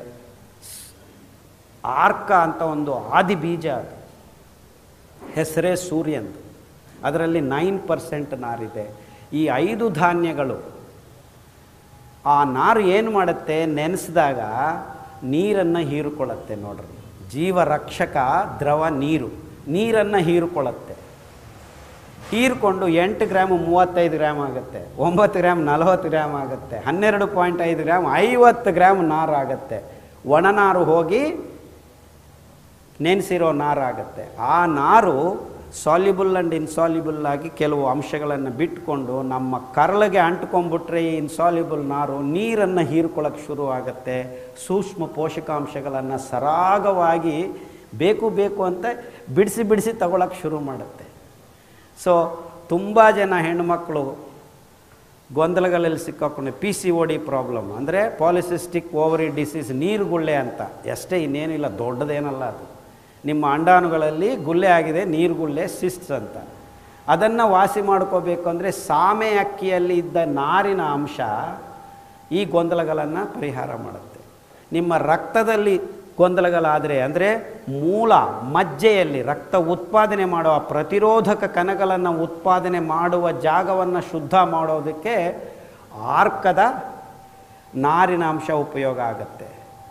ಆರ್ಕ ಅಂತ ಒಂದು ಆದಿ ಬೀಜ ಅದು ಹೆಸರೇ ಸೂರ್ಯಂದು ಅದರಲ್ಲಿ ನೈನ್ ಪರ್ಸೆಂಟ್ ನಾರಿದೆ ಈ ಐದು ಧಾನ್ಯಗಳು ಆ ನಾರು ಏನು ಮಾಡುತ್ತೆ ನೆನೆಸಿದಾಗ ನೀರನ್ನು ಹೀರಿಕೊಳ್ಳುತ್ತೆ ನೋಡ್ರಿ ಜೀವರಕ್ಷಕ ದ್ರವ ನೀರು ನೀರನ್ನು ಹೀರಿಕೊಳ್ಳುತ್ತೆ ಹೀರ್ಕೊಂಡು ಎಂಟು ಗ್ರಾಮ್ ಮೂವತ್ತೈದು ಗ್ರಾಮ್ ಆಗುತ್ತೆ ಒಂಬತ್ತು ಗ್ರಾಮ್ ನಲವತ್ತು ಗ್ರಾಮ್ ಆಗುತ್ತೆ ಹನ್ನೆರಡು ಪಾಯಿಂಟ್ ಐದು ಗ್ರಾಮ್ ಐವತ್ತು ಗ್ರಾಮ್ ನಾರು ಆಗುತ್ತೆ ಒಣನಾರು ಹೋಗಿ ನೆನೆಸಿರೋ ನಾರು ಆಗುತ್ತೆ ಆ ನಾರು ಸಾಲ್ಯುಬಲ್ ಆ್ಯಂಡ್ ಇನ್ಸಾಲ್ಯುಬಲ್ ಆಗಿ ಕೆಲವು ಅಂಶಗಳನ್ನು ಬಿಟ್ಕೊಂಡು ನಮ್ಮ ಕರಳಿಗೆ ಅಂಟ್ಕೊಂಡ್ಬಿಟ್ರೆ ಈ ಇನ್ಸಾಲ್ಯುಬಲ್ ನಾರು ನೀರನ್ನು ಹೀರ್ಕೊಳ್ಳೋಕ್ಕೆ ಶುರು ಆಗುತ್ತೆ ಸೂಕ್ಷ್ಮ ಪೋಷಕಾಂಶಗಳನ್ನು ಸರಾಗವಾಗಿ ಬೇಕು ಬೇಕು ಅಂತ ಬಿಡಿಸಿ ಬಿಡಿಸಿ ತಗೊಳಕ್ಕೆ ಶುರು ಮಾಡುತ್ತೆ ಸೊ ತುಂಬ ಜನ ಹೆಣ್ಣುಮಕ್ಕಳು ಗೊಂದಲಗಳಲ್ಲಿ ಸಿಕ್ಕಾಕೊಂಡು P C O D problem ಅಂದರೆ ಪಾಲಿಸಿಸ್ಟಿಕ್ ಓವರಿ ಡಿಸೀಸ್ ನೀರು ಗುಳ್ಳೆ ಅಂತ ಎಷ್ಟೇ ಇನ್ನೇನಿಲ್ಲ ದೊಡ್ಡದೇನಲ್ಲ ಅದು ನಿಮ್ಮ ಅಂಡಾಣುಗಳಲ್ಲಿ ಗುಳ್ಳೆ ಆಗಿದೆ ನೀರು ಗುಳ್ಳೆ ಸಿಸ್ಟ್ಸ್ ಅಂತ ಅದನ್ನು ವಾಸಿ ಮಾಡ್ಕೋಬೇಕು ಅಂದರೆ ಸಾಮೆ ಅಕ್ಕಿಯಲ್ಲಿ ಇದ್ದ ನಾರಿನ ಅಂಶ ಈ ಗೊಂದಲಗಳನ್ನು ಪರಿಹಾರ ಮಾಡುತ್ತೆ ನಿಮ್ಮ ರಕ್ತದಲ್ಲಿ ಗೊಂದಲಗಳಾದರೆ ಅಂದರೆ ಮೂಲ ಮಜ್ಜೆಯಲ್ಲಿ ರಕ್ತ ಉತ್ಪಾದನೆ ಮಾಡುವ ಪ್ರತಿರೋಧಕ ಕಣಗಳನ್ನು ಉತ್ಪಾದನೆ ಮಾಡುವ ಜಾಗವನ್ನು ಶುದ್ಧ ಮಾಡೋದಕ್ಕೆ ಆರ್ಕದ ನಾರಿನ ಅಂಶ ಉಪಯೋಗ ಆಗುತ್ತೆ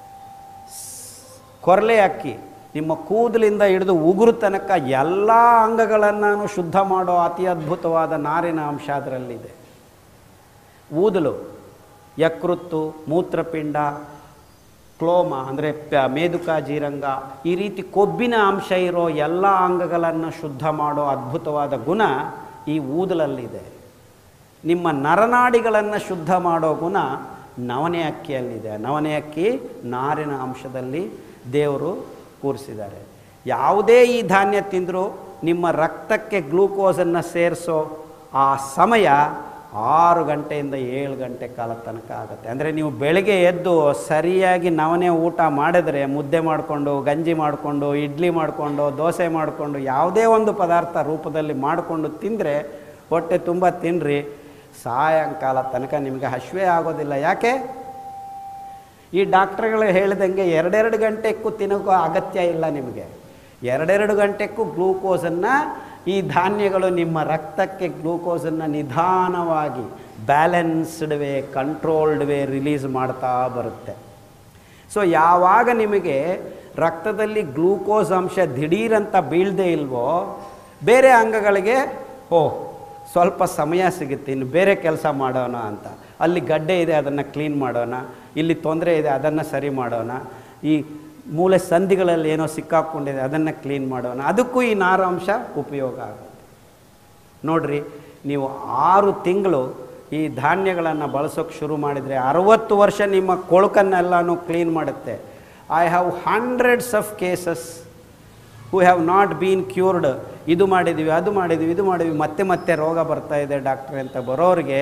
ಕೊರಲೆ ಅಕ್ಕಿ ನಿಮ್ಮ ಕೂದಲಿಂದ ಹಿಡಿದು ಉಗುರು ತನಕ ಎಲ್ಲ ಅಂಗಗಳನ್ನು ಶುದ್ಧ ಮಾಡೋ ಅತಿ ಅದ್ಭುತವಾದ ನಾರಿನ ಅಂಶ ಅದರಲ್ಲಿದೆ ಊದಲು ಯಕೃತ್ತು ಮೂತ್ರಪಿಂಡ ಕ್ಲೋಮ ಅಂದರೆ ಪ ಮೇದುಕ ಜೀರಂಗ ಈ ರೀತಿ ಕೊಬ್ಬಿನ ಅಂಶ ಇರೋ ಎಲ್ಲ ಅಂಗಗಳನ್ನು ಶುದ್ಧ ಮಾಡೋ ಅದ್ಭುತವಾದ ಗುಣ ಈ ಊದಲಲ್ಲಿದೆ ನಿಮ್ಮ ನರನಾಡಿಗಳನ್ನು ಶುದ್ಧ ಮಾಡೋ ಗುಣ ನವನೆ ಅಕ್ಕಿಯಲ್ಲಿದೆ ನವನೆ ಅಕ್ಕಿ ನಾರಿನ ಅಂಶದಲ್ಲಿ ದೇವರು ಕೂರಿಸಿದ್ದಾರೆ ಯಾವುದೇ ಈ ಧಾನ್ಯ ತಿಂದರೂ ನಿಮ್ಮ ರಕ್ತಕ್ಕೆ ಗ್ಲೂಕೋಸನ್ನು ಸೇರಿಸೋ ಆ ಸಮಯ ಆರು ಗಂಟೆಯಿಂದ ಏಳು ಗಂಟೆ ಕಾಲ ತನಕ ಆಗುತ್ತೆ ಅಂದರೆ ನೀವು ಬೆಳಗ್ಗೆ ಎದ್ದು ಸರಿಯಾಗಿ ನವನೇ ಊಟ ಮಾಡಿದ್ರೆ ಮುದ್ದೆ ಮಾಡಿಕೊಂಡು ಗಂಜಿ ಮಾಡಿಕೊಂಡು ಇಡ್ಲಿ ಮಾಡಿಕೊಂಡು ದೋಸೆ ಮಾಡಿಕೊಂಡು ಯಾವುದೇ ಒಂದು ಪದಾರ್ಥ ರೂಪದಲ್ಲಿ ಮಾಡಿಕೊಂಡು ತಿಂದರೆ ಹೊಟ್ಟೆ ತುಂಬ ತಿನ್ನಿರಿ ಸಾಯಂಕಾಲ ತನಕ ನಿಮಗೆ ಹಶ್ವೇ ಆಗೋದಿಲ್ಲ ಯಾಕೆ ಈ ಡಾಕ್ಟ್ರುಗಳು ಹೇಳಿದಂಗೆ ಎರಡೆರಡು ಗಂಟೆಕ್ಕೂ ತಿನ್ನೋಕ್ಕೂ ಅಗತ್ಯ ಇಲ್ಲ ನಿಮಗೆ ಎರಡೆರಡು ಗಂಟೆಕ್ಕೂ ಗ್ಲೂಕೋಸನ್ನು ಈ ಧಾನ್ಯಗಳು ನಿಮ್ಮ ರಕ್ತಕ್ಕೆ ಗ್ಲೂಕೋಸನ್ನು ನಿಧಾನವಾಗಿ balanced way controlled way release ಮಾಡ್ತಾ ಬರುತ್ತೆ ಸೊ ಯಾವಾಗ ನಿಮಗೆ ರಕ್ತದಲ್ಲಿ ಗ್ಲೂಕೋಸ್ ಅಂಶ ದಿಢೀರಂತ ಬೀಳದೇ ಇಲ್ವೋ ಬೇರೆ ಅಂಗಗಳಿಗೆ ಓ ಸ್ವಲ್ಪ ಸಮಯ ಸಿಗುತ್ತೆ ಇನ್ನು ಬೇರೆ ಕೆಲಸ ಮಾಡೋಣ ಅಂತ ಅಲ್ಲಿ ಗಡ್ಡೆ ಇದೆ ಅದನ್ನು ಕ್ಲೀನ್ ಮಾಡೋಣ ಇಲ್ಲಿ ತೊಂದರೆ ಇದೆ ಅದನ್ನು ಸರಿ ಮಾಡೋಣ ಈ ಮೂಳೆ ಸಂಧಿಗಳಲ್ಲಿ ಏನೋ ಸಿಕ್ಕಾಕ್ಕೊಂಡಿದೆ ಅದನ್ನು ಕ್ಲೀನ್ ಮಾಡೋಣ ಅದಕ್ಕೂ ಈ ನಾರಾಂಶ ಉಪಯೋಗ ಆಗುತ್ತೆ ನೋಡ್ರಿ ನೀವು ಆರು ತಿಂಗಳು ಈ ಧಾನ್ಯಗಳನ್ನು ಬಳಸೋಕೆ ಶುರು ಮಾಡಿದರೆ ಅರವತ್ತು ವರ್ಷ ನಿಮ್ಮ ಕೊಳಕನ್ನೆಲ್ಲನೂ ಕ್ಲೀನ್ ಮಾಡುತ್ತೆ I have hundreds of cases who have not been cured ಇದು ಮಾಡಿದ್ವಿ ಅದು ಮಾಡಿದ್ವಿ ಇದು ಮಾಡಿದ್ವಿ ಮತ್ತೆ ಮತ್ತೆ ರೋಗ ಬರ್ತಾ ಇದೆ ಡಾಕ್ಟ್ರೆ ಅಂತ ಬರೋರಿಗೆ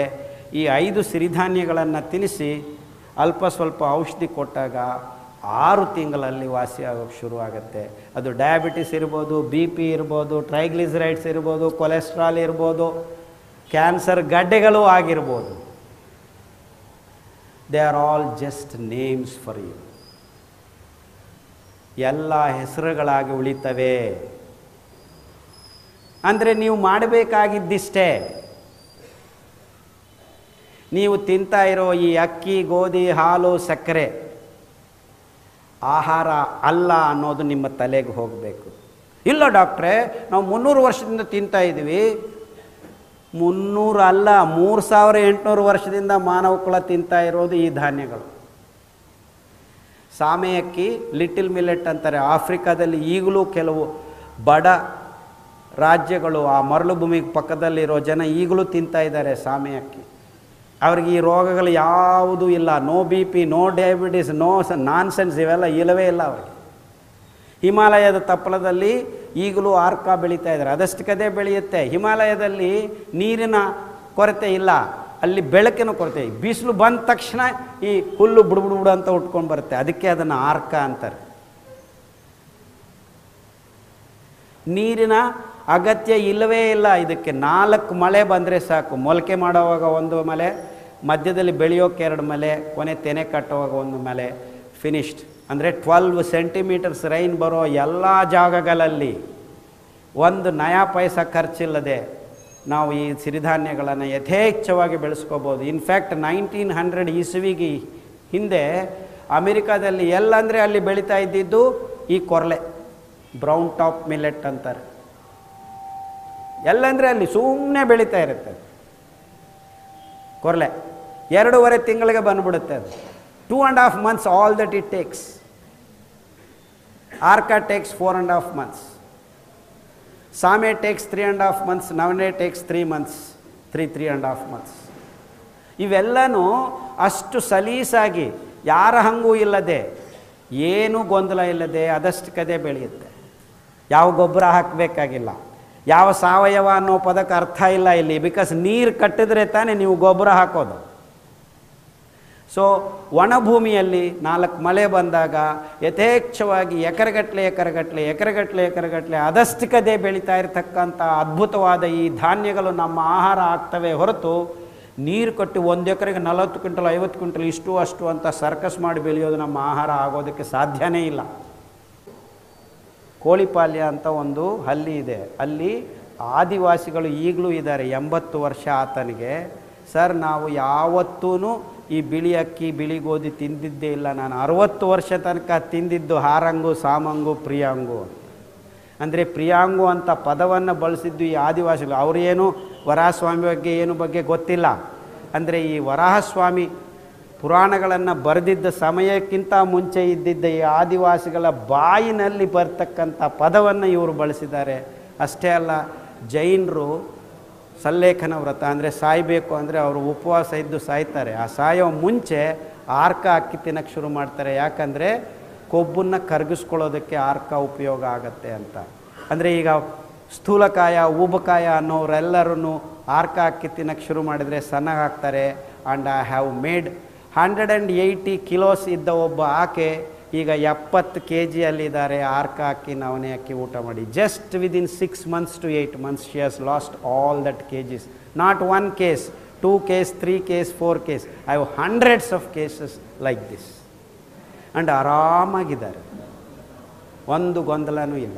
ಈ ಐದು ಸಿರಿಧಾನ್ಯಗಳನ್ನು ತಿನ್ನಿಸಿ ಅಲ್ಪ ಸ್ವಲ್ಪ ಔಷಧಿ ಕೊಟ್ಟಾಗ ಆರು ತಿಂಗಳಲ್ಲಿ ವಾಸಿ ಆಗೋಕ್ಕೆ ಶುರುವಾಗುತ್ತೆ ಅದು ಡಯಾಬಿಟಿಸ್ ಇರ್ಬೋದು ಬಿ ಪಿ ಇರ್ಬೋದು ಟ್ರೈಗ್ಲಿಸರೈಡ್ಸ್ ಇರ್ಬೋದು ಕೊಲೆಸ್ಟ್ರಾಲ್ ಇರ್ಬೋದು ಕ್ಯಾನ್ಸರ್ ಗಡ್ಡೆಗಳು ಆಗಿರ್ಬೋದು they are all just names for you ಎಲ್ಲ ಹೆಸರುಗಳಾಗಿ ಉಳಿತವೆ ಅಂದರೆ ನೀವು ಮಾಡಬೇಕಾಗಿದ್ದಿಷ್ಟೇ ನೀವು ತಿಂತಾ ಇರೋ ಈ ಅಕ್ಕಿ ಗೋಧಿ ಹಾಲು ಸಕ್ಕರೆ ಆಹಾರ ಅಲ್ಲ ಅನ್ನೋದು ನಿಮ್ಮ ತಲೆಗೆ ಹೋಗಬೇಕು ಇಲ್ಲ ಡಾಕ್ಟ್ರೇ ನಾವು ಮುನ್ನೂರು ವರ್ಷದಿಂದ ತಿಂತಾ ಇದ್ದೀವಿ ಮುನ್ನೂರು ಅಲ್ಲ ಮೂರು ಸಾವಿರ ಎಂಟುನೂರು ವರ್ಷದಿಂದ ಮಾನವ ಕುಲ ತಿಂತಾ ಇರೋದು ಈ ಧಾನ್ಯಗಳು ಸಾಮೆ ಅಕ್ಕಿ ಲಿಟಿಲ್ ಮಿಲೆಟ್ ಅಂತಾರೆ ಆಫ್ರಿಕಾದಲ್ಲಿ ಈಗಲೂ ಕೆಲವು ಬಡ ರಾಜ್ಯಗಳು ಆ ಮರಳು ಭೂಮಿ ಪಕ್ಕದಲ್ಲಿರೋ ಜನ ಈಗಲೂ ತಿಂತಾ ಇದ್ದಾರೆ ಸಾಮೆ ಅಕ್ಕಿ ಅವ್ರಿಗೆ ಈ ರೋಗಗಳು ಯಾವುದೂ ಇಲ್ಲ no B P no diabetes no nonsense ಇವೆಲ್ಲ ಇಲ್ಲವೇ ಇಲ್ಲ ಅವರಿಗೆ ಹಿಮಾಲಯದ ತಪ್ಪಲದಲ್ಲಿ ಈಗಲೂ ಆರ್ಕ ಬೆಳೀತಾ ಇದ್ದಾರೆ ಅದಷ್ಟಕ್ಕದೇ ಬೆಳೆಯುತ್ತೆ ಹಿಮಾಲಯದಲ್ಲಿ ನೀರಿನ ಕೊರತೆ ಇಲ್ಲ ಅಲ್ಲಿ ಬೆಳಕಿನ ಕೊರತೆ ಬಿಸಿಲು ಬಂದ ತಕ್ಷಣ ಈ ಹುಲ್ಲು ಬುಡು ಬುಡು ಬುಡು ಅಂತ ಉಟ್ಕೊಂಡು ಬರುತ್ತೆ ಅದಕ್ಕೆ ಅದನ್ನು ಆರ್ಕ ಅಂತಾರೆ ನೀರಿನ ಅಗತ್ಯ ಇಲ್ಲವೇ ಇಲ್ಲ ಇದಕ್ಕೆ ನಾಲ್ಕು ಮಳೆ ಬಂದರೆ ಸಾಕು ಮೊಳಕೆ ಮಾಡುವಾಗ ಒಂದು ಮಳೆ ಮಧ್ಯದಲ್ಲಿ ಬೆಳೆಯೋಕೆ ಎರಡು ಮಳೆ ಕೊನೆ ತೆನೆ ಕಟ್ಟುವಾಗ ಒಂದು ಮಳೆ ಫಿನಿಶ್ಡ್ ಅಂದರೆ ಟ್ವೆಲ್ವ್ ಸೆಂಟಿಮೀಟರ್ಸ್ ರೈನ್ ಬರೋ ಎಲ್ಲ ಜಾಗಗಳಲ್ಲಿ ಒಂದು ನಯಾ ಪೈಸ ಖರ್ಚಿಲ್ಲದೆ ನಾವು ಈ ಸಿರಿಧಾನ್ಯಗಳನ್ನು ಯಥೇಚ್ಛವಾಗಿ ಬೆಳೆಸ್ಕೋಬೋದು ಇನ್ಫ್ಯಾಕ್ಟ್ ನೈನ್ಟೀನ್ ಹಂಡ್ರೆಡ್ ಇಸುವಿಗೆ ಹಿಂದೆ ಅಮೆರಿಕಾದಲ್ಲಿ ಎಲ್ಲಂದರೆ ಅಲ್ಲಿ ಬೆಳೀತಾ ಇದ್ದಿದ್ದು ಈ ಕೊರಲೆ ಬ್ರೌನ್ ಟಾಪ್ ಮಿಲೆಟ್ ಅಂತಾರೆ ಎಲ್ಲಂದರೆ ಅಲ್ಲಿ ಸುಮ್ಮನೆ ಬೆಳೀತಾ ಇರುತ್ತೆ ಕೊರಲೆ ಎರಡೂವರೆ ತಿಂಗಳಿಗೆ ಬಂದ್ಬಿಡುತ್ತೆ ಅದು two and half months all that it takes ಆರ್ಕಾ takes four and half months ಸಾಮೆ takes three and half months ನವನೆ takes three months three three and half months ಇವೆಲ್ಲನೂ ಅಷ್ಟು ಸಲೀಸಾಗಿ ಯಾರ ಹಂಗೂ ಇಲ್ಲದೆ ಏನೂ ಗೊಂದಲ ಇಲ್ಲದೆ ಅದಷ್ಟಕ್ಕದೇ ಬೆಳೆಯುತ್ತೆ ಯಾವ ಗೊಬ್ಬರ ಹಾಕಬೇಕಾಗಿಲ್ಲ ಯಾವ ಸಾವಯವ ಅನ್ನೋ ಪದಕ್ಕೆ ಅರ್ಥ ಇಲ್ಲ ಇಲ್ಲಿ ಬಿಕಾಸ್ ನೀರು ಕಟ್ಟಿದ್ರೆ ತಾನೇ ನೀವು ಗೊಬ್ಬರ ಹಾಕೋದು ಸೊ ಒಣಭೂಮಿಯಲ್ಲಿ ನಾಲ್ಕು ಮಳೆ ಬಂದಾಗ ಯಥೇಚ್ಛವಾಗಿ ಎಕರೆಗಟ್ಟಲೆ ಎಕರೆಗಟ್ಟಲೆ ಎಕರೆಗಟ್ಟಲೆ ಎಕರೆಗಟ್ಟಲೆ ಅದಷ್ಟಕ್ಕದೇ ಬೆಳೀತಾ ಇರತಕ್ಕಂಥ ಅದ್ಭುತವಾದ ಈ ಧಾನ್ಯಗಳು ನಮ್ಮ ಆಹಾರ ಆಗ್ತವೆ ಹೊರತು ನೀರು ಕಟ್ಟಿ ಒಂದು ಎಕರೆಗೆ ನಲವತ್ತು ಕ್ವಿಂಟಲ್ ಐವತ್ತು ಕ್ವಿಂಟಲ್ ಇಷ್ಟು ಅಷ್ಟು ಅಂತ ಸರ್ಕಸ್ ಮಾಡಿ ಬೆಳೆಯೋದು ನಮ್ಮ ಆಹಾರ ಆಗೋದಕ್ಕೆ ಸಾಧ್ಯನೇ ಇಲ್ಲ ಕೋಳಿಪಾಲ್ಯ ಅಂತ ಒಂದು ಹಲ್ಲಿ ಇದೆ ಅಲ್ಲಿ ಆದಿವಾಸಿಗಳು ಈಗಲೂ ಇದ್ದಾರೆ ಎಂಬತ್ತು ವರ್ಷ ಆತನಿಗೆ ಸರ್ ನಾವು ಯಾವತ್ತೂ ಈ ಬಿಳಿ ಅಕ್ಕಿ ಬಿಳಿ ಗೋಧಿ ತಿಂದಿದ್ದೇ ಇಲ್ಲ ನಾನು ಅರವತ್ತು ವರ್ಷ ತನಕ ತಿಂದಿದ್ದು ಹಾರಂಗು ಸಾಮಂಗು ಪ್ರಿಯಾಂಗು ಅಂತ ಅಂದರೆ ಪ್ರಿಯಾಂಗು ಅಂತ ಪದವನ್ನು ಬಳಸಿದ್ದು ಈ ಆದಿವಾಸಿಗಳು ಅವರೇನು ವರಾಹಸ್ವಾಮಿ ಬಗ್ಗೆ ಏನು ಬಗ್ಗೆ ಗೊತ್ತಿಲ್ಲ ಅಂದರೆ ಈ ವರಾಹಸ್ವಾಮಿ ಪುರಾಣಗಳನ್ನು ಬರೆದಿದ್ದ ಸಮಯಕ್ಕಿಂತ ಮುಂಚೆ ಇದ್ದಿದ್ದ ಈ ಆದಿವಾಸಿಗಳ ಬಾಯಿನಲ್ಲಿ ಬರ್ತಕ್ಕಂಥ ಪದವನ್ನು ಇವರು ಬಳಸಿದ್ದಾರೆ ಅಷ್ಟೇ ಅಲ್ಲ ಜೈನರು ಸಲ್ಲೇಖನ ವ್ರತ ಅಂದರೆ ಸಾಯಬೇಕು ಅಂದರೆ ಅವರು ಉಪವಾಸ ಇದ್ದು ಸಾಯ್ತಾರೆ ಆ ಸಾಯೋ ಮುಂಚೆ ಆರ್ಕ ಅಕ್ಕಿ ತಿನ್ನಕ್ಕೆ ಶುರು ಮಾಡ್ತಾರೆ ಯಾಕಂದರೆ ಕೊಬ್ಬನ್ನು ಕರಗಿಸ್ಕೊಳ್ಳೋದಕ್ಕೆ ಆರ್ಕ ಉಪಯೋಗ ಆಗತ್ತೆ ಅಂತ ಅಂದರೆ ಈಗ ಸ್ಥೂಲಕಾಯ ಊಬಕಾಯ ಅನ್ನೋರೆಲ್ಲರೂ ಆರ್ಕ ಅಕ್ಕಿ ತಿನ್ನಕ್ಕೆ ಶುರು ಮಾಡಿದರೆ ಸಣ್ಣಗಾಗ್ತಾರೆ and I have made hundred and eighty kilos ಇದ್ದ ಒಬ್ಬ ಆಕೆ ಈಗ ಎಪ್ಪತ್ತು ಕೆ ಜಿಯಲ್ಲಿದ್ದಾರೆ ಆರ್ಕ ಅಕ್ಕಿ ನವನೆ ಅಕ್ಕಿ ಊಟ ಮಾಡಿ just within six months to eight months she has lost all that K Gs not one case two case three case four case I have hundreds of cases like this and ಆರಾಮಾಗಿದ್ದಾರೆ ಒಂದು ಗೊಂದಲನೂ ಇಲ್ಲ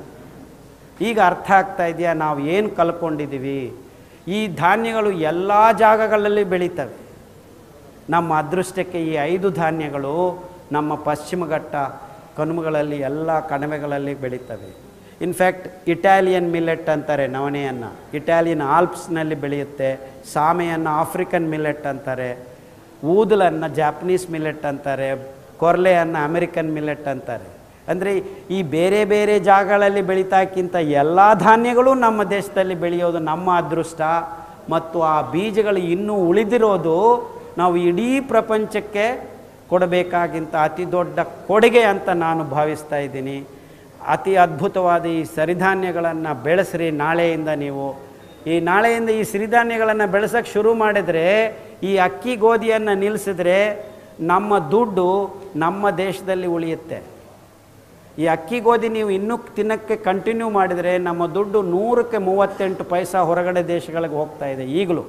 ಈಗ ಅರ್ಥ ಆಗ್ತಾ ಇದೆಯಾ ನಾವು ಏನು ಕಲ್ಕೊಂಡಿದ್ದೀವಿ ಈ ಧಾನ್ಯಗಳು ಎಲ್ಲ ಜಾಗಗಳಲ್ಲಿ ಬೆಳೀತವೆ ನಮ್ಮ ಅದೃಷ್ಟಕ್ಕೆ ಈ ಐದು ಧಾನ್ಯಗಳು ನಮ್ಮ ಪಶ್ಚಿಮ ಘಟ್ಟ ಕನುಮಗಳಲ್ಲಿ ಎಲ್ಲ ಕಣಿವೆಗಳಲ್ಲಿ ಬೆಳೀತವೆ ಇನ್ಫ್ಯಾಕ್ಟ್ ಇಟಾಲಿಯನ್ ಮಿಲೆಟ್ ಅಂತಾರೆ ನವಣೆಯನ್ನು ಇಟಾಲಿಯನ್ ಆಲ್ಪ್ಸ್ನಲ್ಲಿ ಬೆಳೆಯುತ್ತೆ ಸಾಮೆಯನ್ನು ಆಫ್ರಿಕನ್ ಮಿಲೆಟ್ ಅಂತಾರೆ ಊದಲನ್ನು ಜಾಪನೀಸ್ ಮಿಲೆಟ್ ಅಂತಾರೆ ಕೊರ್ಲೆಯನ್ನು ಅಮೆರಿಕನ್ ಮಿಲೆಟ್ ಅಂತಾರೆ ಅಂದರೆ ಈ ಬೇರೆ ಬೇರೆ ಜಾಗಗಳಲ್ಲಿ ಬೆಳೀತಾಕ್ಕಿಂತ ಎಲ್ಲ ಧಾನ್ಯಗಳು ನಮ್ಮ ದೇಶದಲ್ಲಿ ಬೆಳೆಯೋದು ನಮ್ಮ ಅದೃಷ್ಟ ಮತ್ತು ಆ ಬೀಜಗಳು ಇನ್ನೂ ಉಳಿದಿರೋದು ನಾವು ಇಡೀ ಪ್ರಪಂಚಕ್ಕೆ ಕೊಡಬೇಕಾಗಿಂತ ಅತಿ ದೊಡ್ಡ ಕೊಡುಗೆ ಅಂತ ನಾನು ಭಾವಿಸ್ತಾ ಇದ್ದೀನಿ ಅತಿ ಅದ್ಭುತವಾದ ಈ ಸಿರಿಧಾನ್ಯಗಳನ್ನು ಬೆಳೆಸ್ರಿ ನಾಳೆಯಿಂದ ನೀವು ಈ ನಾಳೆಯಿಂದ ಈ ಸಿರಿಧಾನ್ಯಗಳನ್ನು ಬೆಳೆಸೋಕ್ಕೆ ಶುರು ಮಾಡಿದರೆ ಈ ಅಕ್ಕಿ ಗೋಧಿಯನ್ನು ನಿಲ್ಲಿಸಿದ್ರೆ ನಮ್ಮ ದುಡ್ಡು ನಮ್ಮ ದೇಶದಲ್ಲಿ ಉಳಿಯುತ್ತೆ ಈ ಅಕ್ಕಿ ಗೋಧಿ ನೀವು ಇನ್ನೂ ತಿನ್ನಕ್ಕೆ ಕಂಟಿನ್ಯೂ ಮಾಡಿದರೆ ನಮ್ಮ ದುಡ್ಡು ನೂರಕ್ಕೆ ಮೂವತ್ತೆಂಟು ಪೈಸಾ ಹೊರಗಡೆ ದೇಶಗಳಿಗೆ ಹೋಗ್ತಾ ಇದೆ ಈಗಲೂ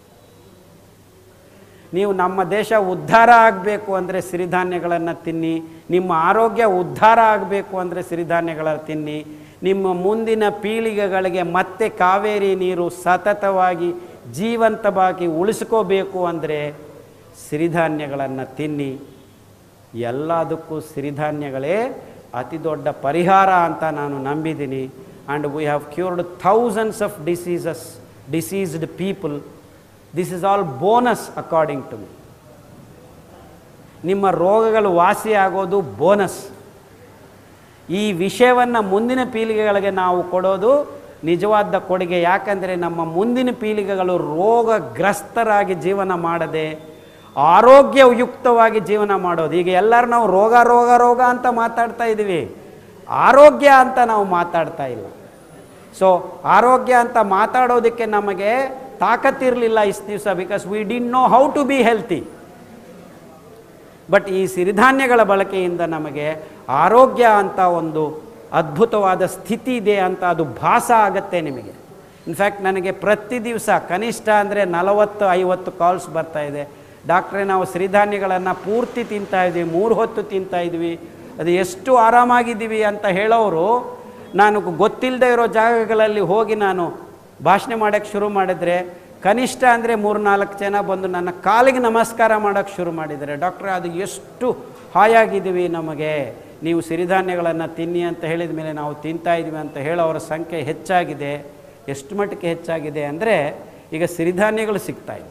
ನೀವು ನಮ್ಮ ದೇಶ ಉದ್ಧಾರ ಆಗಬೇಕು ಅಂದರೆ ಸಿರಿಧಾನ್ಯಗಳನ್ನು ತಿನ್ನಿ ನಿಮ್ಮ ಆರೋಗ್ಯ ಉದ್ಧಾರ ಆಗಬೇಕು ಅಂದರೆ ಸಿರಿಧಾನ್ಯಗಳನ್ನು ತಿನ್ನಿ ನಿಮ್ಮ ಮುಂದಿನ ಪೀಳಿಗೆಗಳಿಗೆ ಮತ್ತೆ ಕಾವೇರಿ ನೀರು ಸತತವಾಗಿ ಜೀವಂತವಾಗಿ ಉಳಿಸ್ಕೋಬೇಕು ಅಂದರೆ ಸಿರಿಧಾನ್ಯಗಳನ್ನು ತಿನ್ನಿ ಎಲ್ಲದಕ್ಕೂ ಸಿರಿಧಾನ್ಯಗಳೇ ಅತಿ ದೊಡ್ಡ ಪರಿಹಾರ ಅಂತ ನಾನು ನಂಬಿದ್ದೀನಿ and we have cured thousands of diseases diseased people this is all bonus according to me ನಿಮ್ಮ ರೋಗಗಳು ವಾಸಿ ಆಗೋದು ಬೋನಸ್ ಈ ವಿಷಯವನ್ನು ಮುಂದಿನ ಪೀಳಿಗೆಗಳಿಗೆ ನಾವು ಕೊಡೋದು ನಿಜವಾದ ಕೊಡುಗೆ ಯಾಕಂದರೆ ನಮ್ಮ ಮುಂದಿನ ಪೀಳಿಗೆಗಳು ರೋಗಗ್ರಸ್ತರಾಗಿ ಜೀವನ ಮಾಡದೆ ಆರೋಗ್ಯಯುಕ್ತವಾಗಿ ಜೀವನ ಮಾಡೋದು ಈಗ ಎಲ್ಲರೂ ನಾವು ರೋಗ ರೋಗ ರೋಗ ಅಂತ ಮಾತಾಡ್ತಾ ಇದ್ದೀವಿ ಆರೋಗ್ಯ ಅಂತ ನಾವು ಮಾತಾಡ್ತಾ ಇಲ್ಲ ಸೊ ಆರೋಗ್ಯ ಅಂತ ಮಾತಾಡೋದಕ್ಕೆ ನಮಗೆ ತಾಕತ್ತಿರಲಿಲ್ಲ ಇಷ್ಟು ದಿವಸ because we didn't know how to be healthy but ಈ ಸಿರಿಧಾನ್ಯಗಳ ಬಳಕೆಯಿಂದ ನಮಗೆ ಆರೋಗ್ಯ ಅಂತ ಒಂದು ಅದ್ಭುತವಾದ ಸ್ಥಿತಿ ಇದೆ ಅಂತ ಅದು ಭಾಸ ಆಗತ್ತೆ ನಿಮಗೆ ಇನ್ಫ್ಯಾಕ್ಟ್ ನನಗೆ ಪ್ರತಿ ದಿವಸ ಕನಿಷ್ಠ ಅಂದರೆ ನಲವತ್ತು ಐವತ್ತು ಕಾಲ್ಸ್ ಬರ್ತಾ ಇದೆ ಡಾಕ್ಟ್ರೇ ನಾವು ಸಿರಿಧಾನ್ಯಗಳನ್ನು ಪೂರ್ತಿ ತಿಂತಾ ಇದ್ವಿ ಮೂರು ಹೊತ್ತು ತಿಂತಾ ಇದ್ವಿ ಅದು ಎಷ್ಟು ಆರಾಮಾಗಿದ್ದೀವಿ ಅಂತ ಹೇಳೋರು ನಾನು ಗೊತ್ತಿಲ್ಲದೆ ಇರೋ ಜಾಗಗಳಲ್ಲಿ ಹೋಗಿ ನಾನು ಭಾಷಣ ಮಾಡೋಕ್ಕೆ ಶುರು ಮಾಡಿದರೆ ಕನಿಷ್ಠ ಅಂದರೆ ಮೂರು ನಾಲ್ಕು ಜನ ಬಂದು ನನ್ನ ಕಾಲಿಗೆ ನಮಸ್ಕಾರ ಮಾಡೋಕ್ಕೆ ಶುರು ಮಾಡಿದ್ದಾರೆ ಡಾಕ್ಟ್ರೆ ಅದು ಎಷ್ಟು ಹಾಯಾಗಿದ್ದೀವಿ ನಮಗೆ ನೀವು ಸಿರಿಧಾನ್ಯಗಳನ್ನು ತಿನ್ನಿ ಅಂತ ಹೇಳಿದ ಮೇಲೆ ನಾವು ತಿಂತಾ ಇದ್ವಿ ಅಂತ ಹೇಳೋರ ಸಂಖ್ಯೆ ಹೆಚ್ಚಾಗಿದೆ ಎಷ್ಟು ಮಟ್ಟಕ್ಕೆ ಹೆಚ್ಚಾಗಿದೆ ಅಂದರೆ ಈಗ ಸಿರಿಧಾನ್ಯಗಳು ಸಿಗ್ತಾ ಇಲ್ಲ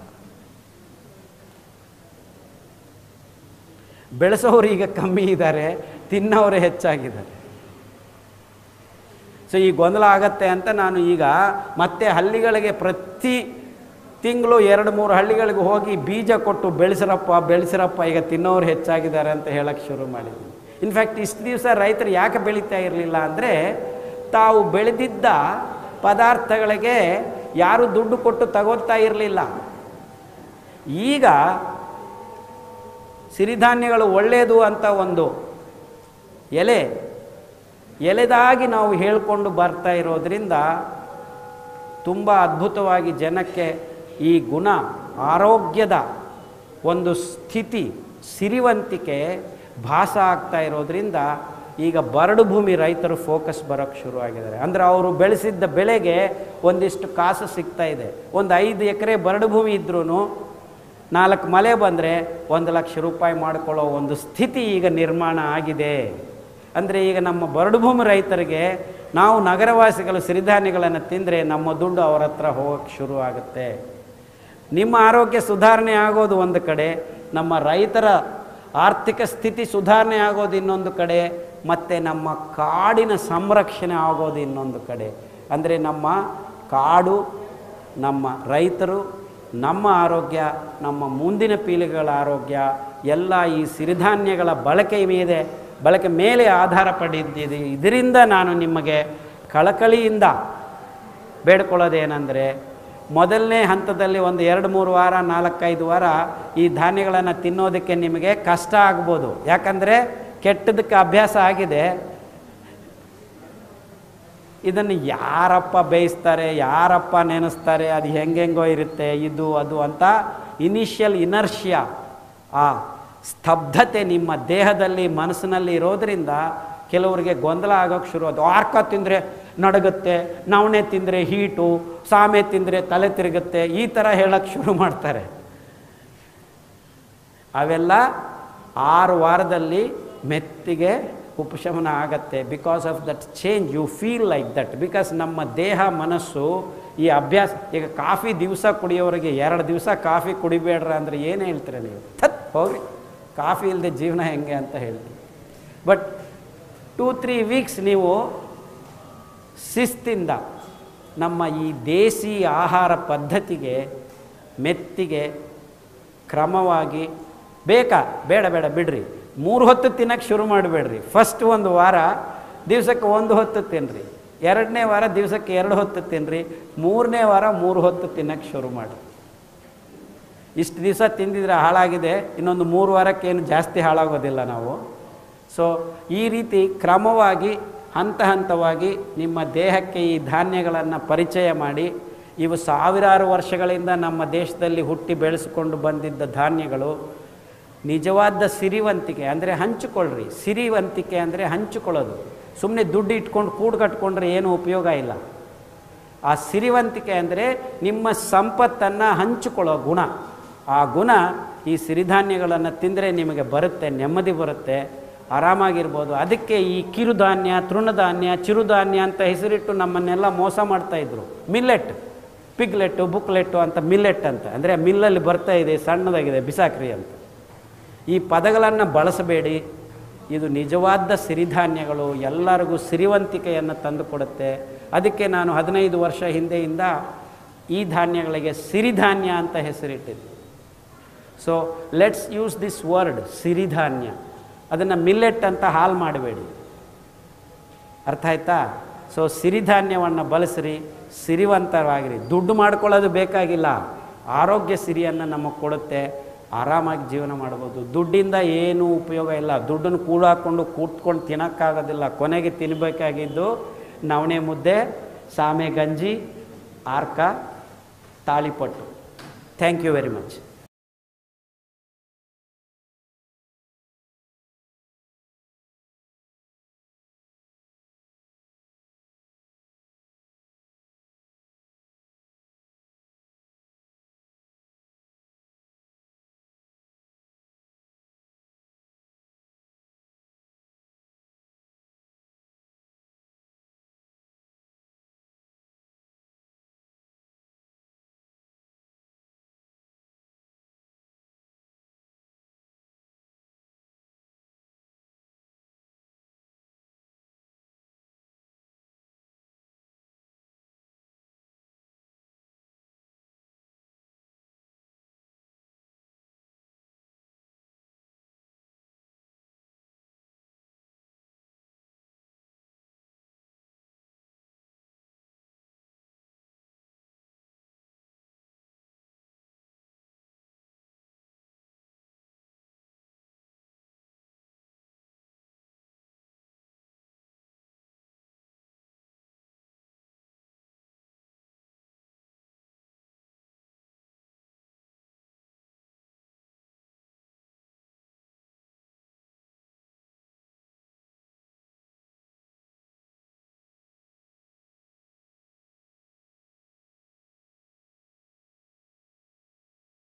ಬೆಳೆಸೋರು ಈಗ ಕಮ್ಮಿ ಇದ್ದಾರೆ ತಿನ್ನೋರು ಹೆಚ್ಚಾಗಿದ್ದಾರೆ ಸೊ ಈ ಗೊಂದಲ ಆಗತ್ತೆ ಅಂತ ನಾನು ಈಗ ಮತ್ತೆ ಹಳ್ಳಿಗಳಿಗೆ ಪ್ರತಿ ತಿಂಗಳು ಎರಡು ಮೂರು ಹಳ್ಳಿಗಳಿಗೆ ಹೋಗಿ ಬೀಜ ಕೊಟ್ಟು ಬೆಳೆಸಿರಪ್ಪ ಬೆಳೆಸಿರಪ್ಪ ಈಗ ತಿನ್ನೋರು ಹೆಚ್ಚಾಗಿದ್ದಾರೆ ಅಂತ ಹೇಳಕ್ಕೆ ಶುರು ಮಾಡಿದ್ದೀನಿ ಇನ್ಫ್ಯಾಕ್ಟ್ ಇಷ್ಟು ದಿವಸ ರೈತರು ಯಾಕೆ ಬೆಳೀತಾ ಇರಲಿಲ್ಲ ಅಂದರೆ ತಾವು ಬೆಳೆದಿದ್ದ ಪದಾರ್ಥಗಳಿಗೆ ಯಾರು ದುಡ್ಡು ಕೊಟ್ಟು ತಗೋತಾ ಇರಲಿಲ್ಲ ಈಗ ಸಿರಿಧಾನ್ಯಗಳು ಒಳ್ಳೆಯದು ಅಂತ ಒಂದು ಎಲೆ ಎಲೆದಾಗಿ ನಾವು ಹೇಳಿಕೊಂಡು ಬರ್ತಾ ಇರೋದ್ರಿಂದ ತುಂಬ ಅದ್ಭುತವಾಗಿ ಜನಕ್ಕೆ ಈ ಗುಣ ಆರೋಗ್ಯದ ಒಂದು ಸ್ಥಿತಿ ಸಿರಿವಂತಿಕೆ ಭಾಸ ಆಗ್ತಾ ಇರೋದ್ರಿಂದ ಈಗ ಬರಡು ಭೂಮಿ ರೈತರು ಫೋಕಸ್ ಬರೋಕ್ಕೆ ಶುರುವಾಗಿದ್ದಾರೆ ಅಂದರೆ ಅವರು ಬೆಳೆಸಿದ್ದ ಬೆಳೆಗೆ ಒಂದಿಷ್ಟು ಕಾಸು ಸಿಗ್ತಾ ಇದೆ ಒಂದು ಐದು ಎಕರೆ ಬರಡು ಭೂಮಿ ಇದ್ರೂ ನಾಲ್ಕು ಮಳೆ ಬಂದರೆ ಒಂದು ಲಕ್ಷ ರೂಪಾಯಿ ಮಾಡಿಕೊಳ್ಳೋ ಒಂದು ಸ್ಥಿತಿ ಈಗ ನಿರ್ಮಾಣ ಆಗಿದೆ ಅಂದರೆ ಈಗ ನಮ್ಮ ಬರಡು ಭೂಮಿ ರೈತರಿಗೆ ನಾವು ನಗರವಾಸಿಗಳು ಸಿರಿಧಾನ್ಯಗಳನ್ನು ತಿಂದರೆ ನಮ್ಮ ದುಡ್ಡು ಅವರ ಹತ್ರ ಹೋಗೋಕ್ಕೆ ಶುರು ಆಗುತ್ತೆ ನಿಮ್ಮ ಆರೋಗ್ಯ ಸುಧಾರಣೆ ಆಗೋದು ಒಂದು ಕಡೆ ನಮ್ಮ ರೈತರ ಆರ್ಥಿಕ ಸ್ಥಿತಿ ಸುಧಾರಣೆ ಆಗೋದು ಇನ್ನೊಂದು ಕಡೆ ಮತ್ತು ನಮ್ಮ ಕಾಡಿನ ಸಂರಕ್ಷಣೆ ಆಗೋದು ಇನ್ನೊಂದು ಕಡೆ ಅಂದರೆ ನಮ್ಮ ಕಾಡು ನಮ್ಮ ರೈತರು ನಮ್ಮ ಆರೋಗ್ಯ ನಮ್ಮ ಮುಂದಿನ ಪೀಳಿಗೆಗಳ ಆರೋಗ್ಯ ಎಲ್ಲ ಈ ಸಿರಿಧಾನ್ಯಗಳ ಬಳಕೆ ಮೇಲೆ ಬಳಕೆ ಮೇಲೆ ಆಧಾರ ಪಡೆದಿದೆ ಇದರಿಂದ ನಾನು ನಿಮಗೆ ಕಳಕಳಿಯಿಂದ ಬೇಡ್ಕೊಳ್ಳೋದೇನೆಂದರೆ ಮೊದಲನೇ ಹಂತದಲ್ಲಿ ಒಂದು ಎರಡು ಮೂರು ವಾರ ನಾಲ್ಕೈದು ವಾರ ಈ ಧಾನ್ಯಗಳನ್ನು ತಿನ್ನೋದಕ್ಕೆ ನಿಮಗೆ ಕಷ್ಟ ಆಗ್ಬೋದು ಯಾಕಂದರೆ ಕೆಟ್ಟದಕ್ಕೆ ಅಭ್ಯಾಸ ಆಗಿದೆ ಇದನ್ನು ಯಾರಪ್ಪ ಬೇಯಿಸ್ತಾರೆ ಯಾರಪ್ಪ ನೆನೆಸ್ತಾರೆ ಅದು ಹೆಂಗೆಂಗೋ ಇರುತ್ತೆ ಇದು ಅದು ಅಂತ ಇನಿಷಿಯಲ್ ಇನರ್ಷಿಯಾ ಆ ಸ್ತಬ್ಧತೆ ನಿಮ್ಮ ದೇಹದಲ್ಲಿ ಮನಸ್ಸಿನಲ್ಲಿ ಇರೋದರಿಂದ ಕೆಲವರಿಗೆ ಗೊಂದಲ ಆಗೋಕ್ಕೆ ಶುರು ಅದು ಆರ್ಕ ತಿಂದರೆ ನಡಗುತ್ತೆ ನವಣೆ ತಿಂದರೆ ಹೀಟು ಸಾಮೆ ತಿಂದರೆ ತಲೆ ತಿರುಗುತ್ತೆ ಈ ಥರ ಹೇಳೋಕ್ಕೆ ಶುರು ಮಾಡ್ತಾರೆ ಅವೆಲ್ಲ ಆರು ವಾರದಲ್ಲಿ ಮೆತ್ತಿಗೆ ಉಪಶಮನ ಆಗತ್ತೆ because of that change you feel like that because ನಮ್ಮ ದೇಹ ಮನಸ್ಸು ಈ ಅಭ್ಯಾಸ ಈಗ ಕಾಫಿ ದಿವಸ ಕುಡಿಯೋರಿಗೆ ಎರಡು ದಿವಸ ಕಾಫಿ ಕುಡಿಬೇಡ್ರ ಅಂದರೆ ಏನು ಹೇಳ್ತೀರ ನೀವು ಥತ್ ಹೋಗ್ರಿ ಕಾಫಿ ಇಲ್ಲದೆ ಜೀವನ ಹೆಂಗೆ ಅಂತ ಹೇಳ್ತೀವಿ ಬಟ್ ಟೂ ತ್ರೀ ವೀಕ್ಸ್ ನೀವು ಶಿಸ್ತಿಂದ ನಮ್ಮ ಈ ದೇಸಿ ಆಹಾರ ಪದ್ಧತಿಗೆ ಮೆತ್ತಿಗೆ ಕ್ರಮವಾಗಿ ಬೇಕಾ ಬೇಡ ಬೇಡ ಬಿಡ್ರಿ ಮೂರು ಹೊತ್ತು ತಿನ್ನಕ್ಕೆ ಶುರು ಮಾಡಿಬೇಡ್ರಿ ಫಸ್ಟ್ ಒಂದು ವಾರ ದಿವಸಕ್ಕೆ ಒಂದು ಹೊತ್ತು ತಿನ್ನಿರಿ ಎರಡನೇ ವಾರ ದಿವಸಕ್ಕೆ ಎರಡು ಹೊತ್ತು ತಿನ್ನಿರಿ ಮೂರನೇ ವಾರ ಮೂರು ಹೊತ್ತು ತಿನ್ನಕ್ಕೆ ಶುರು ಮಾಡಿ ಇಷ್ಟು ದಿವಸ ತಿಂದಿದ್ರೆ ಹಾಳಾಗಿದೆ ಇನ್ನೊಂದು ಮೂರು ವಾರಕ್ಕೇನು ಜಾಸ್ತಿ ಹಾಳಾಗೋದಿಲ್ಲ ನಾವು ಸೊ ಈ ರೀತಿ ಕ್ರಮವಾಗಿ ಹಂತ ಹಂತವಾಗಿ ನಿಮ್ಮ ದೇಹಕ್ಕೆ ಈ ಧಾನ್ಯಗಳನ್ನು ಪರಿಚಯ ಮಾಡಿ ಇವು ಸಾವಿರಾರು ವರ್ಷಗಳಿಂದ ನಮ್ಮ ದೇಶದಲ್ಲಿ ಹುಟ್ಟಿ ಬೆಳೆಸಿಕೊಂಡು ಬಂದಿದ್ದ ಧಾನ್ಯಗಳು ನಿಜವಾದ ಸಿರಿವಂತಿಕೆ ಅಂದರೆ ಹಂಚಿಕೊಳ್ಳ್ರಿ ಸಿರಿವಂತಿಕೆ ಅಂದರೆ ಹಂಚಿಕೊಳ್ಳೋದು ಸುಮ್ಮನೆ ದುಡ್ಡು ಇಟ್ಕೊಂಡು ಕೂಡು ಕಟ್ಕೊಂಡ್ರೆ ಏನು ಉಪಯೋಗ ಇಲ್ಲ ಆ ಸಿರಿವಂತಿಕೆ ಅಂದರೆ ನಿಮ್ಮ ಸಂಪತ್ತನ್ನು ಹಂಚಿಕೊಳ್ಳೋ ಗುಣ ಆ ಗುಣ ಈ ಸಿರಿಧಾನ್ಯಗಳನ್ನು ತಿಂದರೆ ನಿಮಗೆ ಬರುತ್ತೆ ನೆಮ್ಮದಿ ಬರುತ್ತೆ ಆರಾಮಾಗಿರ್ಬೋದು ಅದಕ್ಕೆ ಈ ಕಿರುಧಾನ್ಯ ತೃಣಧಾನ್ಯ ಚಿರುಧಾನ್ಯ ಅಂತ ಹೆಸರಿಟ್ಟು ನಮ್ಮನ್ನೆಲ್ಲ ಮೋಸ ಮಾಡ್ತಾಯಿದ್ರು ಮಿಲ್ಲೆಟ್ ಪಿಗ್ಲೆಟ್ಟು ಬುಕ್ಲೆಟ್ಟು ಅಂತ ಮಿಲ್ಲೆಟ್ ಅಂತ ಅಂದರೆ ಮಿಲ್ಲಲ್ಲಿ ಬರ್ತಾ ಇದೆ ಸಣ್ಣದಾಗಿದೆ ಬಿಸಾಕ್ರಿ ಅಂತ ಈ ಪದಗಳನ್ನು ಬಳಸಬೇಡಿ ಇದು ನಿಜವಾದ ಸಿರಿಧಾನ್ಯಗಳು ಎಲ್ಲರಿಗೂ ಸಿರಿವಂತಿಕೆಯನ್ನು ತಂದುಕೊಡುತ್ತೆ ಅದಕ್ಕೆ ನಾನು ಹದಿನೈದು ವರ್ಷ ಹಿಂದೆಯಿಂದ ಈ ಧಾನ್ಯಗಳಿಗೆ ಸಿರಿಧಾನ್ಯ ಅಂತ ಹೆಸರಿಟ್ಟಿದ್ದೆ so let's use this word ಸಿರಿಧಾನ್ಯ ಅದನ್ನು ಮಿಲ್ಲೆಟ್ ಅಂತ ಹಾಲು ಮಾಡಬೇಡಿ ಅರ್ಥ ಆಯ್ತಾ ಸೊ ಸಿರಿಧಾನ್ಯವನ್ನು ಬಳಸಿರಿ ಸಿರಿವಂತರಾಗಿರಿ ದುಡ್ಡು ಮಾಡ್ಕೊಳ್ಳೋದು ಬೇಕಾಗಿಲ್ಲ ಆರೋಗ್ಯ ಸಿರಿಯನ್ನು ನಮಗೆ ಕೊಡುತ್ತೆ ಆರಾಮಾಗಿ ಜೀವನ ಮಾಡ್ಬೋದು ದುಡ್ಡಿಂದ ಏನೂ ಉಪಯೋಗ ಇಲ್ಲ ದುಡ್ಡನ್ನು ಕೂಳು ಹಾಕ್ಕೊಂಡು ಕೂತ್ಕೊಂಡು ತಿನ್ನೋಕ್ಕಾಗೋದಿಲ್ಲ ಕೊನೆಗೆ ತಿನ್ನಬೇಕಾಗಿದ್ದು ನವಣೆ ಮುದ್ದೆ ಸಾಮೆ ಗಂಜಿ ಆರ್ಕ ತಾಳಿಪಟ್ಟು ಥ್ಯಾಂಕ್ ಯು ವೆರಿ ಮಚ್